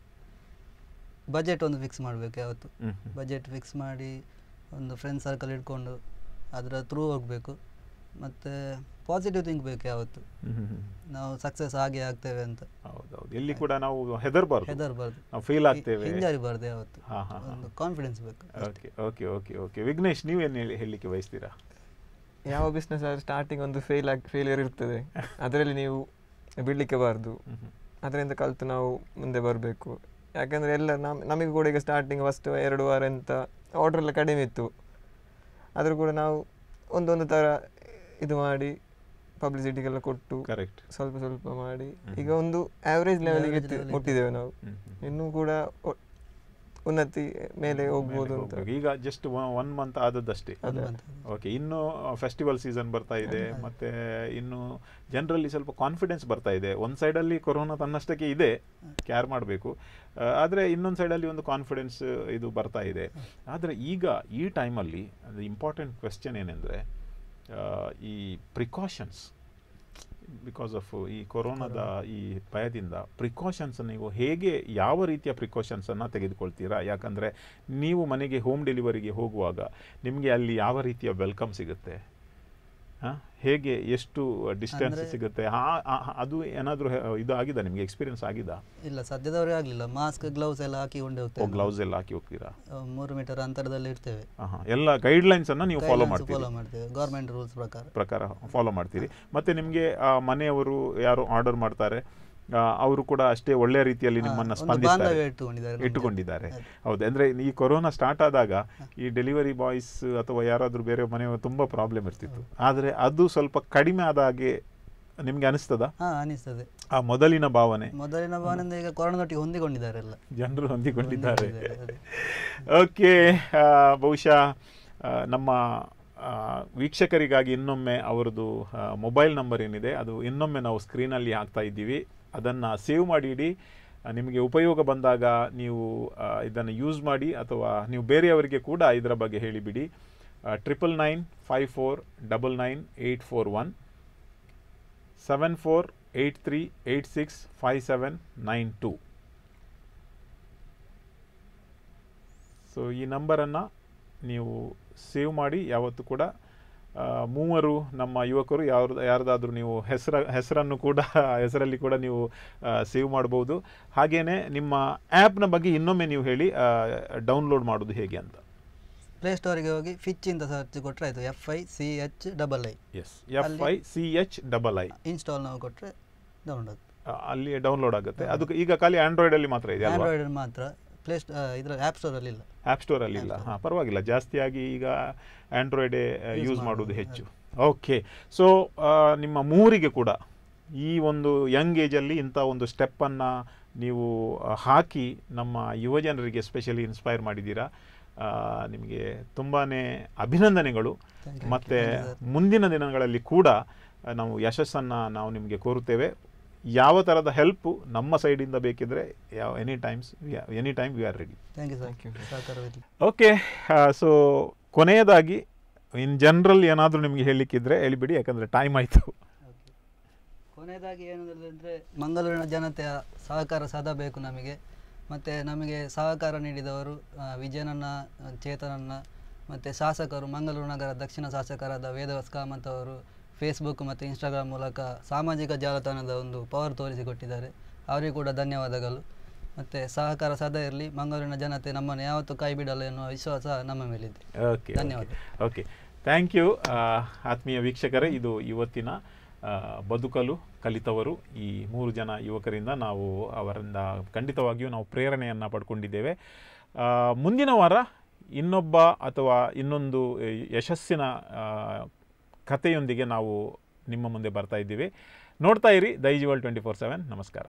ಬಜೆಟ್ ಒಂದು ಫಿಕ್ಸ್ ಮಾಡಬೇಕು ಯಾವತ್ತು ಹ್ಮ್, ಹ್ಮ್. ಬಜೆಟ್ ಫಿಕ್ಸ್ ಮಾಡಿ ಒಂದು ಫ್ರೆಂಡ್ ಸರ್ಕಲ್ ಇಟ್ಕೊಂಡು ಅದರ ಥ್ರೂ ಹೋಗಬೇಕು ಮತ್ತು ಪಾಸಿಟಿವ್ ಥಿಂಕ್ ಬೇಕು ಯಾವತ್ತು ನಾವು ಸಕ್ಸಸ್ ಆಗೇ ಆಗ್ತೇವೆ ಅಂತ ಹೌದೌದು ಎಲ್ಲಿ ಕೂಡ ನಾವು ಹೆದರ್ಬಾರ್ದು ಹೆದರ್ಬಾರ್ದು ನಾವು ಫೇಲ್ ಆಗ್ತೇವೆ ಹಿಂಜರಿಬಾರ್ದು ಯಾವತ್ತು ಹಾಂ ಹಾಂ ಒಂದು ಕಾನ್ಫಿಡೆನ್ಸ್ ಬೇಕು okay okay okay okay Vignesh ನೀವೇನು ಹೇಳಿ ಹೇಳಲಿಕ್ಕೆ ಬಯಸ್ತೀರಾ ಯಾವ ಬಿಸ್ನೆಸ್ ಆದ್ರೆ ಸ್ಟಾರ್ಟಿಂಗ್ ಒಂದು ಫೇಲ್ ಆಗಿ ಫೇಲಿಯರ್ ಇರ್ತದೆ ಅದರಲ್ಲಿ ನೀವು ಬಿಡಲಿಕ್ಕೆ ಬಾರ್ದು ಅದರಿಂದ ಕಲಿತು ನಾವು ಮುಂದೆ ಬರಬೇಕು ಯಾಕಂದರೆ ಎಲ್ಲ ನಮ್ ನಮಗೆ ಕೂಡ ಈಗ ಸ್ಟಾರ್ಟಿಂಗ್ ಫಸ್ಟ್ ಎರಡು ವಾರ ಅಂತ ಆರ್ಡ್ರ್ ಎಲ್ಲ ಕಡಿಮೆ ಇತ್ತು ಆದರೂ ಕೂಡ ನಾವು ಒಂದೊಂದು ಥರ ಇದು ಮಾಡಿ ಪಬ್ಲಿಸಿಟಿಗೆಲ್ಲ ಕೊಟ್ಟು ಕರೆಕ್ಟ್ ಸ್ವಲ್ಪ ಸ್ವಲ್ಪ ಮಾಡಿ ಈಗ ಒಂದು ಆವ್ರೇಜ್ ಲೆವೆಲಿಗೆ Average level ಮುಟ್ಟಿದ್ದೇವೆ ನಾವು ಇನ್ನೂ ಕೂಡ ಒ- ಉನ್ನತಿ ಮೇಲೆ ಹೋಗ್ಬೋದು ಅಂತ ಹೋಗ್ಬೇಕು. ಈಗ ಜಸ್ಟ್ ಒನ್ ಮಂತ್ ಆದದ್ದಷ್ಟೇ ಒಂದು month. ಓಕೆ ಇನ್ನು ಫೆಸ್ಟಿವಲ್ ಸೀಸನ್ ಬರ್ತಾ ಇದೆ ಮತ್ತೆ ಇನ್ನು ಜನರಲ್ಲಿ ಸ್ವಲ್ಪ ಕಾನ್ಫಿಡೆನ್ಸ್ ಬರ್ತಾ ಇದೆ ಒಂದು ಸೈಡಲ್ಲಿ ಕೊರೋನಾ ತನ್ನಷ್ಟಕ್ಕೆ ಇದೆ ಕ್ಯಾರ್ ಮಾಡಬೇಕು ಆದರೆ ಇನ್ನೊಂದು ಸೈಡಲ್ಲಿ ಒಂದು ಕಾನ್ಫಿಡೆನ್ಸ್ ಇದು ಬರ್ತಾ ಇದೆ ಆದರೆ ಈಗ ಈ ಟೈಮಲ್ಲಿ ಅದು ಇಂಪಾರ್ಟೆಂಟ್ ಕ್ವೆಶ್ಚನ್ ಏನೆಂದರೆ ಈ ಪ್ರಿಕಾಷನ್ಸ್ ಬಿಕಾಸ್ ಆಫ್ ಈ ಕೊರೋನಾದ ಈ ಭಯದಿಂದ ಪ್ರಿಕಾಷನ್ಸ್ ನೀವು ಹೇಗೆ ಯಾವ ರೀತಿಯ ಪ್ರಿಕಾಷನ್ಸನ್ನು ತೆಗೆದುಕೊಳ್ತೀರಾ ಯಾಕಂದರೆ ನೀವು ಮನೆಗೆ ಹೋಮ್ ಡೆಲಿವರಿಗೆ ಹೋಗುವಾಗ ನಿಮಗೆ ಅಲ್ಲಿ ಯಾವ ರೀತಿಯ ವೆಲ್ಕಮ್ ಸಿಗುತ್ತೆ ಆ? ಹೇಗೆ ಎಷ್ಟು ಡಿಸ್ಟೆನ್ಸ್ ಅಂದ್ರೆ- ಸಿಗುತ್ತೆ ಆ- ಆ- ಅದು ಏನಾದರೂ ಇದು ಆಗಿದೆ ನಿಮಗೆ ಎಕ್ಸ್ಪೀರಿಯನ್ಸ್ ಆಗಿದಾ ಇಲ್ಲ ಸದ್ಯದವರೆಗೆ ಆಗಲಿಲ್ಲ ಮಾಸ್ಕ್ ಗ್ಲೌಸ್ ಎಲ್ಲ ಹಾಕಿಕೊಂಡೇ ಹೋಗ್ತೇವೆ ಗ್ಲೌಸ್ ಎಲ್ಲ ಹಾಕಿ ಹೋಗ್ತೀರಾ ನಾವು. ಆ, ಮೂರು ಮೀಟರ್ ಅಂತರದಲ್ಲಿ ಇರ್ತೇವೆ ಹಾಂ ಎಲ್ಲ ಗೈಡ್ಲೈನ್ಸನ್ನು ನೀವು ಫಾಲೋ ಮಾಡ್ತೀರಿ ಫಾಲೋ ಮಾಡ್ತೇವೆ ಗೌರ್ಮೆಂಟ್ ರೂಲ್ಸ್ ಪ್ರಕಾರ ಪ್ರಕಾರ ಫಾಲೋ ಮಾಡ್ತೀರಿ ಮತ್ತು ನಿಮಗೆ ಮನೆಯವರು ಯಾರು ಆರ್ಡರ್ ಮಾಡ್ತಾರೆ ಅವರು ಕೂಡ ಅಷ್ಟೇ ಒಳ್ಳೆಯ ರೀತಿಯಲ್ಲಿ ಹಾ, ನಿಮ್ಮನ್ನು ಒಂದು ಸ್ಪಂದಿಸ್ತಾರೆ ಬಾಂಧವ್ಯ ಇಟ್ಟುಕೊಂಡಿದ್ದಾರೆ ನಮ್ಗೆ. ಇಟ್ಟುಕೊಂಡಿದ್ದಾರೆ ಅದೇ. ಹೌದು ಅಂದರೆ ಈ ಕೊರೋನಾ ಸ್ಟಾರ್ಟ್ ಆದಾಗ ಈ ಡೆಲಿವರಿ ಬಾಯ್ಸ್ ಅಥವಾ ಯಾರಾದರೂ ಬೇರೆ ಮನೆಯವರು ತುಂಬ ಪ್ರಾಬ್ಲಮ್ ಇರ್ತಿತ್ತು ಆದರೆ ಅದು ಸ್ವಲ್ಪ ಕಡಿಮೆ ಆದ ಹಾಗೆ ನಿಮಗೆ ಅನಿಸ್ತದ ಹಾ ಅನಿಸ್ತದೆ ಆ ಮೊದಲಿನ ಭಾವನೆ ಮೊದಲಿನ ಭಾವನೆಯಿಂದ ಈಗ ಕೊರೋನಾದೊಟ್ಟಿಗೆ ಹೊಂದಿಕೊಂಡಿದ್ದಾರೆ ಎಲ್ಲ ಜನರು ಹೊಂದಿಕೊಂಡಿದ್ದಾರೆ ಹೊಂದಿಕೊಂಡಿದ್ದಾರೆ, ಓಕೆ ಬಹುಶಃ ಆ, ನಮ್ಮ ಆ, ವೀಕ್ಷಕರಿಗಾಗಿ ಇನ್ನೊಮ್ಮೆ ಅವರದ್ದು ಮೊಬೈಲ್ ನಂಬರ್ ಏನಿದೆ ಅದು ಇನ್ನೊಮ್ಮೆ ನಾವು ಸ್ಕ್ರೀನಲ್ಲಿ ಹಾಕ್ತಾ ಇದ್ದೀವಿ ಅದನ್ನು ಸೇವ್ ಮಾಡಿ ಇಡಿ ಆ, ನಿಮಗೆ ಉಪಯೋಗ ಬಂದಾಗ ನೀವು ಇದನ್ನು ಯೂಸ್ ಮಾಡಿ ಅಥವಾ ನೀವು ಬೇರೆಯವರಿಗೆ ಕೂಡ ಇದರ ಬಗ್ಗೆ ಹೇಳಿಬಿಡಿ triple nine five four double nine eight four one seven four eight three eight six five seven nine two so ಈ ನಂಬರನ್ನು ನೀವು ಸೇವ್ ಮಾಡಿ ಯಾವತ್ತು ಕೂಡ ಆ, ಮೂವರು ನಮ್ಮ ಯುವಕರು ಯಾರು ಯಾರ್ದಾದ್ರೂ ನೀವು ಹೆಸರ ಹೆಸರನ್ನು ಕೂಡ ಹೆಸರಲ್ಲಿ ಕೂಡ ನೀವು ಸೇವ್ ಮಾಡ್ಬೋದು ಹಾಗೆಯೇ ನಿಮ್ಮ ಆ್ಯಪ್ನ ಬಗ್ಗೆ ಇನ್ನೊಮ್ಮೆ ನೀವು ಹೇಳಿ ಡೌನ್ಲೋಡ್ ಮಾಡೋದು ಹೇಗೆ ಅಂತ ಪ್ಲೇಸ್ಟೋರಿಗೆ ಹೋಗಿ ಫಿಚ್ ಅಂತ ಸರ್ಚ್ ಕೊಟ್ಟರೆ ಆಯಿತು F I C H double I S F I C H double I install ನಾವು ಕೊಟ್ಟರೆ ಡೌನ್ಲೋಡ್ ಅಲ್ಲಿ ಡೌನ್ಲೋಡ್ ಆಗುತ್ತೆ ಅದು ಈಗ ಖಾಲಿ ಆಂಡ್ರಾಯ್ಡಲ್ಲಿ ಮಾತ್ರ ಇದೆ ಅಲ್ವಾ ಆಂಡ್ರಾಯ್ಡ್ ಮಾತ್ರ ಪ್ಲೇ ಇದರ ಆ್ಯಪ್ ಸ್ಟೋರಲ್ಲಿ ಇಲ್ಲ ಆ್ಯಪ್ ಸ್ಟೋರಲ್ಲಿ ಇಲ್ಲ ಹಾಂ ಪರವಾಗಿಲ್ಲ ಜಾಸ್ತಿಯಾಗಿ ಈಗ ಆ್ಯಂಡ್ರಾಯ್ಡೇ ಯೂಸ್ ಮಾಡೋದು ಹೆಚ್ಚು ಓಕೆ ಸೊ ನಿಮ್ಮ ಮೂರಿಗೆ ಕೂಡ ಈ ಒಂದು ಯಂಗ್ ಏಜಲ್ಲಿ ಇಂಥ ಒಂದು ಸ್ಟೆಪ್ಪನ್ನು ನೀವು ಆ, ಹಾಕಿ ನಮ್ಮ ಯುವಜನರಿಗೆ ಸ್ಪೆಷಲಿ ಇನ್ಸ್ಪೈರ್ ಮಾಡಿದ್ದೀರಾ ಆ, ನಿಮಗೆ ತುಂಬಾ ಅಭಿನಂದನೆಗಳು Thank you. ಮತ್ತು Thank you, sir. ಮುಂದಿನ ದಿನಗಳಲ್ಲಿ ಕೂಡ ಆ, ನಾವು ಯಶಸ್ಸನ್ನು ನಾವು ನಿಮಗೆ ಕೋರುತ್ತೇವೆ ಯಾವ ಥರದ ಹೆಲ್ಪು ನಮ್ಮ ಸೈಡಿಂದ ಬೇಕಿದ್ರೆ ಯಾವ any times any time we are ready thank you sir ಸಹಕಾರವಿರಲಿ ಓಕೆ ಸೊ ಕೊನೆಯದಾಗಿ ಇನ್ ಜನರಲ್ ಏನಾದರೂ ನಿಮಗೆ ಹೇಳಲಿಕ್ಕಿದ್ರೆ ಹೇಳಿಬಿಡಿ ಯಾಕಂದರೆ ಟೈಮ್ ಆಯಿತು ಕೊನೆಯದಾಗಿ ಏನಂದರೆ ಮಂಗಳೂರಿನ ಜನತೆಯ ಸಹಕಾರ ಸದಾ ಬೇಕು ನಮಗೆ ಮತ್ತು ನಮಗೆ ಸಹಕಾರ ನೀಡಿದವರು ಆ, ವಿಜಯನನ್ನ ಆ, ಚೇತನನ್ನ ಮತ್ತು ಶಾಸಕರು ಮಂಗಳೂರು ನಗರ ದಕ್ಷಿಣ ಶಾಸಕರಾದ ವೇದವಾಸ್ ಕಾಮತ್ ಅವರು ಫೇಸ್ಬುಕ್ ಮತ್ತು ಇನ್ಸ್ಟಾಗ್ರಾಮ್ ಮೂಲಕ ಸಾಮಾಜಿಕ ಜಾಲತಾಣದ ಒಂದು ಪವರ್ ತೋರಿಸಿಕೊಟ್ಟಿದ್ದಾರೆ ಅವರಿಗೂ ಕೂಡ ಧನ್ಯವಾದಗಳು ಮತ್ತು ಸಹಕಾರ ಸದಾ ಇರಲಿ ಮಂಗಳೂರಿನ ಜನತೆ ನಮ್ಮನ್ನು ಯಾವತ್ತೂ ಕೈ ಬಿಡಲ್ಲ ಎನ್ನುವ ವಿಶ್ವಾಸ ನಮ್ಮ ಮೇಲಿದೆ ಓಕೆ ಧನ್ಯವಾದ. ಓಕೆ ಥ್ಯಾಂಕ್ ಯು ಆತ್ಮೀಯ ವೀಕ್ಷಕರೇ ಇದು ಇವತ್ತಿನ ಆ, ಬದುಕಲು ಕಲಿತವರು ಈ ಮೂರು ಜನ ಯುವಕರಿಂದ ನಾವು ಅವರಿಂದ ಖಂಡಿತವಾಗಿಯೂ ನಾವು ಪ್ರೇರಣೆಯನ್ನು ಪಡ್ಕೊಂಡಿದ್ದೇವೆ ಆ, ಮುಂದಿನ ವಾರ ಇನ್ನೊಬ್ಬ ಅಥವಾ ಇನ್ನೊಂದು ಆ, ಯಶಸ್ಸಿನ ಆ, ಕಥೆಯೊಂದಿಗೆ ನಾವು ನಿಮ್ಮ ಮುಂದೆ ಬರ್ತಾ ಇದ್ದೀವಿ ನೋಡ್ತಾ ಇರಿ ದೈಜಿವಲ್ ಟ್ವೆಂಟಿ ಫೋರ್ ಸೆವೆನ್ ನಮಸ್ಕಾರ